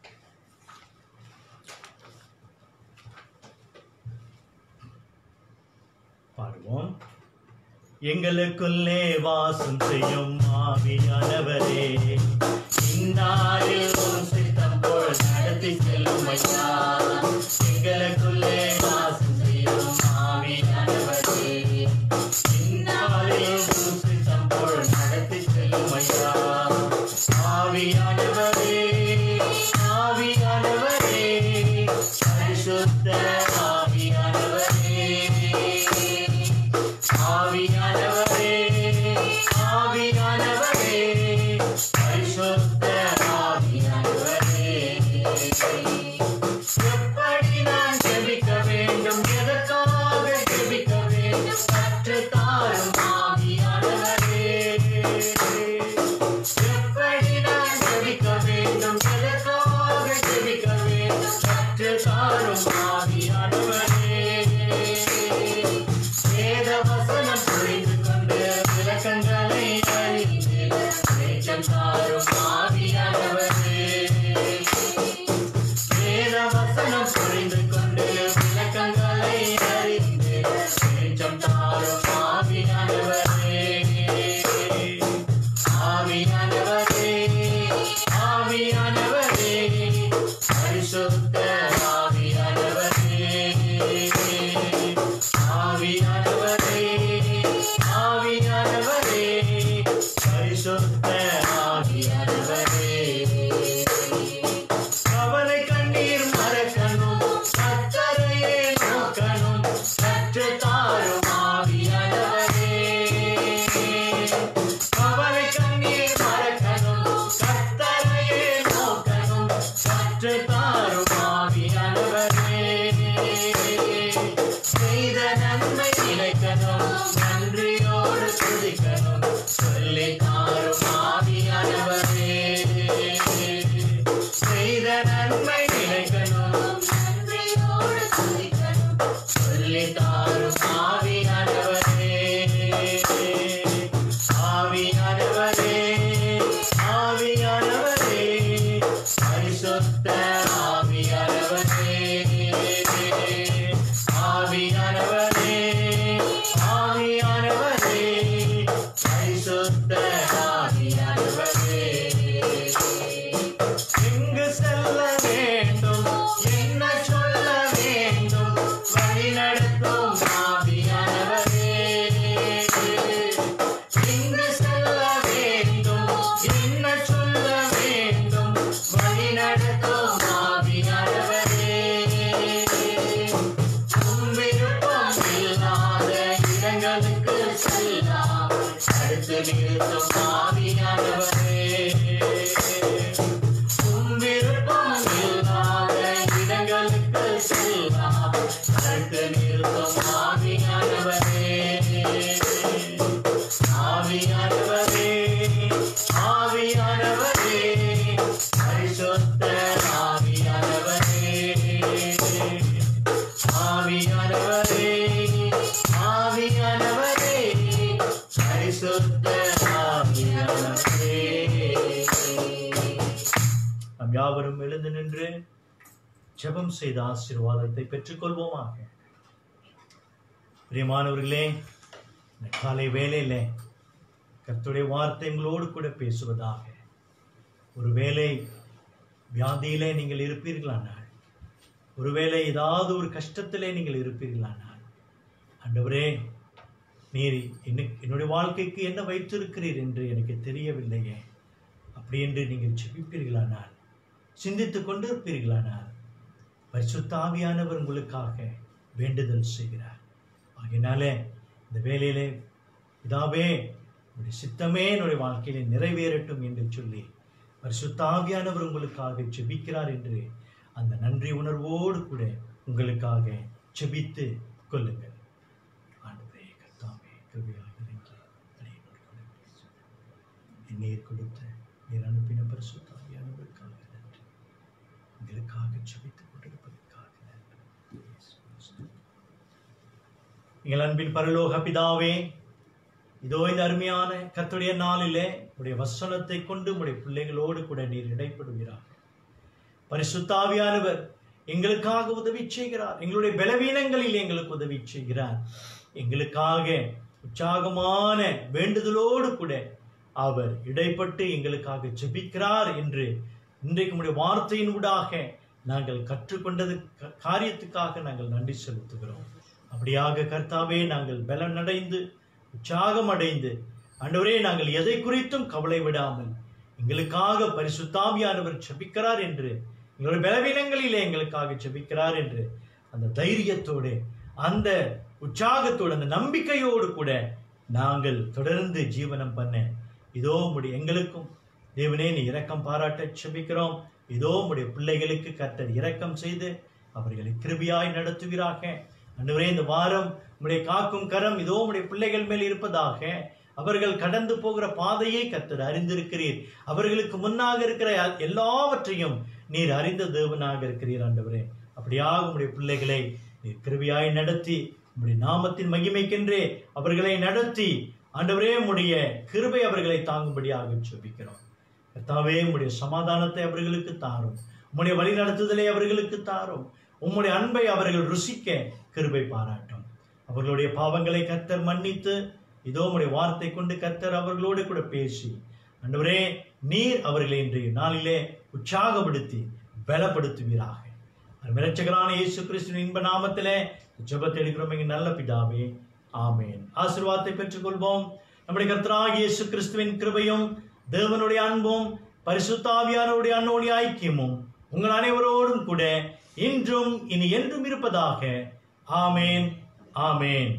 பாடுவோம் எங்களுக்குள்ளே வாசம் செய்யும் ஆவியானவரே இந்நாளில் உம் சித்தம் போல் நடத்தி செல்லும் ஐயா எங்களுக்குள்ளே வாசம் செய்யும் ஆவியானவரே இந்நாளில் உம் சித்தம் போல் நடத்தி செல்லும் ஐயா ஆவியானவரே ஆவியானவரே பரிசுத்த ஆவியானவரே ஆவியானவரே ஆவியானவரே பரிசுத்த ஆவியானவரே எப்படி நான் ஜெபிக்க வேண்டும் எதற்காக ஜெபிக்க வேண்டும் கற்று தாரும் ஆவியானவரே எப்படி நான் ஜெபிக்க வேண்டும் எதற்காக ஜெபிக்க வேண்டும் கற்று தாரும் ஆவியானவரே வேத வசனம் புரிந்து கொண்டு விளக்கங்களை அறிந்து வெளிச்சம் தாரும் ஆவியானவரே வேத வசனம் புரிந்து கொண்டு விளக்கங்களை அறிந்து வெளிச்சம் தாரும் ஆவியானவரே ஆவியானவரே ஆவியானவரே பரிசுத்த ஆவியானவரே ஆவியானவரே ஆவியானவரே பரிசுத்த ஆவியானவரே கவலை கண்ணீர் மறக்கணும் கத்தரையே நோக்கணும் கற்று தாரும் ஆவியானவரே கவலை கண்ணீர் மறக்கணும் கத்தரையே நோக்கணும் கற்று தாரும் ஆவியானவரே செய்த நன்மை நினைக்கணும் நன்றியோடு துதிக்கணும் சொல்லி தாரும் ஆவியானவரே செய்த நன்மை நினைக்கணும் நன்றியோடு துதிக்கணும் சொல்லி தாரும் ஆவியானவரே ஆவியானவரே ஆவியானவரே பரிசுத்த ஆவியானவரே ஆவியானவரே ஆவியானவரே பரிசுத்த ஆவியானவரே எங்கு செல்ல வேண்டும் என்ன சொல்ல வேண்டும் வழி நடத்தும் ஆவியானவரே எங்கு செல்ல வேண்டும் என்ன சொல்ல வேண்டும் வழி நடத்தும் ஆவியானவரே உம் விருப்பம் இல்லாத இடங்களுக்கு செல்லாமல் அடுத்து நிறுத்தும் ஆவியானவரே உம் விருப்பம் இல்லாத இடங்களுக்கு செல்லாமல் அடுத்து நிறுத்தும் ஆவியானவரே ஆவியானவரே ஆவியானவரே பரிசுத்த ஆவியானவரே ஆவியானவரே ஆவியானவரே பரிசுத்த ஆவியானவரே நாம் யாவரும் எழுந்து நின்று ஜெபம் செய்த ஆசீர்வாதத்தை பெற்றுக்கொள்வோமாக பிரியமானவர்களே இந்த காலை வேளையிலே கர்த்தருடைய வார்த்தை உங்களோடு கூட பேசுவதாக ஒருவேளை வியாதியிலே நீங்கள் இருப்பீர்களானால் ஒருவேளை ஏதாவது ஒரு கஷ்டத்திலே நீங்கள் இருப்பீர்களானால் ஆண்டவரே நீர் என்ன என்னுடைய வாழ்க்கைக்கு என்ன வைத்திருக்கிறீர் என்று எனக்கு தெரியவில்லையே அப்படி என்று நீங்கள் செபிப்பீர்களானால் சிந்தித்துக் கொண்டிருப்பீர்களானால் பரிசுத்த ஆவியானவர் உங்களுக்காக வேண்டுதல் செய்கிறார் ஆகையினாலே இந்த வேலையிலே இதாவே உடைய சித்தமே என்னுடைய வாழ்க்கையிலே நிறைவேறட்டும் என்று சொல்லி பரிசுத்த ஆவியானவர் உங்களுக்காக செபிக்கிறார் என்று அந்த நன்றி உணர்வோடு கூட உங்களுக்காக செபித்து கொள்ளுங்கள் ஆண்டவரே கர்த்தாவே கிருபையாக இறங்கி அடியேனோடு கூட பேசும். நீர் கொடுத்த நீர் அனுப்பின பரிசுத்த ஆவியானவருக்காக நன்றி எங்களுக்காக செபித்துக் கொண்டிருப்பதற்காக நன்றி இயேசு கிறிஸ்து. எங்கள் அன்பின் பரலோக பிதாவே இதோ இந்த அருமையான கர்த்தருடைய நாளிலே உடைய வசனத்தை கொண்டு உடைய பிள்ளைகளோடு கூட நீர் இடைப்படுகிறார் பரிசுத்தாவியானவர் எங்களுக்காக உதவி செய்கிறார் எங்களுடைய பலவீனங்களில் எங்களுக்கு உதவி செய்கிறார் எங்களுக்காக உற்சாகமான வேண்டுதலோடு கூட அவர் இடைப்பட்டு எங்களுக்காக ஜெபிக்கிறார் என்று இன்றைக்கு உடைய வார்த்தையின் ஊடாக நாங்கள் கற்றுக்கொண்டது க- காரியத்துக்காக நாங்கள் நன்றி செலுத்துகிறோம் அப்படியாக கர்த்தாவே நாங்கள் பலன் அடைந்து உற்சாகம் அடைந்து ஆண்டவரே நாங்கள் எதை குறித்தும் கவலை விடாமல் எங்களுக்காக பரிசுத்தாவியானவர் ஜெபிக்கிறார் என்று எங்களுடைய பலவீனங்களிலே எங்களுக்காக ஜெபிக்கிறார் என்று அந்த தைரியத்தோடு அந்த உற்சாகத்தோடு அந்த நம்பிக்கையோடு கூட நாங்கள் தொடர்ந்து ஜீவனம் பண்ண இதோ உம்முடைய எங்களுக்கும் தேவனே நீ இரக்கம் பாராட்ட செபிக்கிறோம் இதோ உம்முடைய பிள்ளைகளுக்கு கர்த்தர் இரக்கம் செய்து அவர்களை கிருபியாய் நடத்துவீராக அன்றுவரே இந்த வாரம் உம்முடைய காக்கும் கரம் இதோ உம்முடைய பிள்ளைகள் மேல் இருப்பதாக அவர்கள் கடந்து போகிற பாதையை கர்த்தர் அறிந்திருக்கிறீர் அவர்களுக்கு முன்னாக இருக்கிற எல்லாவற்றையும் நீர் அறிந்த தேவனாக இருக்கிறீர் ஆண்டவரே அப்படியாக உம்முடைய பிள்ளைகளை நீர் கிருபியாய் நடத்தி உம்முடைய நாமத்தின் மகிமைக்கென்றே அவர்களை நடத்தி ஆண்டவரே உம்முடைய கிருபை அவர்களை தாங்கும்படியாக ஜெபிக்கிறோம் கர்த்தாவே உம்முடைய சமாதானத்தை அவர்களுக்கு தாரும் உம்முடைய வழிநடத்துதலை அவர்களுக்கு தாரும் உம்முடைய அன்பை அவர்கள் ருசிக்க கிருபை பாராட்டும் அவர்களுடைய பாவங்களை கர்த்தர் மன்னித்து இதோ உம்முடைய வார்த்தை கொண்டு கர்த்தர் அவர்களோடு கூட பேசி ஆண்டவரே நீர் அவர்களை இன்றைய நாளிலே உற்சாகப்படுத்தி பலப்படுத்துவீராக மிரட்சகரான இயேசு கிறிஸ்துவின் இன்ப நாமத்திலே ஜெபத்தை எடுக்கிறோம் எங்கள் நல்ல பிதாவே ஆமென் ஆசீர்வாதத்தை பெற்றுக்கொள்வோம் நம்முடைய கர்த்தராகிய இயேசு கிறிஸ்துவின் கிருபையும் தேவனுடைய அன்பும் பரிசுத்தாவியானுடைய அன்னோடைய ஐக்கியமும் உங்கள் அனைவரோடும் கூட இன்றும் இனி என்றும் இருப்பதாக ஆமேன் ஆமேன்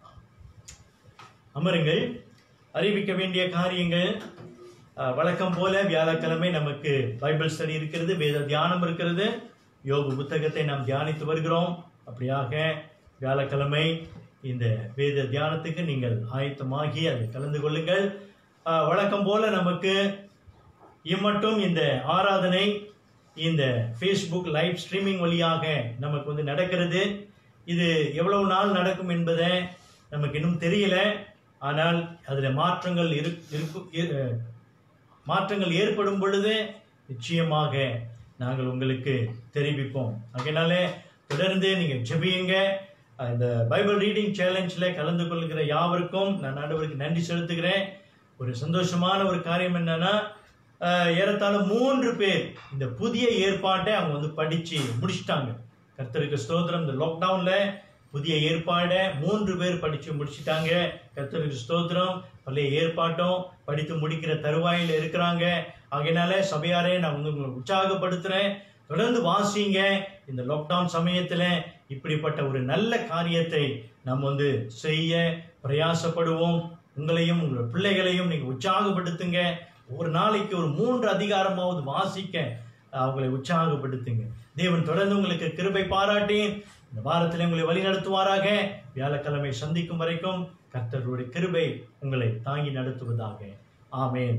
அமருங்கள் அறிவிக்க வேண்டிய காரியங்கள் அஹ், வழக்கம் போல வியாழக்கிழமை நமக்கு பைபிள் ஸ்டடி இருக்கிறது வேத தியானம் இருக்கிறது யோபு புத்தகத்தை நாம் தியானித்து வருகிறோம் அப்படியாக வியாழக்கிழமை இந்த வேத தியானத்துக்கு நீங்கள் ஆயத்தமாகி அதில் கலந்து கொள்ளுங்கள் அஹ், வழக்கம் போல நமக்கு இம்மட்டும் இந்த ஆராதனை இந்த ஃபேஸ்புக் லைவ் ஸ்ட்ரீமிங் வழியாக நமக்கு வந்து நடக்கிறது இது எவ்வளவு நாள் நடக்கும் என்பதை நமக்கு இன்னும் தெரியல ஆனால் அதில் மாற்றங்கள் இரு இருக்கும் இரு- மாற்றங்கள் ஏற்படும் பொழுது நிச்சயமாக நாங்கள் உங்களுக்கு தெரிவிப்போம் அதனால தொடர்ந்து நீங்கள் ஜெபியுங்க இந்த பைபிள் ரீடிங் சேலஞ்சில் கலந்து கொள்கிற யாவருக்கும் நான் ஆண்டவருக்கு நன்றி செலுத்துகிறேன் ஒரு சந்தோஷமான ஒரு காரியம் என்னன்னா அஹ், ஏறத்தாழ மூன்று பேர் இந்த புதிய ஏற்பாட்டை அவங்க வந்து படிச்சு முடிச்சிட்டாங்க கர்த்தருக்கு ஸ்தோத்திரம் இந்த லாக்டவுன்ல புதிய ஏற்பாடை மூன்று பேர் படிச்சு முடிச்சிட்டாங்க கர்த்தருக்கு ஸ்தோத்திரம் பழைய ஏற்பாட்டும் படித்து முடிக்கிற தருவாயில் இருக்கிறாங்க ஆகையினால சபையாரே நான் வந்து உங்களை உற்சாகப்படுத்துறேன் தொடர்ந்து வாசிங்க இந்த லாக்டவுன் சமயத்துல இப்படிப்பட்ட ஒரு நல்ல காரியத்தை நாம் வந்து செய்ய பிரயாசப்படுவோம் உங்களையும் உங்கள் பிள்ளைகளையும் நீங்க உற்சாகப்படுத்துங்க ஒரு நாளைக்கு ஒரு மூன்று அதிகாரமாவது வாசிக்க அவங்களை உற்சாகப்படுத்துங்க தேவன் தொடர்ந்து உங்களுக்கு கிருபை பாராட்டி இந்த வாரத்தில் உங்களை வழி நடத்துவாராக வியாழக்கிழமை சந்திக்கும் வரைக்கும் கர்த்தருடைய கிருபை உங்களை தாங்கி நடத்துவதாக ஆமென்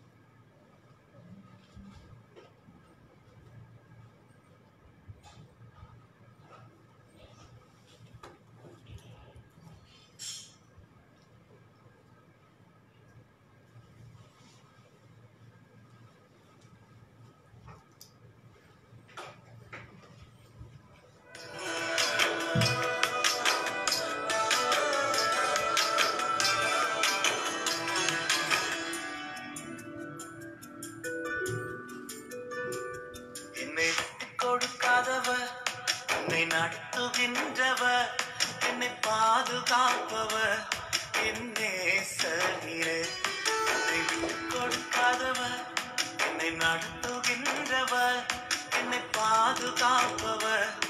என்னை விட்டுக் கொடுக்காதவர் என்னை நடத்துகின்றவர் என்னை பாதுகாப்பவர் என்னே சரீரே என்னை விட்டுக் கொடுக்காதவர் என்னை நடத்துகின்றவர் என்னை பாதுகாப்பவர்